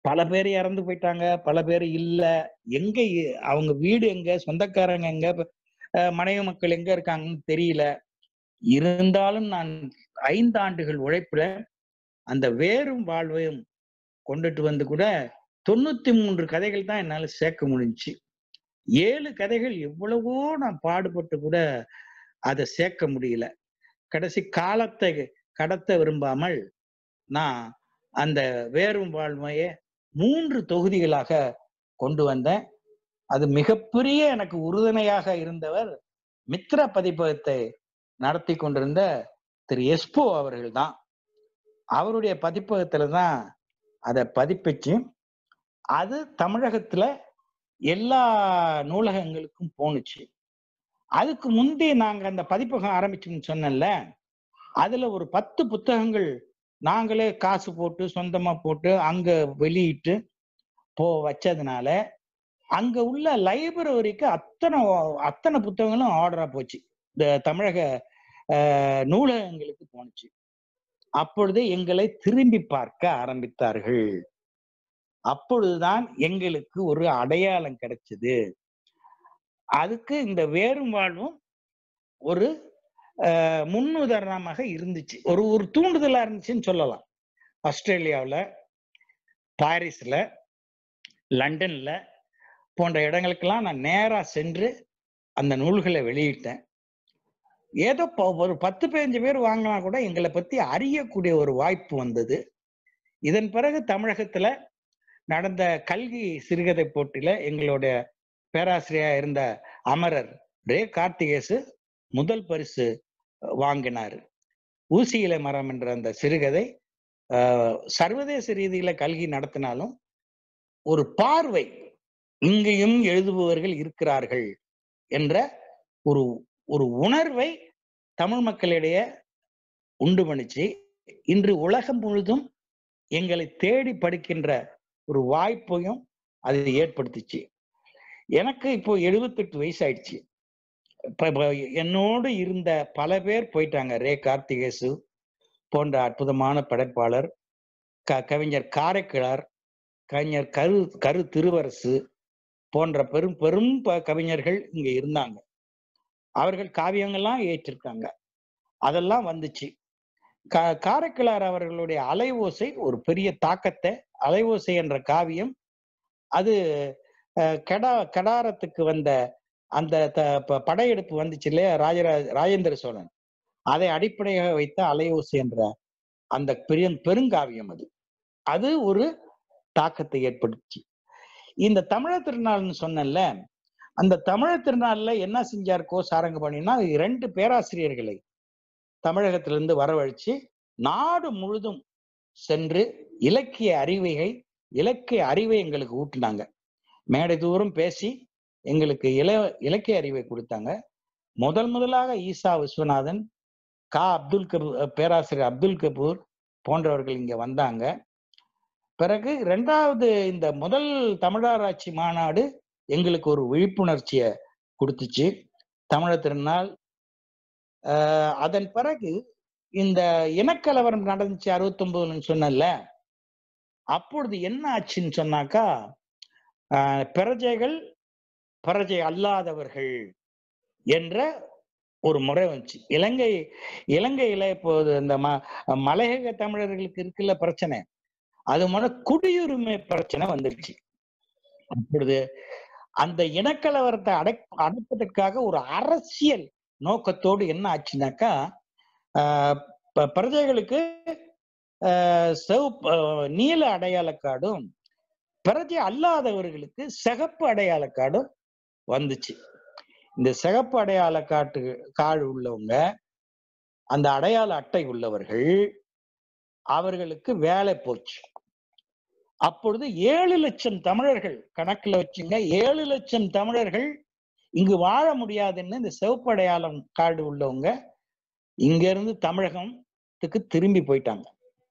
பல பேர் இறந்து போயிட்டாங்க பல பேர் இல்ல எங்க இ- அவங்க வீடு எங்க சொந்தக்காரங்க எங்க அஹ் மனைவி மக்கள் எங்க இருக்காங்கன்னு தெரியல இருந்தாலும் நான் ஐந்து ஆண்டுகள் உழைப்புல அந்த வேரும் வாழ்வையும் கொண்டுட்டு வந்து கூட தொண்ணூத்தி மூன்று கதைகள் தான் என்னால சேர்க்க முடிஞ்சுச்சு ஏழு கதைகள் எவ்வளவோ நான் பாடுபட்டு கூட அதை சேர்க்க முடியல கடைசி காலத்தை கடத்த விரும்பாமல் நான் அந்த வேரும் வாழ்மையை மூன்று தொகுதிகளாக கொண்டு வந்தேன் அது மிகப்பெரிய எனக்கு உறுதுணையாக இருந்தவர் மித்ரா பதிப்பகத்தை நடத்தி கொண்டிருந்த திரு எஸ்போ அவர்கள் தான் அவருடைய பதிப்பகத்துல தான் அதை பதிப்பிச்சு அது தமிழகத்துல எல்லா நூலகங்களுக்கும் போணுச்சு அதுக்கு முந்தைய நாங்க அந்த பதிப்பகம் ஆரம்பிச்சோம்னு சொன்னேன்ல அதுல ஒரு பத்து புத்தகங்கள் நாங்களே காசு போட்டு சொந்தமா போட்டு அங்க வெளியிட்டு போ வச்சதுனால அங்க உள்ள லைப்ரரிக்கு அத்தனை அத்தனை புத்தகங்களும் ஆர்டரா போச்சு இந்த தமிழக அஹ், நூலகங்களுக்கு போணுச்சு அப்பொழுது எங்களை திரும்பி பார்க்க ஆரம்பித்தார்கள் அப்பொழுதுதான் எங்களுக்கு ஒரு அடையாளம் கிடைச்சது அதுக்கு இந்த வேரும் வாழ்வும் ஒரு அஹ், முன்னுதாரணமாக இருந்துச்சு ஒரு ஒரு தூண்டுதலா இருந்துச்சுன்னு சொல்லலாம் ஆஸ்திரேலியாவுல பாரிஸ்ல லண்டன்ல போன்ற இடங்களுக்கெல்லாம் நான் நேரா சென்று அந்த நூல்களை வெளியிட்டேன் ஏதோ ப- ஒரு பத்து பதினஞ்சு பேர் வாங்கினா கூட எங்களை பத்தி அறியக்கூடிய ஒரு வாய்ப்பு வந்தது இதன் பிறகு தமிழகத்துல நடந்த கல்வி சிறுகதை போட்டியில எங்களுடைய பேராசிரியரா இருந்த அமரர் ரே கார்த்திகேசு முதல் பரிசு வாங்கினார் ஊசியில மரம் என்ற அந்த சிறுகதை ஆஹ், சர்வதேச ரீதியில கல்வி நடத்தினாலும் ஒரு பார்வை இங்கேயும் எழுதுபவர்கள் இருக்கிறார்கள் என்ற ஒரு ஒரு உணர்வை தமிழ் மக்களிடையே உண்டு பண்ணிச்சு இன்று உலகம் முழுதும் எங்களை தேடி படிக்கின்ற ஒரு வாய்ப்பையும் அது ஏற்படுத்துச்சு எனக்கு இப்போ எழுபத்தெட்டு வயசு ஆயிடுச்சு இப்ப இப்ப என்னோடு இருந்த பல பேர் போயிட்டாங்க ரே கார்த்திகேசு போன்ற அற்புதமான படைப்பாளர் க கவிஞர் காரைக்கிழார் கவிஞர் கரு கரு திருவரசு போன்ற பெரும் பெரும் ப- கவிஞர்கள் இங்க இருந்தாங்க அவர்கள் காவியங்கள்லாம் ஏற்றிருக்காங்க அதெல்லாம் வந்துச்சு கா காரைக்கிழார் அவர்களுடைய அலைவோசை ஒரு பெரிய தாக்கத்தை அலைவோசை என்ற காவியம் அது அஹ், கெடா கடாரத்துக்கு வந்த அந்த த- ப- படையெடுப்பு வந்துச்சு இல்லையா ராஜராஜ ராஜேந்திர சோழன் அதை அடிப்படையாக வைத்த அலையோசை என்ற அந்த பெரிய பெருங்காவியம் அது அது ஒரு தாக்கத்தை ஏற்படுத்தி இந்த தமிழர் திருநாள்னு சொன்னேன்ல அந்த தமிழர் திருநாள்ல என்ன செஞ்சார் கோ சாரங்கபாணினா இரண்டு பேராசிரியர்களை தமிழகத்திலிருந்து வரவழைச்சு நாடு முழுதும் சென்று இலக்கிய அறிவையை இலக்கிய அறிவை எங்களுக்கு ஊட்டினாங்க மேடை தூரம் பேசி எங்களுக்கு இல இலக்கிய அறிவை கொடுத்தாங்க முதல் முதலாக ஈசா விஸ்வநாதன் கா அப்துல் கபூர் பேராசிரியர் அப்துல் கபூர் போன்றவர்கள் இங்க வந்தாங்க பிறகு இரண்டாவது இந்த முதல் தமிழராட்சி மாநாடு எங்களுக்கு ஒரு விழிப்புணர்ச்சியை கொடுத்துச்சு தமிழர் திருநாள் ஆஹ் அதன் பிறகு இந்த இனக்கலவரம் நடந்துச்சு அறுபத்தொன்பதுன்னு சொன்னல அப்பொழுது என்ன ஆச்சுன்னு சொன்னாக்கா ஆஹ் பிரஜைகள் பிரஜை அல்லாதவர்கள் என்ற ஒரு முறை வந்துச்சு இலங்கை இலங்கையில இப்போது இந்த ம மலையக தமிழர்களுக்கு இருக்குல்ல பிரச்சனை அது முத குடியுரிமை பிரச்சனை வந்துருச்சு அப்பொழுது அந்த இனக்கலவரத்தை அடை அடைப்பதற்காக ஒரு அரசியல் நோக்கத்தோடு என்ன ஆச்சுனாக்கா ஆஹ் ப- பிரஜைகளுக்கு ஆஹ் சிவப்பு ஆஹ் நீல அடையாள கார்டும் பிரஜை அல்லாதவர்களுக்கு சிகப்பு அடையாள கார்டும் வந்துச்சு இந்த சிகப்பு அடையாள காட்டு கார்டு உள்ளவங்க அந்த அடையாள அட்டை உள்ளவர்கள் அவர்களுக்கு வேலை போச்சு அப்பொழுது ஏழு லட்சம் தமிழர்கள் கணக்குல வச்சுங்க ஏழு லட்சம் தமிழர்கள் இங்கு வாழ முடியாதுன்னு இந்த சிவப்பு அடையாளம் கார்டு உள்ளவங்க இங்க இருந்து தமிழகத்துக்கு திரும்பி போயிட்டாங்க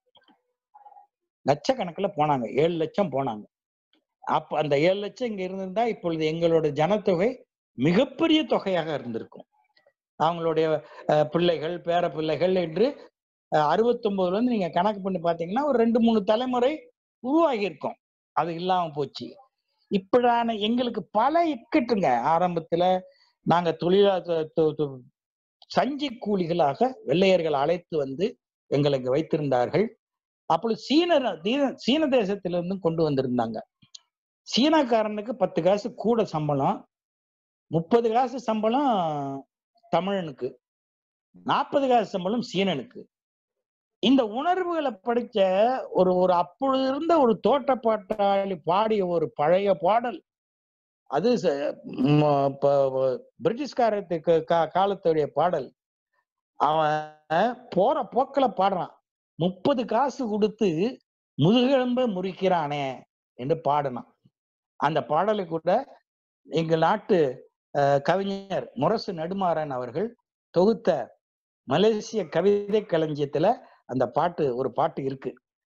லட்சக்கணக்குல போனாங்க ஏழு லட்சம் போனாங்க அப்ப அந்த ஏழு லட்சம் இங்க இருந்திருந்தா இப்பொழுது எங்களோட ஜனத்தொகை மிகப்பெரிய தொகையாக இருந்திருக்கும் அவங்களுடைய அஹ், பிள்ளைகள் பேர பிள்ளைகள் என்று அறுபத்தொன்பதுல இருந்து நீங்க கணக்கு பண்ணி பாத்தீங்கன்னா ஒரு ரெண்டு மூணு தலைமுறை உருவாகி இருக்கும் அது இல்லாம போச்சு இப்படான எங்களுக்கு பல இக்கட்டுங்க ஆரம்பத்துல நாங்க தொழிலா தொ- தொ- தொ- சஞ்சி கூலிகளாக வெள்ளையர்கள் அழைத்து வந்து எங்களுக்கு வைத்திருந்தார்கள் அப்பொழுது சீன தீன- சீன தேசத்திலிருந்தும் கொண்டு வந்திருந்தாங்க சீனக்காரனுக்கு பத்து காசு கூட சம்பளம் முப்பது காசு சம்பளம் தமிழனுக்கு நாற்பது காசு சம்பளம் சீனனுக்கு இந்த உணர்வுகளை படிச்ச ஒரு ஒரு அப்பொழுது இருந்த ஒரு தோட்டப்பாட்டாளி பாடிய ஒரு பழைய பாடல் அது ச- ம- ப- பிரிட்டிஷ்காரத்துக்கு கா- காலத்துடைய பாடல் அவன் போற போக்குல பாடுறான் முப்பது காசு கொடுத்து முதுகெலும்ப முறிக்கிறானே என்று பாடினான் அந்த பாடலை கூட எங்கள் நாட்டு அஹ், கவிஞர் முரசு நெடுமாறன் அவர்கள் தொகுத்த மலேசிய கவிதை களஞ்சியத்துல அந்த பாட்டு ஒரு பாட்டு இருக்கு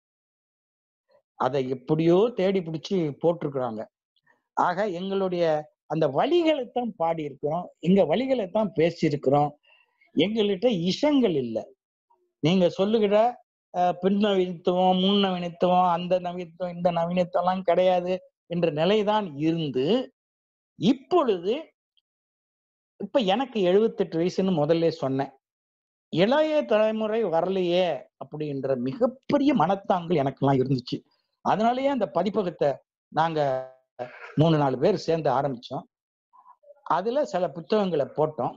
அதை எப்படியோ தேடி பிடிச்சி போட்டிருக்கிறாங்க ஆக எங்களுடைய அந்த வழிகளைத்தான் பாடி இருக்கிறோம் எங்க வழிகளைத்தான் பேசி இருக்கிறோம் எங்கள்கிட்ட இஷங்கள் இல்லை நீங்க சொல்லுகிற அஹ், பின்னவீனத்துவம் முன்னவீனத்துவம் அந்த நவீனத்துவம் இந்த நவீனத்துவம் கிடையாது என்ற நிலைதான் இருந்து இப்பொழுது இப்ப எனக்கு எழுபத்தெட்டு வயசுன்னு முதல்ல சொன்னேன் இளைய தலைமுறை வரலையே அப்படின்ற மிகப்பெரிய மனத்தாங்கல் எனக்கெல்லாம் இருந்துச்சு அதனாலயே அந்த பதிப்பகத்தை நாங்க மூணு நாலு பேர் சேர்ந்து ஆரம்பிச்சோம் அதுல சில புத்தகங்களை போட்டோம்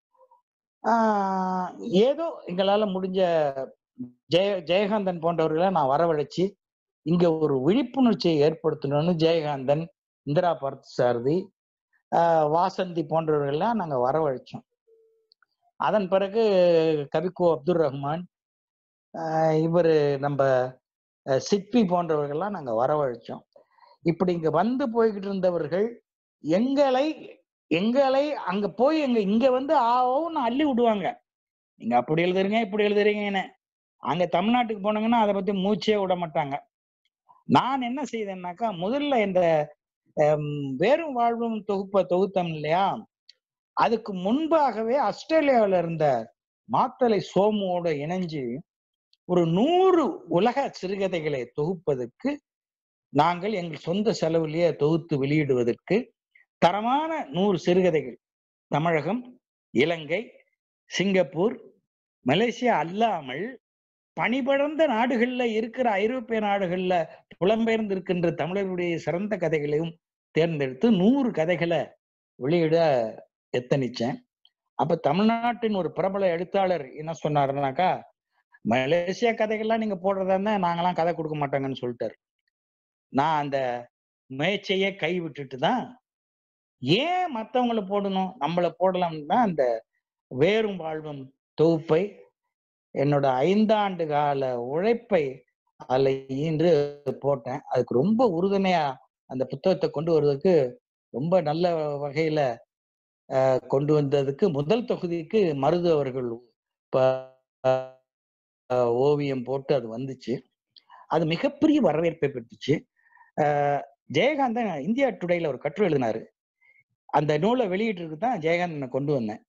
ஆஹ் ஏதோ எங்களால முடிஞ்ச ஜெய ஜெயகாந்தன் போன்றவர்களை நான் வரவழைச்சு இங்க ஒரு விழிப்புணர்ச்சியை ஏற்படுத்தணும்னு ஜெயகாந்தன் இந்திரா பார்த்தசாரதி ஆஹ் வாசந்தி போன்றவர்கள்லாம் நாங்க வரவழைச்சோம் அதன் பிறகு கவிக்கோ அப்துல் ரஹ்மான் ஆஹ் இவரு நம்ம அஹ் சிற்பி போன்றவர்கள்லாம் நாங்க வரவழைச்சோம் இப்படி இங்க வந்து போய்கிட்டு இருந்தவர்கள் எங்களை எங்களை அங்க போய் எங்க இங்க வந்து ஆவோன்னு அள்ளி விடுவாங்க நீங்க அப்படி எழுதுறீங்க இப்படி எழுதுறீங்கன்னு அங்க தமிழ்நாட்டுக்கு போனாங்கன்னா அதை பத்தி மூச்சே விட மாட்டாங்க நான் என்ன செய்தேன்னாக்கா முதல்ல இந்த ஹம், வேறும் வாழ்வும் தொகுப்பை தொகுத்தம் இல்லையா அதுக்கு முன்பாகவே ஆஸ்திரேலியாவுல இருந்த மாத்தலை சோமுவோட இணைஞ்சு ஒரு நூறு உலக சிறுகதைகளை தொகுப்பதற்கு நாங்கள் எங்கள் சொந்த செலவிலேயே தொகுத்து வெளியிடுவதற்கு தரமான நூறு சிறுகதைகள் தமிழகம் இலங்கை சிங்கப்பூர் மலேசியா அல்லாமல் பணிபடர்ந்த நாடுகள்ல இருக்கிற ஐரோப்பிய நாடுகள்ல புலம்பெயர்ந்து இருக்கின்ற தமிழர்களுடைய சிறந்த கதைகளையும் தேர்ந்தெடுத்து நூறு கதைகளை வெளியிட எத்தனிச்சேன் அப்ப தமிழ்நாட்டின் ஒரு பிரபல எழுத்தாளர் என்ன சொன்னாருனாக்கா மலேசியா கதைகள்லாம் நீங்க போடுறதா இருந்தா நாங்கெல்லாம் கதை கொடுக்க மாட்டாங்கன்னு சொல்லிட்டாரு நான் அந்த முயற்சியே கை விட்டுட்டு தான் ஏன் மத்தவங்கள போடணும் நம்மள போடலாம்னு தான் அந்த வேறும் வாழ்வும் தொகுப்பை என்னோட ஐந்தாண்டு கால உழைப்பை அதுல ஈன்று போட்டேன் அதுக்கு ரொம்ப உறுதுணையா அந்த புத்தகத்தை கொண்டு வருவதற்கு ரொம்ப நல்ல வகையில அஹ், கொண்டு வந்ததுக்கு முதல் தொகுதிக்கு மருது அவர்கள் ப- அஹ், ஓவியம் போட்டு அது வந்துச்சு அது மிகப்பெரிய வரவேற்பை பெற்றுச்சு அஹ், ஜெயகாந்தன் இந்தியா டுடேல ஒரு கட்டுரை எழுதினாரு அந்த நூலை வெளியிட்டிருக்கு தான் ஜெயகாந்தனை கொண்டு வந்தேன்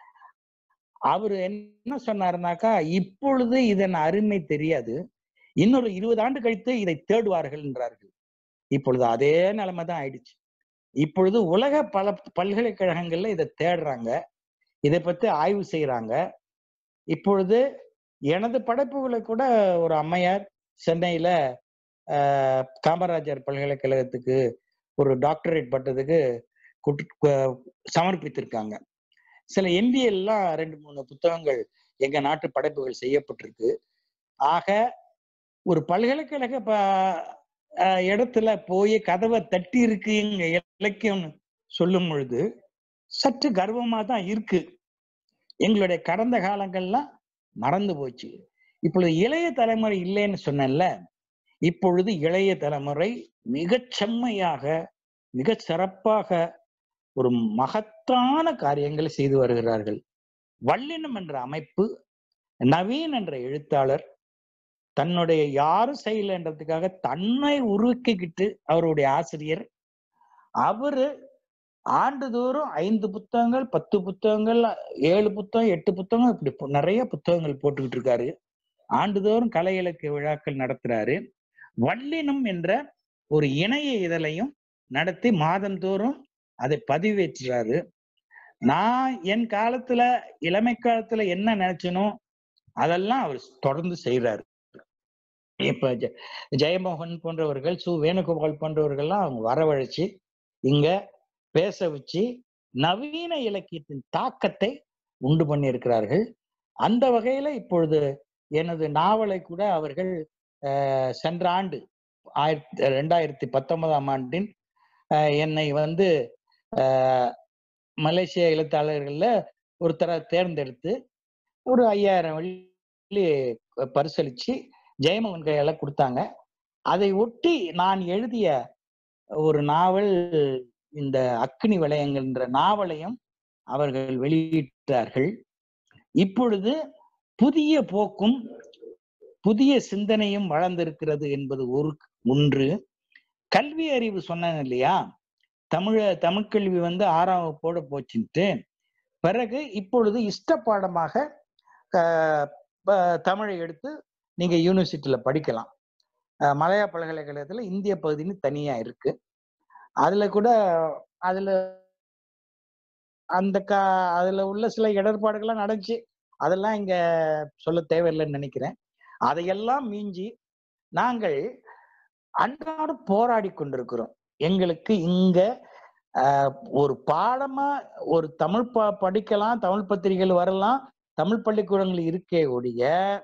அவர் என்ன சொன்னாருனாக்கா இப்பொழுது இதன் அருமை தெரியாது இன்னொரு இருபது ஆண்டு கழித்து இதை தேடுவார்கள் என்றார்கள் இப்பொழுது அதே நிலைமை தான் ஆயிடுச்சு இப்பொழுது உலக பல பல்கலைக்கழகங்கள்ல இதை தேடுறாங்க இதை பத்தி ஆய்வு செய்யறாங்க இப்பொழுது எனது படைப்புகளை கூட ஒரு அம்மையார் சென்னையில ஆஹ், காமராஜர் பல்கலைக்கழகத்துக்கு ஒரு டாக்டரேட் பட்டதுக்கு குட்டு- கு- சமர்ப்பித்திருக்காங்க சில எம்பிஎல்லாம் ரெண்டு மூணு புத்தகங்கள் எங்க நாட்டு படைப்புகள் செய்யப்பட்டிருக்கு ஆக ஒரு பல்கலைக்கழக ப அஹ் இடத்துல போய் கதவை தட்டி இருக்கு இங்க இலக்கியம்னு சொல்லும் பொழுது சற்று கர்வமா தான் இருக்கு எங்களுடைய கடந்த காலங்கள்லாம் மறந்து போச்சு இப்பொழுது இளைய தலைமுறை இல்லைன்னு சொன்னேன்ல இப்பொழுது இளைய தலைமுறை மிகச் செம்மையாக மிகச் சிறப்பாக ஒரு மகத்தான காரியங்களை செய்து வருகிறார்கள் வல்லினம் என்ற அமைப்பு நவீன் என்ற எழுத்தாளர் தன்னுடைய யாரும் செய்யலன்றதுக்காக தன்னை உருவாக்கிக்கிட்டு அவருடைய ஆசிரியர் அவரு ஆண்டுதோறும் ஐந்து புத்தகங்கள் பத்து புத்தகங்கள் ஏழு புத்தகம் எட்டு புத்தகம் இப்படி பு- நிறைய புத்தகங்கள் போட்டுக்கிட்டு இருக்காரு ஆண்டுதோறும் கலை இலக்கிய விழாக்கள் நடத்துறாரு வல்லினம் என்ற ஒரு இணைய இதழையும் நடத்தி மாதந்தோறும் அதை பதிவேற்றுறாரு நான் என் காலத்துல இளமை காலத்துல என்ன நினைச்சனோ அதெல்லாம் அவர் தொடர்ந்து செய்யறாரு இப்ப ஜெ- ஜெயமோகன் போன்றவர்கள் சு வேணுகோபால் போன்றவர்கள்லாம் அவங்க வரவழைச்சு இங்க பேச வச்சு நவீன இலக்கியத்தின் தாக்கத்தை உண்டு பண்ணியிருக்கிறார்கள் அந்த வகையில இப்பொழுது எனது நாவலை கூட அவர்கள் அஹ், சென்ற ஆண்டு ஆயிரத்தி ரெண்டாயிரத்தி பத்தொன்பதாம் ஆண்டின் அஹ், என்னை வந்து அஹ், மலேசிய எழுத்தாளர்கள்ல ஒருத்தரை தேர்ந்தெடுத்து ஒரு ஐயாயிரம் வெள்ளி பரிசளிச்சு ஜெயமோகன் கையால கொடுத்தாங்க அதை ஒட்டி நான் எழுதிய ஒரு நாவல் இந்த அக்னி வளையங்கள்ன்ற நாவலையும் அவர்கள் வெளியிட்டார்கள் இப்பொழுது புதிய போக்கும் புதிய சிந்தனையும் வளர்ந்திருக்கிறது என்பது ஒரு ஒன்று கல்வி அறிவு சொன்னேன் இல்லையா தமிழ தமிழ் கல்வி வந்து ஆறாம் வகுப்போட போச்சுன்ட்டு பிறகு இப்பொழுது இஷ்ட பாடமாக ஆஹ், ப- தமிழை எடுத்து நீங்க யூனிவர்சிட்டியில படிக்கலாம் ஆஹ், மலையா பல்கலைக்கழகத்துல இந்திய பகுதின்னு தனியா இருக்கு அதுல கூட அதுல அந்த கா அதுல உள்ள சில இடர்பாடுகள்லாம் நடந்துச்சு அதெல்லாம் இங்க சொல்ல தேவையில்லைன்னு நினைக்கிறேன் அதையெல்லாம் மீஞ்சி நாங்கள் அன்றாடம் போராடி கொண்டிருக்கிறோம் எங்களுக்கு இங்க ஆஹ், ஒரு பாடமா ஒரு தமிழ் ப படிக்கலாம் தமிழ் பத்திரிகைகள் வரலாம் தமிழ் பள்ளிக்கூடங்கள் இருக்கே ஒழிய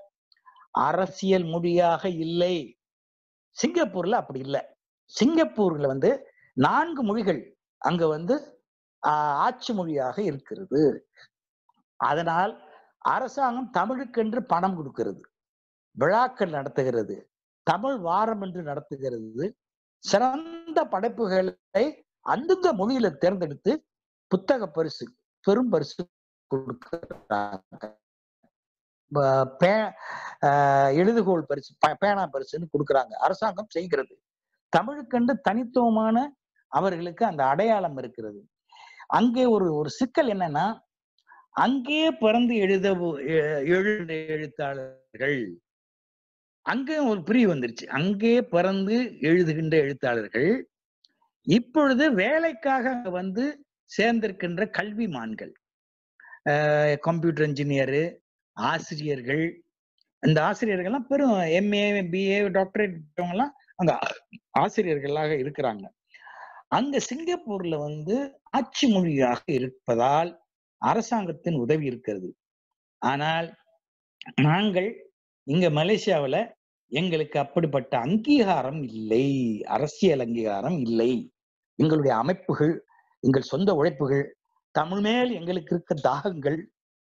அரசியல் மொழியாக இல்லை சிங்கப்பூர்ல அப்படி இல்லை சிங்கப்பூர்ல வந்து நான்கு மொழிகள் அங்க வந்து ஆஹ், ஆட்சி மொழியாக இருக்கிறது அதனால் அரசாங்கம் தமிழுக்கென்று பணம் கொடுக்கிறது விழாக்கள் நடத்துகிறது தமிழ் வாரம் என்று நடத்துகிறது சிறந்த படைப்புகளை அந்தந்த மொழியில தேர்ந்தெடுத்து புத்தக பரிசு பெரும் பரிசு கொடுக்கிறாங்க ப- பே- ஆஹ் எழுதுகோள் பரிசு பே- பேனா பரிசுன்னு கொடுக்குறாங்க அரசாங்கம் செய்கிறது தமிழுக்கென்று தனித்துவமான அவர்களுக்கு அந்த அடையாளம் இருக்கிறது அங்கே ஒரு ஒரு சிக்கல் என்னன்னா அங்கே பிறந்து எழுத எழுத எழுத்தாளர்கள் அங்கேயும் ஒரு பிரிவு வந்துருச்சு அங்கே பிறந்து எழுதுகின்ற எழுத்தாளர்கள் இப்பொழுது வேலைக்காக அங்க வந்து சேர்ந்திருக்கின்ற கல்விமான்கள் கம்ப்யூட்டர் இன்ஜினியரு ஆசிரியர்கள் இந்த ஆசிரியர்கள்லாம் பெரும் எம்ஏ பிஏ டாக்டரேட் எல்லாம் அங்க ஆசிரியர்களாக இருக்கிறாங்க அங்க சிங்கப்பூர்ல வந்து ஆட்சி மொழியாக இருப்பதால் அரசாங்கத்தின் உதவி இருக்கிறது ஆனால் நாங்கள் இங்க மலேசியாவுல எங்களுக்கு அப்படிப்பட்ட அங்கீகாரம் இல்லை அரசியல் அங்கீகாரம் இல்லை எங்களுடைய அமைப்புகள் எங்கள் சொந்த உழைப்புகள் தமிழ் மேல் எங்களுக்கு இருக்க தாகங்கள்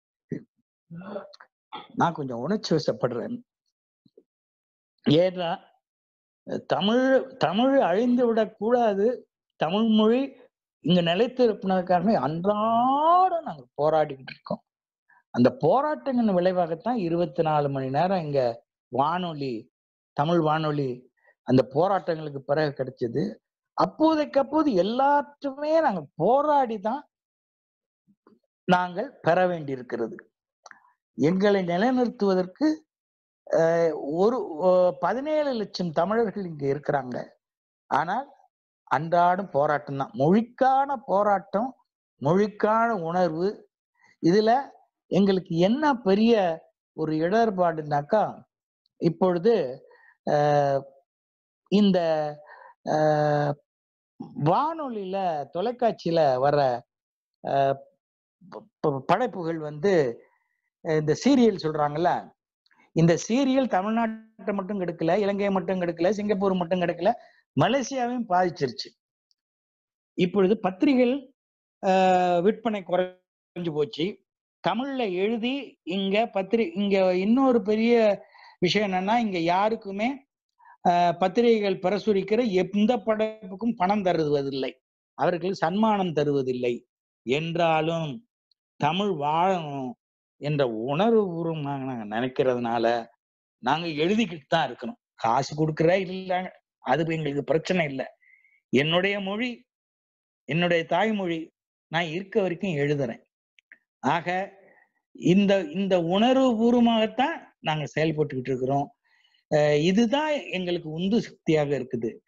நான் கொஞ்சம் உணர்ச்சி வசப்படுறேன் ஏன்னா தமிழ் தமிழ் அழிந்து விடக்கூடாது தமிழ் மொழி இங்க நிலைத்து இருப்பதற்காகவே அன்றாடம் நாங்க போராடிக்கிட்டு இருக்கோம் அந்த போராட்டங்களின் விளைவாகத்தான் இருபத்தி நாலு மணி நேரம் இங்க வானொலி தமிழ் வானொலி அந்த போராட்டங்களுக்கு பிறகு கிடைச்சது அப்போதைக்கு அப்போது எல்லாற்றுமே நாங்க போராடி தான் நாங்கள் பெற வேண்டியிருக்கிறது எங்களை நிலைநிறுத்துவதற்கு அஹ், ஒரு ஒ- பதினேழு லட்சம் தமிழர்கள் இங்க இருக்கிறாங்க ஆனால் அன்றாடம் போராட்டம் தான் மொழிக்கான போராட்டம் மொழிக்கான உணர்வு இதுல எங்களுக்கு என்ன பெரிய ஒரு இடர்பாடுனாக்கா இப்பொழுது அஹ், இந்த அஹ், வானொலியில தொலைக்காட்சியில வர அஹ், ப- ப- படைப்புகள் வந்து அஹ், இந்த சீரியல் சொல்றாங்கல்ல இந்த சீரியல் தமிழ்நாட்டை மட்டும் கெடுக்கல இலங்கையை மட்டும் கெடுக்கல சிங்கப்பூர் மட்டும் கெடுக்கல மலேசியாவையும் பாதிச்சிருச்சு இப்பொழுது பத்திரிகைகள் ஆஹ், விற்பனை குறைஞ்சு போச்சு தமிழ்ல எழுதி இங்க பத்திரி இங்க இன்னொரு பெரிய விஷயம் என்னன்னா இங்க யாருக்குமே ஆஹ், பத்திரிகைகள் பிரசுரிக்கிற எந்த படைப்புக்கும் பணம் தருவதில்லை அவர்களுக்கு சன்மானம் தருவதில்லை என்றாலும் தமிழ் வாழணும் என்ற உணர்வு பூர்வமாக நாங்க நினைக்கிறதுனால நாங்க எழுதிக்கிட்டு தான் இருக்கிறோம் காசு கொடுக்குற இல்ல அது எங்களுக்கு பிரச்சனை இல்லை என்னுடைய மொழி என்னுடைய தாய்மொழி நான் இருக்க வரைக்கும் எழுதுறேன் ஆக இந்த இந்த உணர்வு பூர்வமாகத்தான் நாங்க செயல்பட்டுக்கிட்டு இருக்கிறோம் அஹ் இதுதான் எங்களுக்கு உந்து சக்தியாக இருக்குது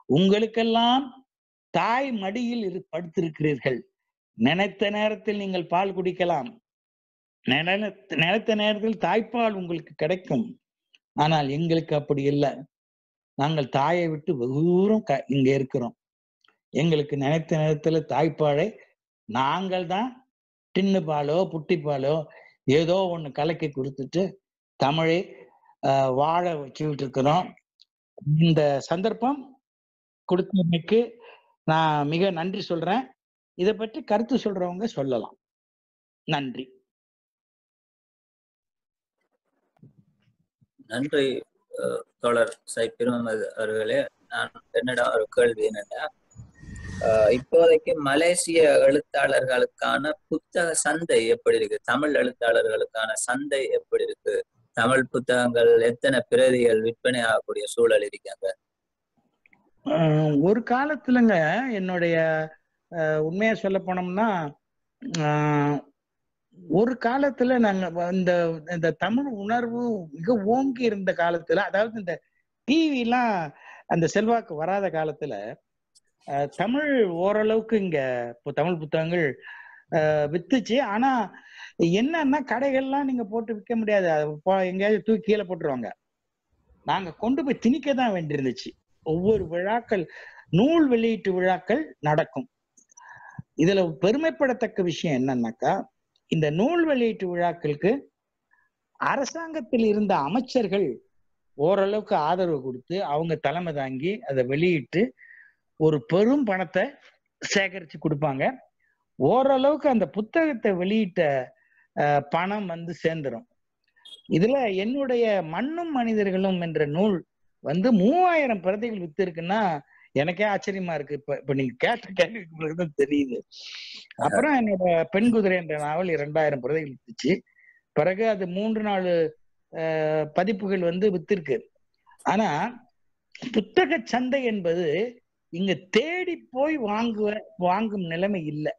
உங்களுக்கெல்லாம் தாய் மடியில் இரு படுத்திருக்கிறீர்கள் நினைத்த நேரத்தில் நீங்கள் பால் குடிக்கலாம் நினைத்த நினைத்த நேரத்தில் தாய்ப்பால் உங்களுக்கு கிடைக்கும் ஆனால் எங்களுக்கு அப்படி இல்லை நாங்கள் தாயை விட்டு வெகு தூரம் க இங்க இருக்கிறோம் எங்களுக்கு நினைத்த நேரத்துல தாய்ப்பாலை நாங்கள் தான் டின்னு பாலோ புட்டி பாலோ ஏதோ ஒண்ணு கலக்கி கொடுத்துட்டு தமிழை ஆஹ், வாழ வச்சுக்கிட்டு இருக்கிறோம் இந்த சந்தர்ப்பம் கொடுத்தமைக்கு நான் மிக நன்றி சொல்றேன் இதை பற்றி கருத்து சொல்றவங்க சொல்லலாம் நன்றி நன்றி அஹ், தோழர் சை பெருமது அவர்களே நான் என்னிடம் ஒரு கேள்வி என்னன்னா அஹ், இப்போதைக்கு மலேசிய எழுத்தாளர்களுக்கான புத்தக சந்தை எப்படி இருக்கு தமிழ் எழுத்தாளர்களுக்கான சந்தை எப்படி இருக்கு தமிழ் புத்தகங்கள் எத்தனை பிரதிகள் விற்பனை ஆகக்கூடிய சூழல் இருக்காங்க ஆஹ் ஒரு காலத்துலங்க என்னுடைய ஆஹ் உண்மையா சொல்ல போனோம்னா ஆஹ் ஒரு காலத்துல நாங்க வ- இந்த இந்த தமிழ் உணர்வு மிக ஓங்கி இருந்த காலத்துல அதாவது இந்த டிவி எல்லாம் அந்த செல்வாக்கு வராத காலத்துல ஆஹ் தமிழ் ஓரளவுக்கு இங்க இப்போ தமிழ் புத்தகங்கள் ஆஹ் வித்துச்சு ஆனா என்னன்னா கடைகள்லாம் நீங்க போட்டு விற்க முடியாது அது போ- எங்கேயாவது தூக்கி கீழே போட்டுருவாங்க நாங்க கொண்டு போய் திணிக்க தான் வேண்டியிருந்துச்சு ஒவ்வொரு விழாக்கள் நூல் வெளியீட்டு விழாக்கள் நடக்கும் இதுல பெருமைப்படத்தக்க விஷயம் என்னன்னாக்கா இந்த நூல் வெளியீட்டு விழாக்களுக்கு அரசாங்கத்தில் இருந்த அமைச்சர்கள் ஓரளவுக்கு ஆதரவு கொடுத்து அவங்க தலைமை தாங்கி அதை வெளியிட்டு ஒரு பெரும் பணத்தை சேகரிச்சு கொடுப்பாங்க ஓரளவுக்கு அந்த புத்தகத்தை வெளியிட்ட அஹ், பணம் வந்து சேர்ந்துரும் இதுல என்னுடைய மண்ணும் மனிதர்களும் என்ற நூல் வந்து மூவாயிரம் பிரதிகள் வித்து இருக்குன்னா எனக்கே ஆச்சரியமா இருக்கு இப்ப இப்ப நீங்க கேட்ட கேள்விக்கு பிறகுதான் தெரியுது அப்புறம் என்னோட பெண் குதிரை என்ற நாவல் இரண்டாயிரம் பிரதிகள் வித்துச்சு பிறகு அது மூன்று நாலு அஹ், பதிப்புகள் வந்து வித்திருக்கு ஆனா புத்தக சந்தை என்பது இங்க தேடி போய் வாங்குவ வாங்கும் நிலைமை இல்லை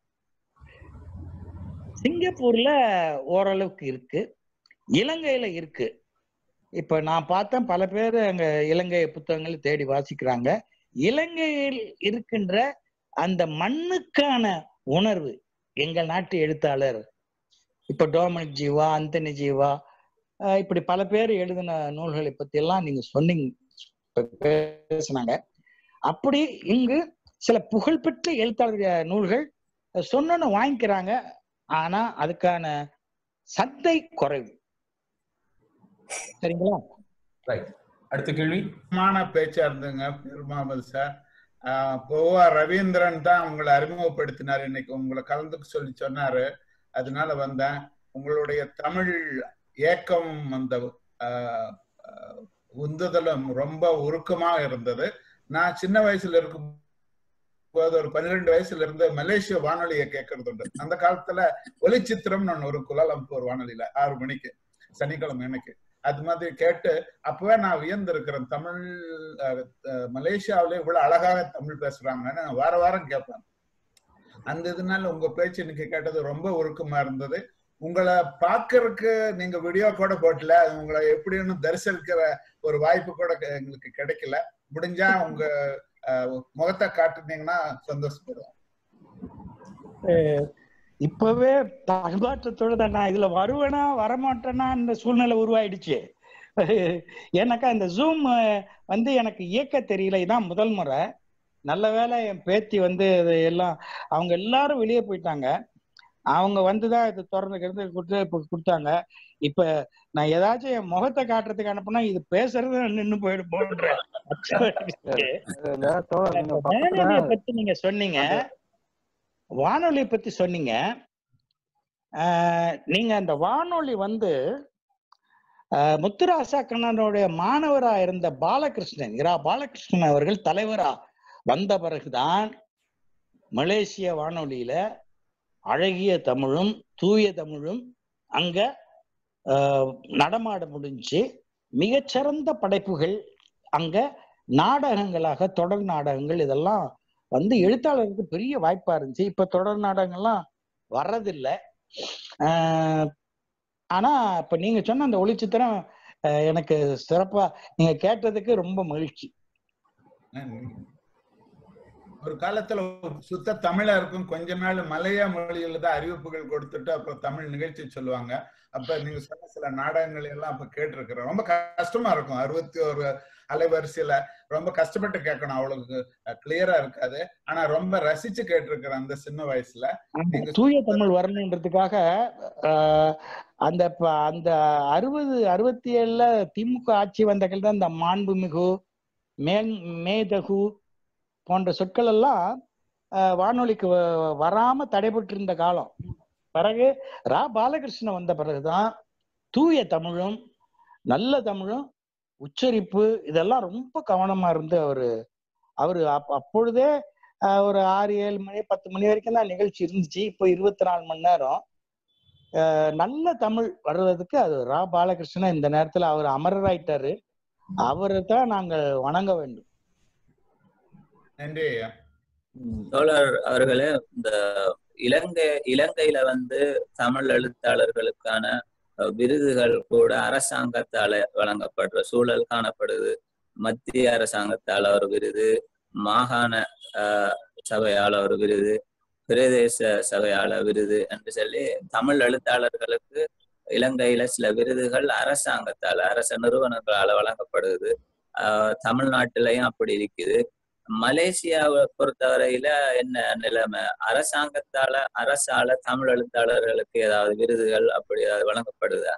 சிங்கப்பூர்ல ஓரளவுக்கு இருக்கு இலங்கையில இருக்கு இப்ப நான் பார்த்தேன் பல பேர் அங்க இலங்கை புத்தகங்களை தேடி வாசிக்கிறாங்க இலங்கையில் இருக்கின்ற அந்த மண்ணுக்கான உணர்வு எங்கள் நாட்டு எழுத்தாளர் இப்ப டோமனிக் ஜீவா அந்தனி ஜீவா அஹ் இப்படி பல பேர் எழுதின நூல்களை பத்தி எல்லாம் நீங்க சொன்னீங்க பேசினாங்க அப்படி இங்கு சில புகழ்பெற்ற எழுத்தாளருடைய நூல்கள் சொன்னோன்னு வாங்கிக்கிறாங்க ஆனா அதுக்கான சந்தை குறைவு சரிங்களா ரைட் அடுத்த கேள்வி மான பேச்சா இருந்துங்க பெருமாமல் சார் ஆஹ் பொதுவா ரவீந்திரன் தான் உங்களை அறிமுகப்படுத்தினார் இன்னைக்கு உங்களை கலந்துக்க சொல்லி சொன்னாரு அதனால வந்தேன் உங்களுடைய தமிழ் ஏக்கம் அந்த ஆஹ், ஆஹ், உந்துதலும் ரொம்ப உருக்கமா இருந்தது நான் சின்ன வயசுல இருக்கும் போது ஒரு பன்னிரெண்டு வயசுல இருந்து மலேசிய வானொலியை கேட்கறது உண்டு அந்த காலத்துல ஒலிச்சித்திரம்னு ஒண்ணு ஒரு குலாலம்பூர் வானொலியில ஆறு மணிக்கு சனிக்கிழமை எனக்கு அது மாதிரி கேட்டு அப்பவே நான் வியந்திருக்கிறேன் தமிழ் அஹ், அஹ், மலேசியாவிலே இவ்வளவு அழகாக தமிழ் பேசுறாங்கன்னு நான் வார வாரம் கேட்பேன் அந்த இதனால உங்க பேச்சு இன்னைக்கு கேட்டது ரொம்ப உருக்கமா இருந்தது உங்களை பார்க்கறதுக்கு நீங்க வீடியோ கூட போட்டல அது உங்களை எப்படின்னு தரிசனிக்கிற ஒரு வாய்ப்பு கூட கெ- எங்களுக்கு கிடைக்கல முடிஞ்சா உங்க அஹ், முகத்தை காட்டுனீங்கன்னா சந்தோஷப்படுவோம் அஹ் இப்பவே தடுமாற்றத்தோட தான் நான் இதுல வருவேனா வரமாட்டேனா இந்த சூழ்நிலை உருவாயிடுச்சு ஏன்னாக்கா இந்த ஜூம் வந்து எனக்கு இயக்க தெரியல இதான் முதல் முறை நல்ல வேளை என் பேத்தி வந்து இது எல்லாம் அவங்க எல்லாரும் வெளியே போயிட்டாங்க அவங்க வந்துதான் இது திறந்து கிடந்து கொடுத்து இப்ப கொடுத்தாங்க இப்ப நான் ஏதாச்சும் என் முகத்தை காட்டுறதுக்கு அனுப்புனா இது பேசுறது நின்னு போயிடும் போன்ற அச்சம் இருக்கு. இல்ல, தோழர், நீங்க வானொலியை பக்கத்துல பத்தி நீங்க சொன்னீங்க வானொலி பத்தி சொன்னீங்க ஆஹ் நீங்க அந்த வானொலி வந்து ஆஹ் முத்துராசா கண்ணனுடைய மாணவரா இருந்த பாலகிருஷ்ணன் இரா பாலகிருஷ்ணன் அவர்கள் தலைவரா வந்த பிறகுதான் மலேசிய வானொலியில அழகிய தமிழும் தூய தமிழும் அங்க ஆஹ் நடமாட முடிஞ்சு மிகச்சிறந்த படைப்புகள் அங்க நாடகங்களாக தொடர் நாடகங்கள் இதெல்லாம் வந்து எழுத்தாளருக்கு பெரிய வாய்ப்பா இருந்துச்சு இப்ப தொடர் நாடகங்கள்லாம் வர்றதில்லை ஆஹ் ஆனா இப்ப நீங்க சொன்ன அந்த ஒளிச்சித்திரம் ஆஹ் எனக்கு சிறப்பா நீங்க கேட்டதுக்கு ரொம்ப மகிழ்ச்சி ஒரு காலத்துல சுத்த தமிழா இருக்கும் கொஞ்ச நாள் மலையா மொழியில தான் அறிவிப்புகள் கொடுத்துட்டு அப்புறம் தமிழ் நிகழ்ச்சி சொல்லுவாங்க அப்ப நீங்க சொன்ன சில நாடகங்கள் எல்லாம் அப்ப கேட்டிருக்கிறேன் ரொம்ப கஷ்டமா இருக்கும் அறுபத்தி ஒரு அலைவரிசையில ரொம்ப கஷ்டப்பட்டு கேட்கணும் அவளுக்கு கிளியரா இருக்காது ஆனா ரொம்ப ரசிச்சு கேட்டிருக்கிறேன் அந்த சின்ன வயசுல நீங்க தூய தமிழ் வரணுன்றதுக்காக ஆஹ், அந்த ப- அந்த அறுபது அறுபத்தி ஏழுல திமுக ஆட்சி வந்தகள் தான் இந்த மாண்புமிகு மேல் மேதகு போன்ற சொற்கள் எல்லாம் ஆஹ், வானொலிக்கு வ- வராம தடைபட்டு இருந்த காலம் பிறகு ரா பாலகிருஷ்ணன் வந்த பிறகுதான் தூய தமிழும் நல்ல தமிழும் உச்சரிப்பு இதெல்லாம் ரொம்ப கவனமா இருந்து அவரு அவரு அப்- அப்பொழுதே ஆஹ், ஒரு ஆறு ஏழு மணி பத்து மணி வரைக்கும் தான் நிகழ்ச்சி இருந்துச்சு இப்போ இருபத்தி நாலு மணி நேரம் ஆஹ், நல்ல தமிழ் வர்றதுக்கு அது ரா பாலகிருஷ்ணன் இந்த நேரத்துல அவர் அமரராயிட்டாரு அவரை தான் நாங்கள் வணங்க வேண்டும் நன்றி ஐயா தோழர் அவர்களே இந்த இலங்கை இலங்கையில வந்து தமிழ் எழுத்தாளர்களுக்கான அஹ், விருதுகள் கூட அரசாங்கத்தால வழங்கப்படுற சூழல் காணப்படுது மத்திய அரசாங்கத்தால ஒரு விருது மாகாண அஹ், சபையால ஒரு விருது பிரதேச சபையால விருது என்று சொல்லி தமிழ் எழுத்தாளர்களுக்கு இலங்கையில சில விருதுகள் அரசாங்கத்தால அரச நிறுவனங்களால வழங்கப்படுது ஆஹ் தமிழ்நாட்டிலையும் அப்படி இருக்குது மலேசியாவை பொறுத்தவரையில என்ன நிலைமை அரசாங்கத்தால அரசால தமிழ் எழுத்தாளர்களுக்கு ஏதாவது விருதுகள் அப்படி ஏதாவது வழங்கப்படுதா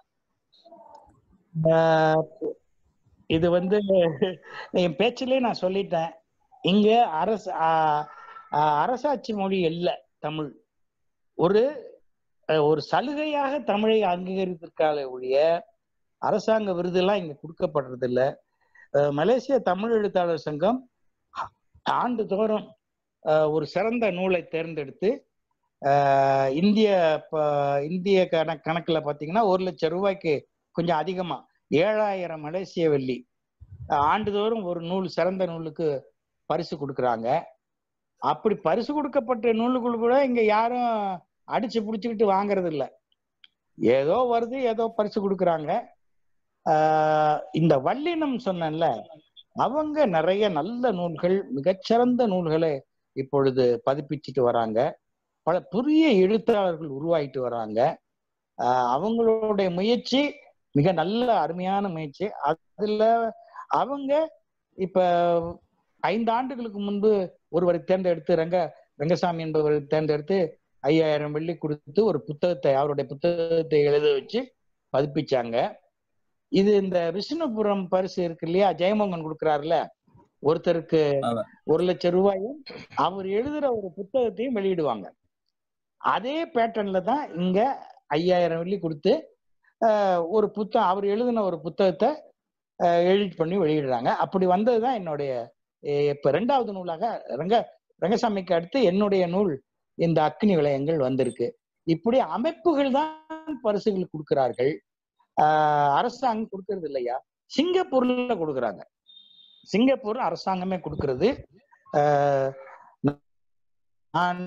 ஆஹ் இது வந்து என் பேச்சிலே நான் சொல்லிட்டேன் இங்க அரசு ஆஹ் ஆஹ் அரசாட்சி மொழி இல்லை தமிழ் ஒரு அஹ் ஒரு சலுகையாக தமிழை அங்கீகரித்திருக்காலே ஒழிய அரசாங்க விருதெல்லாம் இங்க கொடுக்கப்படுறது இல்ல அஹ் மலேசிய தமிழ் எழுத்தாளர் சங்கம் ஆண்டுதோறும் அஹ் ஒரு சிறந்த நூலை தேர்ந்தெடுத்து அஹ் இந்திய ப- இந்திய கண கணக்குல பாத்தீங்கன்னா ஒரு லட்சம் ரூபாய்க்கு கொஞ்சம் அதிகமா ஏழாயிரம் மலேசிய வெள்ளி அஹ் ஆண்டுதோறும் ஒரு நூல் சிறந்த நூலுக்கு பரிசு கொடுக்குறாங்க அப்படி பரிசு கொடுக்கப்பட்ட நூலுக்குள் கூட இங்க யாரும் அடிச்சு புடிச்சுக்கிட்டு வாங்குறது இல்ல ஏதோ வருது ஏதோ பரிசு கொடுக்குறாங்க ஆஹ் இந்த வல்லினம் சொன்னேன்ல அவங்க நிறைய நல்ல நூல்கள் மிகச்சிறந்த நூல்களை இப்பொழுது பதிப்பிச்சுட்டு வராங்க பல புதிய எழுத்தாளர்கள் உருவாயிட்டு வராங்க ஆஹ் அவங்களுடைய முயற்சி மிக நல்ல அருமையான முயற்சி அதுல அவங்க இப்ப ஐந்து ஆண்டுகளுக்கு முன்பு ஒருவரை தேர்ந்தெடுத்து ரங்க ரங்கசாமி என்பவரை தேர்ந்தெடுத்து ஐயாயிரம் வெள்ளி கொடுத்து ஒரு புத்தகத்தை அவருடைய புத்தகத்தை எழுத வச்சு பதிப்பிச்சாங்க இது இந்த விஷ்ணுபுரம் பரிசு இருக்கு இல்லையா ஜெயமோகன் கொடுக்குறாருல ஒருத்தருக்கு ஆமா. ஒரு லட்சம் ரூபாயும் அவர் எழுதுற ஒரு புத்தகத்தையும் வெளியிடுவாங்க அதே பேட்டர்ன்ல தான் இங்க ஐயாயிரம் வெள்ளி கொடுத்து ஆஹ், ஒரு புத்தகம் அவர் எழுதின ஒரு புத்தகத்தை எடிட் பண்ணி வெளியிடுறாங்க அப்படி வந்ததுதான் என்னுடைய அஹ், இப்ப ரெண்டாவது நூலாக ரங்க ரங்கசாமிக்கு அடுத்து என்னுடைய நூல் இந்த அக்னி விளையங்கள் வந்திருக்கு இப்படி அமைப்புகள் தான் பரிசுகள் கொடுக்கிறார்கள் ஆஹ், அரசாங்கம் கொடுக்கறது இல்லையா சிங்கப்பூர்ல கொடுக்குறாங்க சிங்கப்பூர் அரசாங்கமே கொடுக்கிறது ஆஹ், நான்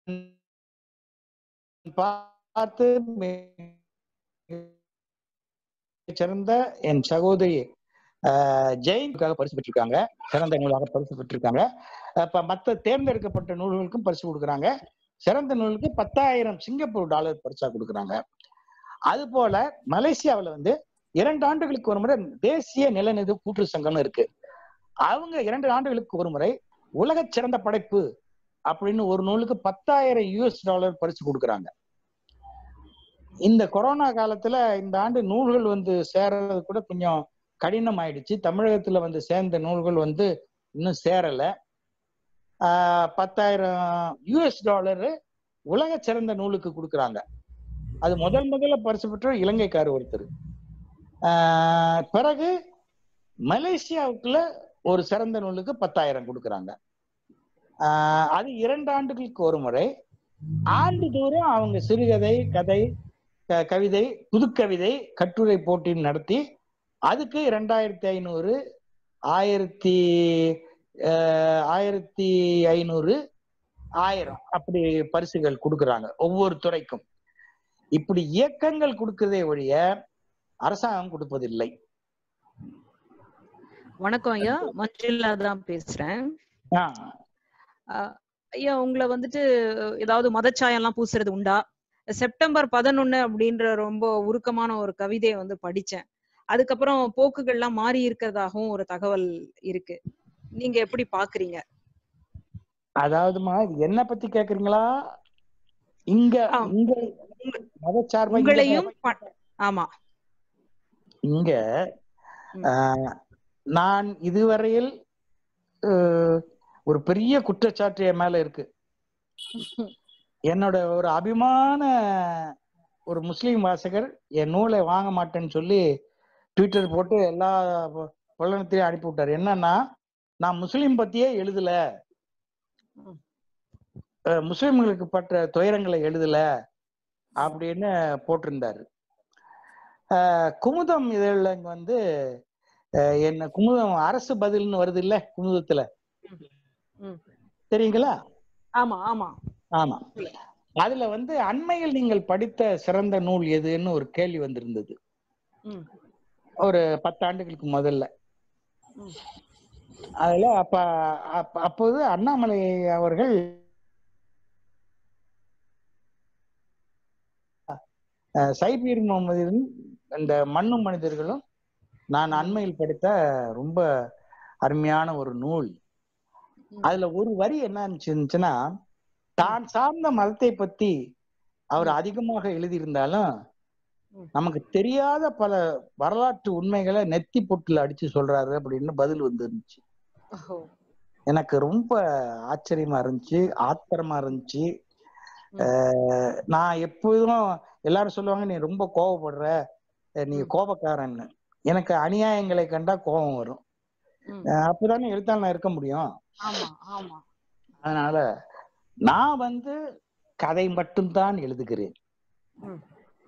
பார்த்து மிகச் சிறந்த என் சகோதரி ஆஹ், ஜெயினுக்காக பரிசு பெற்றிருக்காங்க சிறந்த நூலாக பரிசு பெற்றிருக்காங்க அப்ப மத்த தேர்ந்தெடுக்கப்பட்ட நூல்களுக்கும் பரிசு கொடுக்குறாங்க சிறந்த நூலுக்கு பத்தாயிரம் சிங்கப்பூர் டாலர் பரிசா கொடுக்குறாங்க அது போல மலேசியாவுல வந்து இரண்டு ஆண்டுகளுக்கு ஒரு முறை தேசிய நிலநிதி கூற்று சங்கம்னு இருக்கு அவங்க இரண்டு ஆண்டுகளுக்கு ஒரு முறை உலக சிறந்த படைப்பு அப்படின்னு ஒரு நூலுக்கு பத்தாயிரம் யூஎஸ் டாலர் பரிசு கொடுக்குறாங்க இந்த கொரோனா காலத்துல இந்த ஆண்டு நூல்கள் வந்து சேர்றது கூட கொஞ்சம் கடினம் ஆயிடுச்சு தமிழகத்துல வந்து சேர்ந்த நூல்கள் வந்து இன்னும் சேரல ஆஹ் பத்தாயிரம் யூஎஸ் டாலரு உலக சிறந்த நூலுக்கு கொடுக்குறாங்க அது முதல் முதல்ல பரிசு பெற்ற இலங்கைக்காரர் ஒருத்தர் ஆஹ் பிறகு மலேசியாவுக்குள்ள ஒரு சிறந்த நூலுக்கு பத்தாயிரம் கொடுக்குறாங்க ஆஹ் அது இரண்டு ஆண்டுகளுக்கு ஒரு முறை ஆண்டுதோறும் அவங்க சிறுகதை கதை க- கவிதை புதுக்கவிதை கட்டுரை போட்டி நடத்தி அதுக்கு இரண்டாயிரத்தி ஐநூறு ஆயிரத்தி ஆஹ் ஆயிரத்தி ஐநூறு ஆயிரம் அப்படி பரிசுகள் கொடுக்குறாங்க ஒவ்வொரு துறைக்கும் இப்படி இயக்கங்கள் கொடுக்கறதே ஒழிய அரசாங்கம் கொடுப்பதில்லை வணக்கம் ஐயா மஞ்சுளா தான் பேசுறேன் ஆ, ஆஹ் ஐயா உங்களை வந்துட்டு ஏதாவது மதச்சாயம்லாம் பூசுறது உண்டா செப்டம்பர் பதினொன்னு அப்படின்ற ரொம்ப உருக்கமான ஒரு கவிதையை வந்து படிச்சேன் அதுக்கப்புறம் போக்குகள்லாம் மாறி இருக்கிறதாகவும் ஒரு தகவல் இருக்கு நீங்க எப்படி பாக்குறீங்க அதாவதுமா இது என்ன பத்தி கேக்குறீங்களா இங்க இங்க மதச்சார்பா இங்க உங்களையும் ப- ஆமா இங்க ஆஹ், நான் இதுவரையில் ஆஹ், ஒரு பெரிய குற்றச்சாட்டு என் மேல இருக்கு என்னோட ஒரு அபிமான ஒரு முஸ்லீம் வாசகர் என் நூலை வாங்க மாட்டேன்னு சொல்லி ட்விட்டர் போட்டு எல்லா புலனத்தையும் அனுப்பி விட்டாரு என்னன்னா நான் முஸ்லீம் பத்தியே எழுதல அஹ் முஸ்லிம்களுக்கு பட்ட துயரங்களை எழுதல அப்படின்னு போட்டிருந்தாரு அஹ் குமுதம் இதழில் இங்க வந்து அஹ் என்ன குமுதம் அரசு பதில்னு வருது இல்ல குமுதத்துல ம். தெரியுங்களா ஆமா ஆமா ஆமா அதுல வந்து அண்மையில் நீங்கள் படித்த சிறந்த நூல் எதுன்னு ஒரு கேள்வி வந்திருந்தது ம். ஒரு பத்தாண்டுகளுக்கு முதல்ல ம். அதுல அப்ப அப்ப- அப்போது அண்ணாமலை அவர்கள் அஹ், சைபீர் முகமதின் இந்த மண்ணும் மனிதர்களும் நான் அண்மையில் படித்த ரொம்ப அருமையான ஒரு நூல் அதுல ஒரு வரி என்ன இருந்துச்சுன்னா தான் சார்ந்த மதத்தை பத்தி அவர் அதிகமாக எழுதியிருந்தாலும் நமக்கு தெரியாத பல வரலாற்று உண்மைகளை நெத்தி பொட்டுல அடிச்சு சொல்றாரு அப்படின்னு பதில் வந்துருந்துச்சு ஓஹோ. எனக்கு ரொம்ப ஆச்சரியமா இருந்துச்சு ஆத்திரமா இருந்துச்சு அஹ் நான் எப்போதும் எல்லாரும் சொல்லுவாங்க நீ ரொம்ப கோவப்படுற அஹ் நீ கோபக்காரன்னு எனக்கு அநியாயங்களை கண்டா கோபம் வரும் ம். அஹ் அப்பதானே எழுத்தாளனா இருக்க முடியும் ஆமா ஆமா அதனால நான் வந்து கதை மட்டும்தான் எழுதுகிறேன் ம்.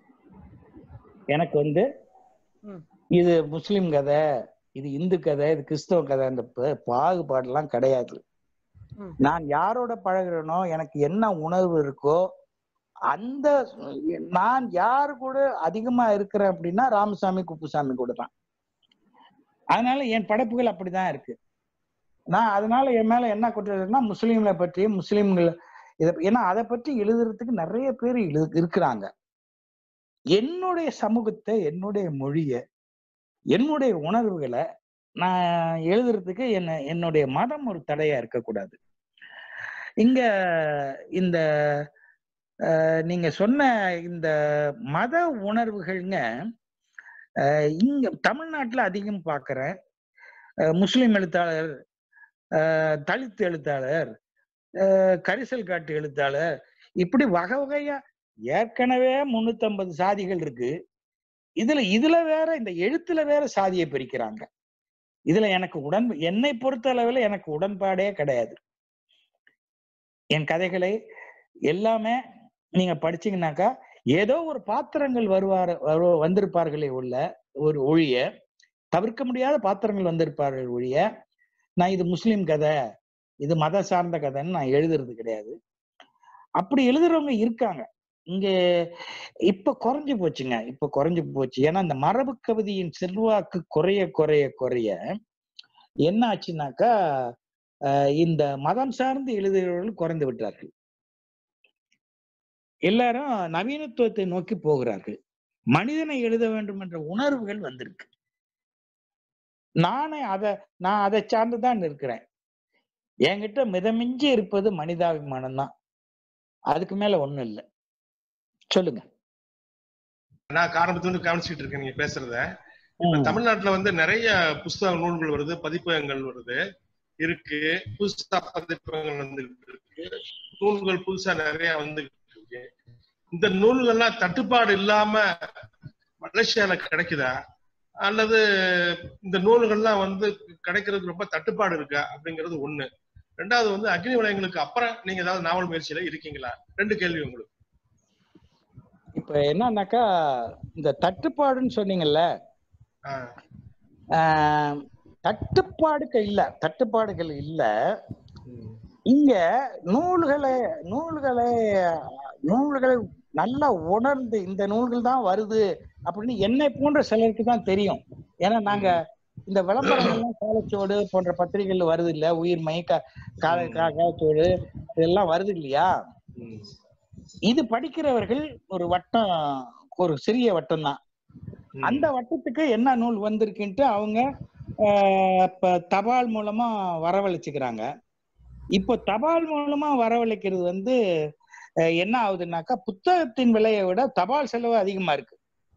எனக்கு வந்து ம். இது முஸ்லிம் கதை இது இந்து கதை இது கிறிஸ்தவ கதை அந்த ப- பாகுபாடெல்லாம் கிடையாது ம். நான் யாரோட பழகுறேனோ எனக்கு என்ன உணர்வு இருக்கோ அந்த நான் யாரு கூட அதிகமா இருக்கிறேன் அப்படின்னா ராமசாமி குப்புசாமி கூட தான் அதனால என் படைப்புகள் அப்படிதான் இருக்கு நான் அதனால என் மேல என்ன குற்றம்னா முஸ்லீம்களை பற்றி முஸ்லீம்கள் இதை ஏன்னா அதை பற்றி எழுதுறதுக்கு நிறைய பேர் எழு இருக்கிறாங்க என்னுடைய சமூகத்தை என்னுடைய மொழிய என்னுடைய உணர்வுகளை நான் எழுதுறதுக்கு என்ன என்னுடைய மதம் ஒரு தடையா இருக்கக்கூடாது இங்க இந்த அஹ், நீங்க சொன்ன இந்த மத உணர்வுகள்ங்க அஹ், இங்க தமிழ்நாட்டுல அதிகம் பார்க்கிறேன் அஹ், முஸ்லிம் எழுத்தாளர் அஹ், தலித் எழுத்தாளர் அஹ், கரிசல் காட்டு எழுத்தாளர் இப்படி வகை வகையா ஏற்கனவே முன்னூத்தி ஐம்பது சாதிகள் இருக்கு இதுல இதுல வேற இந்த எழுத்துல வேற சாதியை பிரிக்கிறாங்க இதுல எனக்கு உடன் என்னை பொறுத்த அளவுல எனக்கு உடன்பாடே கிடையாது என் கதைகளை எல்லாமே நீங்க படிச்சீங்கன்னாக்கா ஏதோ ஒரு பாத்திரங்கள் வருவார் வருவ- வந்திருப்பார்களே உள்ள ஒரு ஒழிய தவிர்க்க முடியாத பாத்திரங்கள் வந்திருப்பார்கள் ஒழிய நான் இது முஸ்லிம் கதை இது மத சார்ந்த கதைன்னு நான் எழுதுறது கிடையாது அப்படி எழுதுறவங்க இருக்காங்க இங்க இப்ப குறைஞ்சு போச்சுங்க இப்ப குறைஞ்சு போச்சு ஏன்னா இந்த மரபு கவிதையின் செல்வாக்கு குறைய குறைய குறைய என்ன ஆச்சுனாக்கா அஹ் இந்த மதம் சார்ந்து எழுதுகிறவர்கள் குறைந்து விட்டார்கள் எல்லாரும் நவீனத்துவத்தை நோக்கி போகிறார்கள் மனிதனை எழுத வேண்டும் என்ற உணர்வுகள் வந்திருக்கு நானே அதை நான் அதை சார்ந்துதான் இருக்கிறேன் என்கிட்ட மிதமிஞ்சி இருப்பது மனிதாபிமானம் தான் அதுக்கு மேல ஒண்ணும் இல்லை சொல்லுங்க நான் ஆரம்பத்துல இருந்து கவனிச்சுட்டு இருக்கேன் நீங்க பேசுறத இப்ப ம். தமிழ்நாட்டுல வந்து நிறைய புஸ்தக நூல்கள் வருது பதிப்பகங்கள் வருது இருக்கு புதுசா பதிப்பகங்கள் வந்து இருக்கு நூல்கள் புதுசா நிறைய வந்து இருக்கு இந்த நூல்கள்லாம் தட்டுப்பாடு இல்லாம மலேசியால கிடைக்குதா அல்லது இந்த நூல்கள்லாம் வந்து கிடைக்கிறதுக்கு ரொம்ப தட்டுப்பாடு இருக்கா அப்படிங்கிறது ஒண்ணு ரெண்டாவது வந்து அக்னி வளையங்களுக்கு அப்புறம் நீங்க ஏதாவது நாவல் முயற்சியில இருக்கீங்களா ரெண்டு கேள்வி உங்களுக்கு இப்ப என்னன்னாக்கா இந்த தட்டுப்பாடுன்னு சொன்னீங்கல்ல ஆஹ் ஆஹ், தட்டுப்பாடுகள் இல்ல தட்டுப்பாடுகள் இல்ல இங்க நூல்களை நூல்களை நூல்களை நல்லா உணர்ந்து இந்த நூல்கள் தான் வருது அப்படின்னு என்னை போன்ற சிலருக்கு தான் தெரியும் ஏன்னா நாங்க இந்த விளம்பரங்கள்லாம் காலச்சோடு போன்ற பத்திரிகைகள் வருது இல்ல உயிர்மை கா- கால கா- காலச்சோடு இதெல்லாம் வருது இல்லையா இது படிக்கிறவர்கள் ஒரு வட்டம் ஒரு சிறிய வட்டம் தான் அந்த வட்டத்துக்கு என்ன நூல் வந்திருக்குன்ட்டு அவங்க ஆஹ், இப்ப தபால் மூலமா வரவழைச்சுக்கிறாங்க இப்போ தபால் மூலமா வரவழைக்கிறது வந்து அஹ், என்ன ஆகுதுன்னாக்கா புத்தகத்தின் விலையை விட தபால் செலவு அதிகமா இருக்கு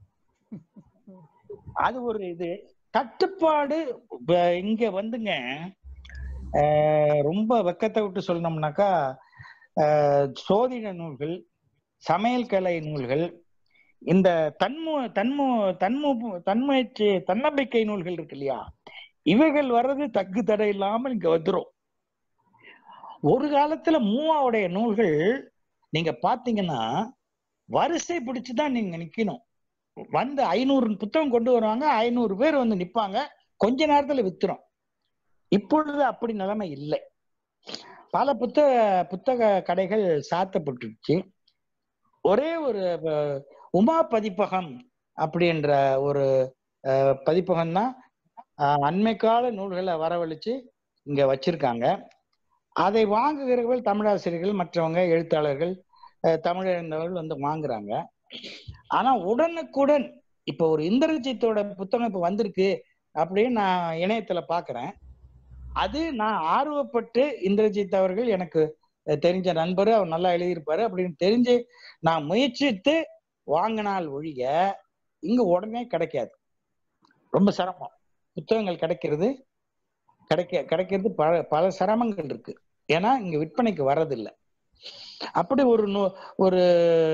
அது ஒரு இது தட்டுப்பாடு இப்ப இங்க வந்துங்க ஆஹ், ரொம்ப வெக்கத்தை விட்டு சொல்லணும்னாக்கா ஆஹ், சோதிட நூல்கள் சமையல் கலை நூல்கள் இந்த தன்மு தன்மு தன்மு தன்முயற்சி தன்னம்பிக்கை நூல்கள் இருக்கு இல்லையா இவைகள் வர்றது தக்கு தடை இல்லாமல் இங்க வந்துரும் ஒரு காலத்துல மூவாவுடைய நூல்கள் நீங்க பாத்தீங்கன்னா வரிசை பிடிச்சுதான் நீங்க நிக்கணும் வந்து ஐநூறு புத்தகம் கொண்டு வருவாங்க ஐநூறு பேர் வந்து நிப்பாங்க கொஞ்ச நேரத்துல வித்துரும் இப்பொழுது அப்படி நிலைமை இல்லை பல புத்தக புத்தக கடைகள் சாத்தப்பட்டுருச்சு ஒரே ஒரு அஹ், உமா பதிப்பகம் அப்படின்ற ஒரு அஹ், பதிப்பகம் தான் அண்மை கால நூல்களை வரவழைச்சு இங்க வச்சிருக்காங்க அதை வாங்குகிறவர்கள் தமிழாசிரியர்கள் மற்றவங்க எழுத்தாளர்கள் அஹ், தமிழறிந்தவர்கள் வந்து வாங்குறாங்க ஆனா உடனுக்குடன் இப்ப ஒரு இந்திரஜித்தோட புத்தகம் இப்ப வந்திருக்கு அப்படின்னு நான் இணையத்துல பாக்குறேன் அது நான் ஆர்வப்பட்டு இந்திரஜித் அவர்கள் எனக்கு அஹ், தெரிஞ்ச நண்பர் அவர் நல்லா எழுதியிருப்பாரு அப்படின்னு தெரிஞ்சு நான் முயற்சித்து வாங்கினால் ஒழிய இங்க உடனே கிடைக்காது ரொம்ப சிரமம் புத்தகங்கள் கிடைக்கிறது கிடைக்க கிடைக்கிறது பல பல சிரமங்கள் இருக்கு ஏன்னா இங்க விற்பனைக்கு வர்றதில்லை அப்படி ஒரு நூ- ஒரு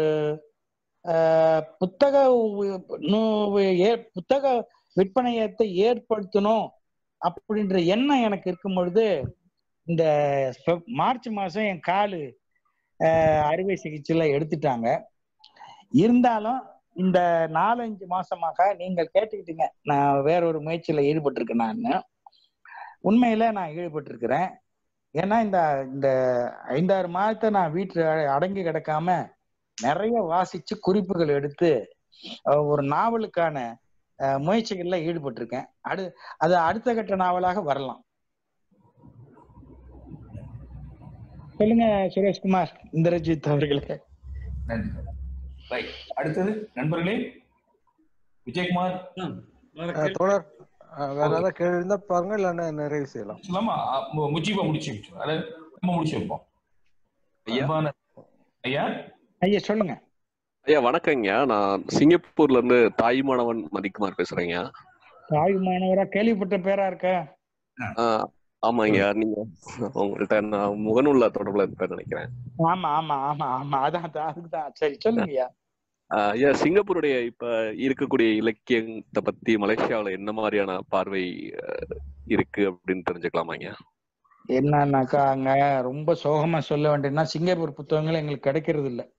ஆஹ், புத்தக உ- நூ- ஏ- புத்தக விற்பனையத்தை ஏற்படுத்தணும் அப்படின்ற எண்ணம் எனக்கு இருக்கும் பொழுது இந்த பெப்- மார்ச் மாசம் என் காலு ஆஹ், அறுவை சிகிச்சையில எடுத்துட்டாங்க இருந்தாலும் இந்த நாலஞ்சு மாசமாக நீங்கள் கேட்டுக்கிட்டீங்க நான் வேற ஒரு முயற்சியில ஈடுபட்டிருக்கேன் நான் உண்மையில நான் ஈடுபட்டிருக்கிறேன் ஏன்னா இந்த இந்த ஐந்தாறு மாதத்தை நான் வீட்டுல அடங்கி கிடக்காம நிறைய வாசிச்சு குறிப்புகள் எடுத்து அஹ், ஒரு நாவலுக்கான அஹ், முயற்சிகள்ல ஈடுபட்டிருக்கேன் அடு அது அடுத்த கட்ட நாவலாக வரலாம் சொல்லுங்க சுரேஷ்குமார் இந்திரஜித் அவர்களே நன்றி ரைட் அடுத்தது நண்பர்களே விஜயகுமார் அஹ் தோழர் அஹ் வேற ஏதாவது கேள்வி இருந்தா பாருங்க இல்லைன்னா நிறைவு செய்யலாம் சொல்லாமா முஜீபா முடிச்சு வச்சோம் அதை நம்ம முடிச்சு வைப்போம் அன்பான ஐயா ஐயா சொல்லுங்க ஐயா வணக்கங்க நான் சிங்கப்பூர்ல இருந்து தாய்மானவன் மதிக்குமார் பேசுறேங்க தாய் மாணவரா கேள்விப்பட்ட பேரா இருக்க ஆஹ் ஆமாங்க நீங்க உங்கள்ட்ட நான் முகநூல்ல தொடர்புல இருப்பேன் நினைக்கிறேன் ஆமா ஆமா ஆமா ஆமா அதான் அதான், அதுக்குதான் சரி சொல்லுங்கய்யா ஆஹ் ஐயா சிங்கப்பூருடைய இப்ப இருக்கக்கூடிய இலக்கியத்தை பத்தி மலேசியாவுல என்ன மாதிரியான பார்வை அஹ், இருக்கு அப்படின்னு தெரிஞ்சுக்கலாமாங்க என்னன்னாக்கா அங்க ரொம்ப சோகமா சொல்ல வேண்டியதுன்னா சிங்கப்பூர் புத்தகங்கள் எங்களுக்கு கிடைக்கிறது இல்ல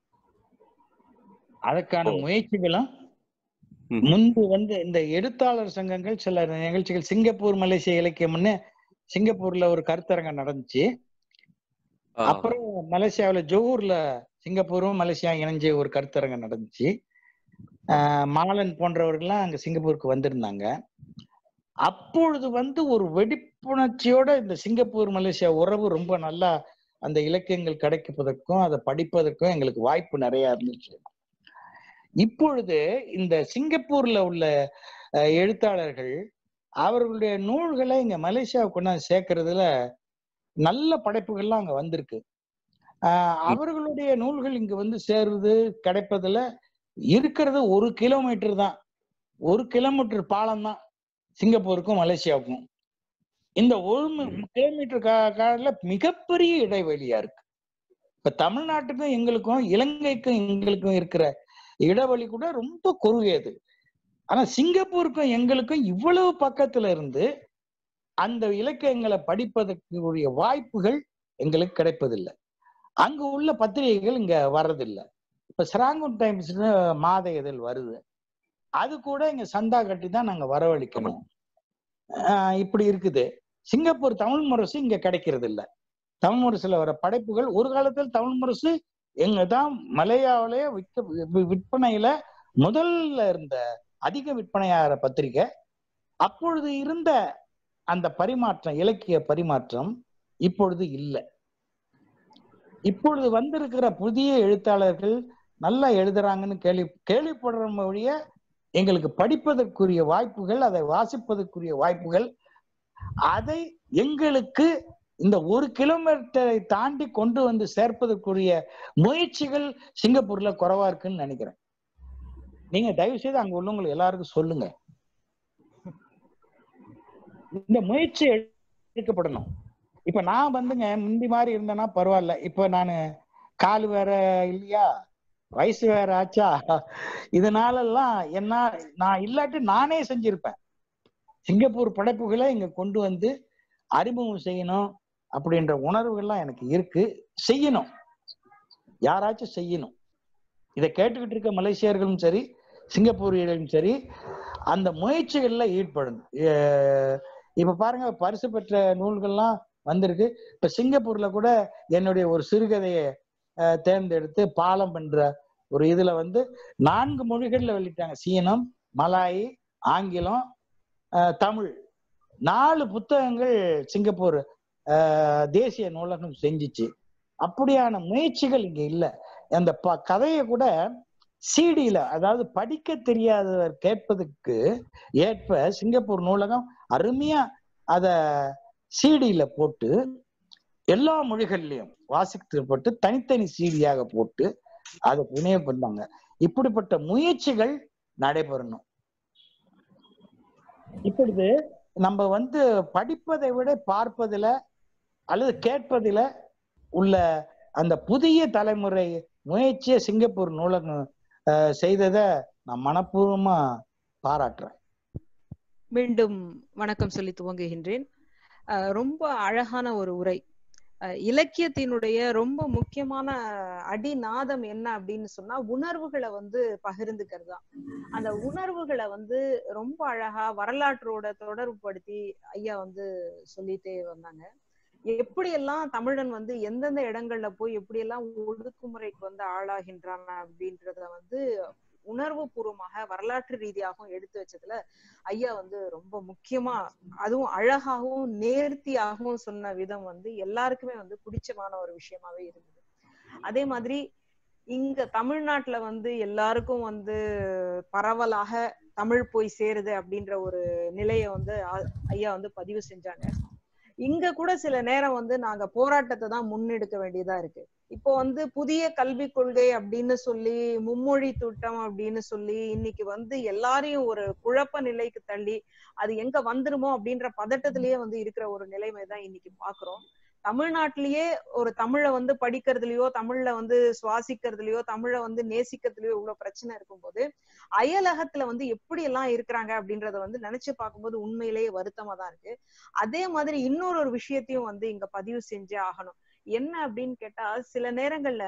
அதுக்கான முயற்சிகளும் முன்பு வந்து இந்த எழுத்தாளர் சங்கங்கள் சில நிகழ்ச்சிகள் சிங்கப்பூர் மலேசிய இலக்கியம்னு சிங்கப்பூர்ல ஒரு கருத்தரங்கம் நடந்துச்சு அப்புறம் மலேசியாவுல ஜோஹூர்ல சிங்கப்பூரும் மலேசியா இணைஞ்சு ஒரு கருத்தரங்கம் நடந்துச்சு ஆஹ் மாலன் போன்றவர்கள்லாம் அங்க சிங்கப்பூருக்கு வந்திருந்தாங்க அப்பொழுது வந்து ஒரு வெடிப்புணர்ச்சியோட இந்த சிங்கப்பூர் மலேசியா உறவு ரொம்ப நல்லா அந்த இலக்கியங்கள் கிடைப்பதற்கும் அதை படிப்பதற்கும் எங்களுக்கு வாய்ப்பு நிறைய இருந்துச்சு இப்பொழுது இந்த சிங்கப்பூர்ல உள்ள அஹ், எழுத்தாளர்கள் அவர்களுடைய நூல்களை இங்க மலேசியாவுக்கு கொண்டாந்து சேர்க்கறதுல நல்ல படைப்புகள்லாம் அங்க வந்திருக்கு ஆஹ் அவர்களுடைய நூல்கள் இங்க வந்து சேருது கிடைப்பதுல இருக்கிறது ஒரு கிலோமீட்டர் தான் ஒரு கிலோமீட்டர் பாலம் தான் சிங்கப்பூருக்கும் மலேசியாவுக்கும் இந்த ஒரு மி- கிலோமீட்டர் கா- கால மிகப்பெரிய இடைவெளியா இருக்கு இப்ப தமிழ்நாட்டுக்கும் எங்களுக்கும் இலங்கைக்கும் எங்களுக்கும் இருக்கிற இடைவெளி கூட ரொம்ப குறுகியது ஆனா சிங்கப்பூருக்கும் எங்களுக்கும் இவ்வளவு பக்கத்துல இருந்து அந்த இலக்கியங்களை படிப்பதற்கு உரிய வாய்ப்புகள் எங்களுக்கு கிடைப்பதில்லை அங்க உள்ள பத்திரிகைகள் இங்க வர்றதில்லை இப்ப சிராங்கூன் டைம்ஸ்னு மாத இதழ் வருது அது கூட இங்க சந்தா கட்டி தான் நாங்க வரவழைக்கணும் ஆஹ் இப்படி இருக்குது சிங்கப்பூர் தமிழ் முரசு இங்க கிடைக்கிறது இல்ல தமிழ் முரசுல வர படைப்புகள் ஒரு காலத்தில் தமிழ் முரசு எங்க தான் மலையாவிலேயே விற்க வி- விற்பனையில முதல்ல இருந்த அதிக விற்பனையாகிற பத்திரிகை அப்பொழுது இருந்த அந்த பரிமாற்றம் இலக்கிய பரிமாற்றம் இப்பொழுது இல்லை இப்பொழுது வந்திருக்கிற புதிய எழுத்தாளர்கள் நல்லா எழுதுறாங்கன்னு கேள்வி கேள்விப்படுற மொழிய எங்களுக்கு படிப்பதற்குரிய வாய்ப்புகள் அதை வாசிப்பதற்குரிய வாய்ப்புகள் அதை எங்களுக்கு இந்த ஒரு கிலோமீட்டரை தாண்டி கொண்டு வந்து சேர்ப்பதற்குரிய முயற்சிகள் சிங்கப்பூர்ல குறைவா இருக்குன்னு நினைக்கிறேன் நீங்க தயவு செய்து அங்க உள்ளவங்களை எல்லாருக்கும் சொல்லுங்க இந்த முயற்சி எடுக்கப்படணும் இப்ப நான் வந்துங்க முந்தி மாதிரி இருந்தேன்னா பரவாயில்ல இப்ப நான் கால் வேற இல்லையா வயசு வேற ஆச்சா இதனால எல்லாம் என்ன நான் இல்லாட்டி நானே செஞ்சிருப்பேன் சிங்கப்பூர் படைப்புகளை இங்க கொண்டு வந்து அறிமுகம் செய்யணும் அப்படின்ற உணர்வுகள்லாம் எனக்கு இருக்கு செய்யணும் யாராச்சும் செய்யணும் இதை கேட்டுக்கிட்டு இருக்க மலேசியர்களும் சரி சிங்கப்பூரியர்களும் சரி அந்த முயற்சிகள்ல ஈடுபடணும் எ- இப்ப பாருங்க பரிசு பெற்ற நூல்கள்லாம் வந்திருக்கு இப்ப சிங்கப்பூர்ல கூட என்னுடைய ஒரு சிறுகதையை அஹ், தேர்ந்தெடுத்து பாலம் என்ற ஒரு இதுல வந்து நான்கு மொழிகள்ல வெளியிட்டாங்க சீனம் மலாய் ஆங்கிலம் அஹ், தமிழ் நாலு புத்தகங்கள் சிங்கப்பூர் அஹ், தேசிய நூலகம் செஞ்சுச்சு அப்படியான முயற்சிகள் இங்க இல்ல அந்த ப- கதையை கூட சிடியில அதாவது படிக்க தெரியாதவர் கேட்பதற்கு ஏற்ப சிங்கப்பூர் நூலகம் அருமையா அத சிடியில போட்டு எல்லா மொழிகள்லயும் வாசிக்கப்பட்டு தனித்தனி சீடியாக போட்டு அதை விநியோகம் பண்ணாங்க இப்படிப்பட்ட முயற்சிகள் நடைபெறணும் இப்பொழுது நம்ம வந்து படிப்பதை விட பார்ப்பதில அல்லது கேட்பதில உள்ள அந்த புதிய தலைமுறை முயற்சியை சிங்கப்பூர் நூலகம் அஹ், செய்ததை நான் மனப்பூர்வமா பாராட்டுறேன் மீண்டும் வணக்கம் சொல்லி துவங்குகின்றேன் அஹ் ரொம்ப அழகான ஒரு உரை அஹ் இலக்கியத்தினுடைய ரொம்ப முக்கியமான அடிநாதம் என்ன அப்படின்னு சொன்னா உணர்வுகளை வந்து பகிர்ந்துக்கிறது தான் அந்த உணர்வுகளை வந்து ரொம்ப அழகா வரலாற்றோட தொடர்புபடுத்தி ஐயா வந்து சொல்லிட்டே வந்தாங்க எப்படியெல்லாம் தமிழன் வந்து எந்தெந்த இடங்கள்ல போய் எப்படியெல்லாம் ஒடுக்குமுறைக்கு வந்து ஆளாகின்றான் அப்படின்றத வந்து உணர்வு பூர்வமாக வரலாற்று ரீதியாகவும் எடுத்து வச்சதுல ஐயா வந்து ரொம்ப முக்கியமா அதுவும் அழகாகவும் நேர்த்தியாகவும் சொன்ன விதம் வந்து எல்லாருக்குமே வந்து பிடிச்சமான ஒரு விஷயமாவே இருந்தது அதே மாதிரி இங்க தமிழ்நாட்டுல வந்து எல்லாருக்கும் வந்து பரவலாக தமிழ் போய் சேருது அப்படின்ற ஒரு நிலையை வந்து ஆ- ஐயா வந்து பதிவு செஞ்சாங்க இங்க கூட சில நேரம் வந்து நாங்க போராட்டத்தை தான் முன்னெடுக்க வேண்டியதா இருக்கு இப்போ வந்து புதிய கல்விக் கொள்கை அப்படின்னு சொல்லி மும்மொழி திட்டம் அப்படின்னு சொல்லி இன்னைக்கு வந்து எல்லாரையும் ஒரு குழப்ப நிலைக்கு தள்ளி அது எங்க வந்துருமோ அப்படின்ற பதட்டத்திலேயே வந்து இருக்கிற ஒரு நிலைமை தான் இன்னைக்கு பாக்குறோம் தமிழ்நாட்டிலேயே ஒரு தமிழை வந்து படிக்கிறதுலயோ தமிழ்ல வந்து சுவாசிக்கிறதுலயோ தமிழை வந்து நேசிக்கிறதுலயோ இவ்வளவு பிரச்சனை இருக்கும்போது அயலகத்துல வந்து எப்படி எல்லாம் இருக்கிறாங்க அப்படின்றத வந்து நினைச்சு பார்க்கும்போது உண்மையிலேயே வருத்தமா தான் இருக்கு அதே மாதிரி இன்னொரு ஒரு விஷயத்தையும் வந்து இங்க பதிவு செஞ்சே ஆகணும் என்ன அப்படின்னு கேட்டா சில நேரங்கள்ல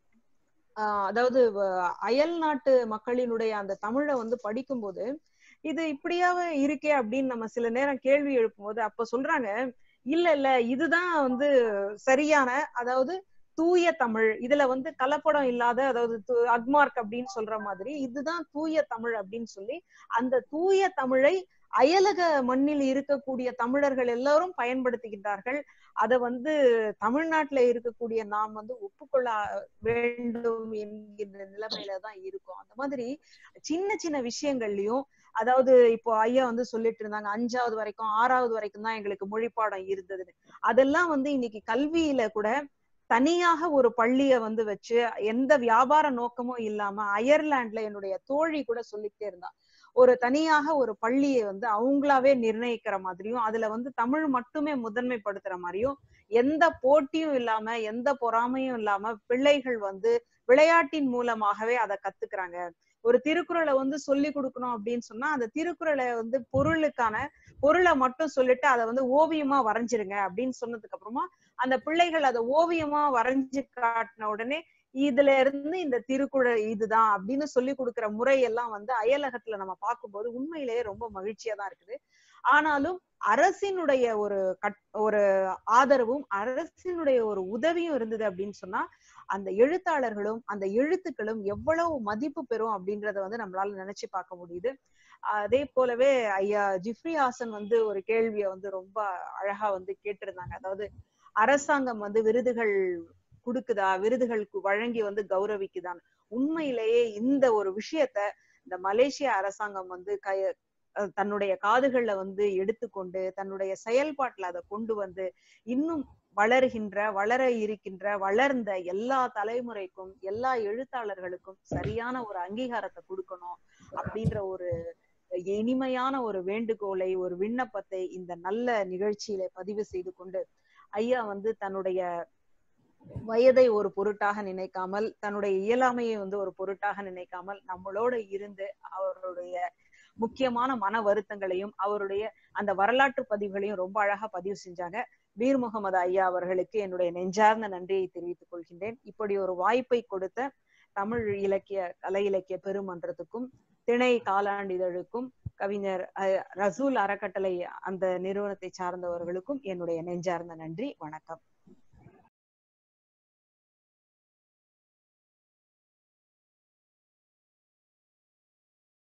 ஆஹ் அதாவது வ- அயல் நாட்டு மக்களினுடைய அந்த தமிழை வந்து படிக்கும்போது இது இப்படியாவே இருக்கே அப்படின்னு நம்ம சில நேரம் கேள்வி எழுப்பும்போது அப்ப சொல்றாங்க இல்ல இல்ல இதுதான் வந்து சரியான அதாவது தூய தமிழ் இதுல வந்து கலப்படம் இல்லாத அதாவது து- அக்மார்க் அப்படின்னு சொல்ற மாதிரி இதுதான் தூய தமிழ் அப்படின்னு சொல்லி அந்த தூய தமிழை அயலக மண்ணில் இருக்கக்கூடிய தமிழர்கள் எல்லாரும் பயன்படுத்துகின்றார்கள் அத வந்து தமிழ்நாட்டுல இருக்கக்கூடிய நாம் வந்து ஒப்புக்கொள்ள வேண்டும் என்கின்ற நிலைமையில தான் இருக்கும் அந்த மாதிரி சின்ன சின்ன விஷயங்கள்லயும் அதாவது இப்போ ஐயா வந்து சொல்லிட்டு இருந்தாங்க அஞ்சாவது வரைக்கும் ஆறாவது வரைக்கும் தான் எங்களுக்கு மொழிப்பாடம் இருந்ததுன்னு அதெல்லாம் வந்து இன்னைக்கு கல்வியில கூட தனியாக ஒரு பள்ளிய வந்து வச்சு எந்த வியாபார நோக்கமும் இல்லாம அயர்லாந்துல என்னுடைய தோழி கூட சொல்லிக்கிட்டே இருந்தா ஒரு தனியாக ஒரு பள்ளியை வந்து அவங்களாவே நிர்ணயிக்கிற மாதிரியும் அதுல வந்து தமிழ் மட்டுமே முதன்மைப்படுத்துற மாதிரியும் எந்த போட்டியும் இல்லாம எந்த பொறாமையும் இல்லாம பிள்ளைகள் வந்து விளையாட்டின் மூலமாகவே அதை கத்துக்கிறாங்க ஒரு திருக்குறளை வந்து சொல்லி கொடுக்கணும் அப்படின்னு சொன்னா அந்த திருக்குறளை வந்து பொருளுக்கான பொருளை மட்டும் சொல்லிட்டு அதை வந்து ஓவியமா வரைஞ்சிருங்க அப்படின்னு சொன்னதுக்கு அப்புறமா அந்த பிள்ளைகள் அதை ஓவியமா வரைஞ்சு காட்டின உடனே இதுல இருந்து இந்த திருக்குறள் இதுதான் அப்படின்னு சொல்லி கொடுக்கிற முறையெல்லாம் வந்து அயலகத்துல நம்ம பார்க்கும்போது உண்மையிலேயே ரொம்ப மகிழ்ச்சியா தான் இருக்குது ஆனாலும் அரசினுடைய ஒரு கட் ஒரு ஆதரவும் அரசினுடைய ஒரு உதவியும் இருந்தது அப்படின்னு சொன்னா அந்த எழுத்தாளர்களும் அந்த எழுத்துக்களும் எவ்வளவு மதிப்பு பெறும் அப்படின்றத வந்து நம்மளால நினைச்சு பார்க்க முடியுது அதே போலவே ஐயா ஜிப்ரி ஹாசன் வந்து ஒரு கேள்வியை வந்து ரொம்ப அழகா வந்து கேட்டிருந்தாங்க அதாவது அரசாங்கம் வந்து விருதுகள் கொடுக்குதா விருதுகள் கு- வழங்கி வந்து கௌரவிக்குதான் உண்மையிலேயே இந்த ஒரு விஷயத்த இந்த மலேசிய அரசாங்கம் வந்து கை அஹ் தன்னுடைய காதுகள்ல வந்து எடுத்துக்கொண்டு தன்னுடைய செயல்பாட்டுல அதை கொண்டு வந்து இன்னும் வளர்கின்ற வளர இருக்கின்ற வளர்ந்த எல்லா தலைமுறைக்கும் எல்லா எழுத்தாளர்களுக்கும் சரியான ஒரு அங்கீகாரத்தை கொடுக்கணும் அப்படின்ற ஒரு இனிமையான ஒரு வேண்டுகோளை ஒரு விண்ணப்பத்தை இந்த நல்ல நிகழ்ச்சியில பதிவு செய்து கொண்டு ஐயா வந்து தன்னுடைய வயதை ஒரு பொருட்டாக நினைக்காமல் தன்னுடைய இயலாமையை வந்து ஒரு பொருட்டாக நினைக்காமல் நம்மளோட இருந்து அவருடைய முக்கியமான மன வருத்தங்களையும் அவருடைய அந்த வரலாற்று பதிவுகளையும் ரொம்ப அழகா பதிவு செஞ்சாங்க வீர் முகமது ஐயா அவர்களுக்கு என்னுடைய நெஞ்சார்ந்த நன்றியை தெரிவித்துக் கொள்கின்றேன் இப்படி ஒரு வாய்ப்பை கொடுத்த தமிழ் இலக்கிய கலை இலக்கிய பெருமன்றத்துக்கும் திணை காலாண்டிதழுக்கும் கவிஞர் அஹ், ரசூல் அறக்கட்டளை அந்த நிறுவனத்தை சார்ந்தவர்களுக்கும் என்னுடைய நெஞ்சார்ந்த நன்றி வணக்கம்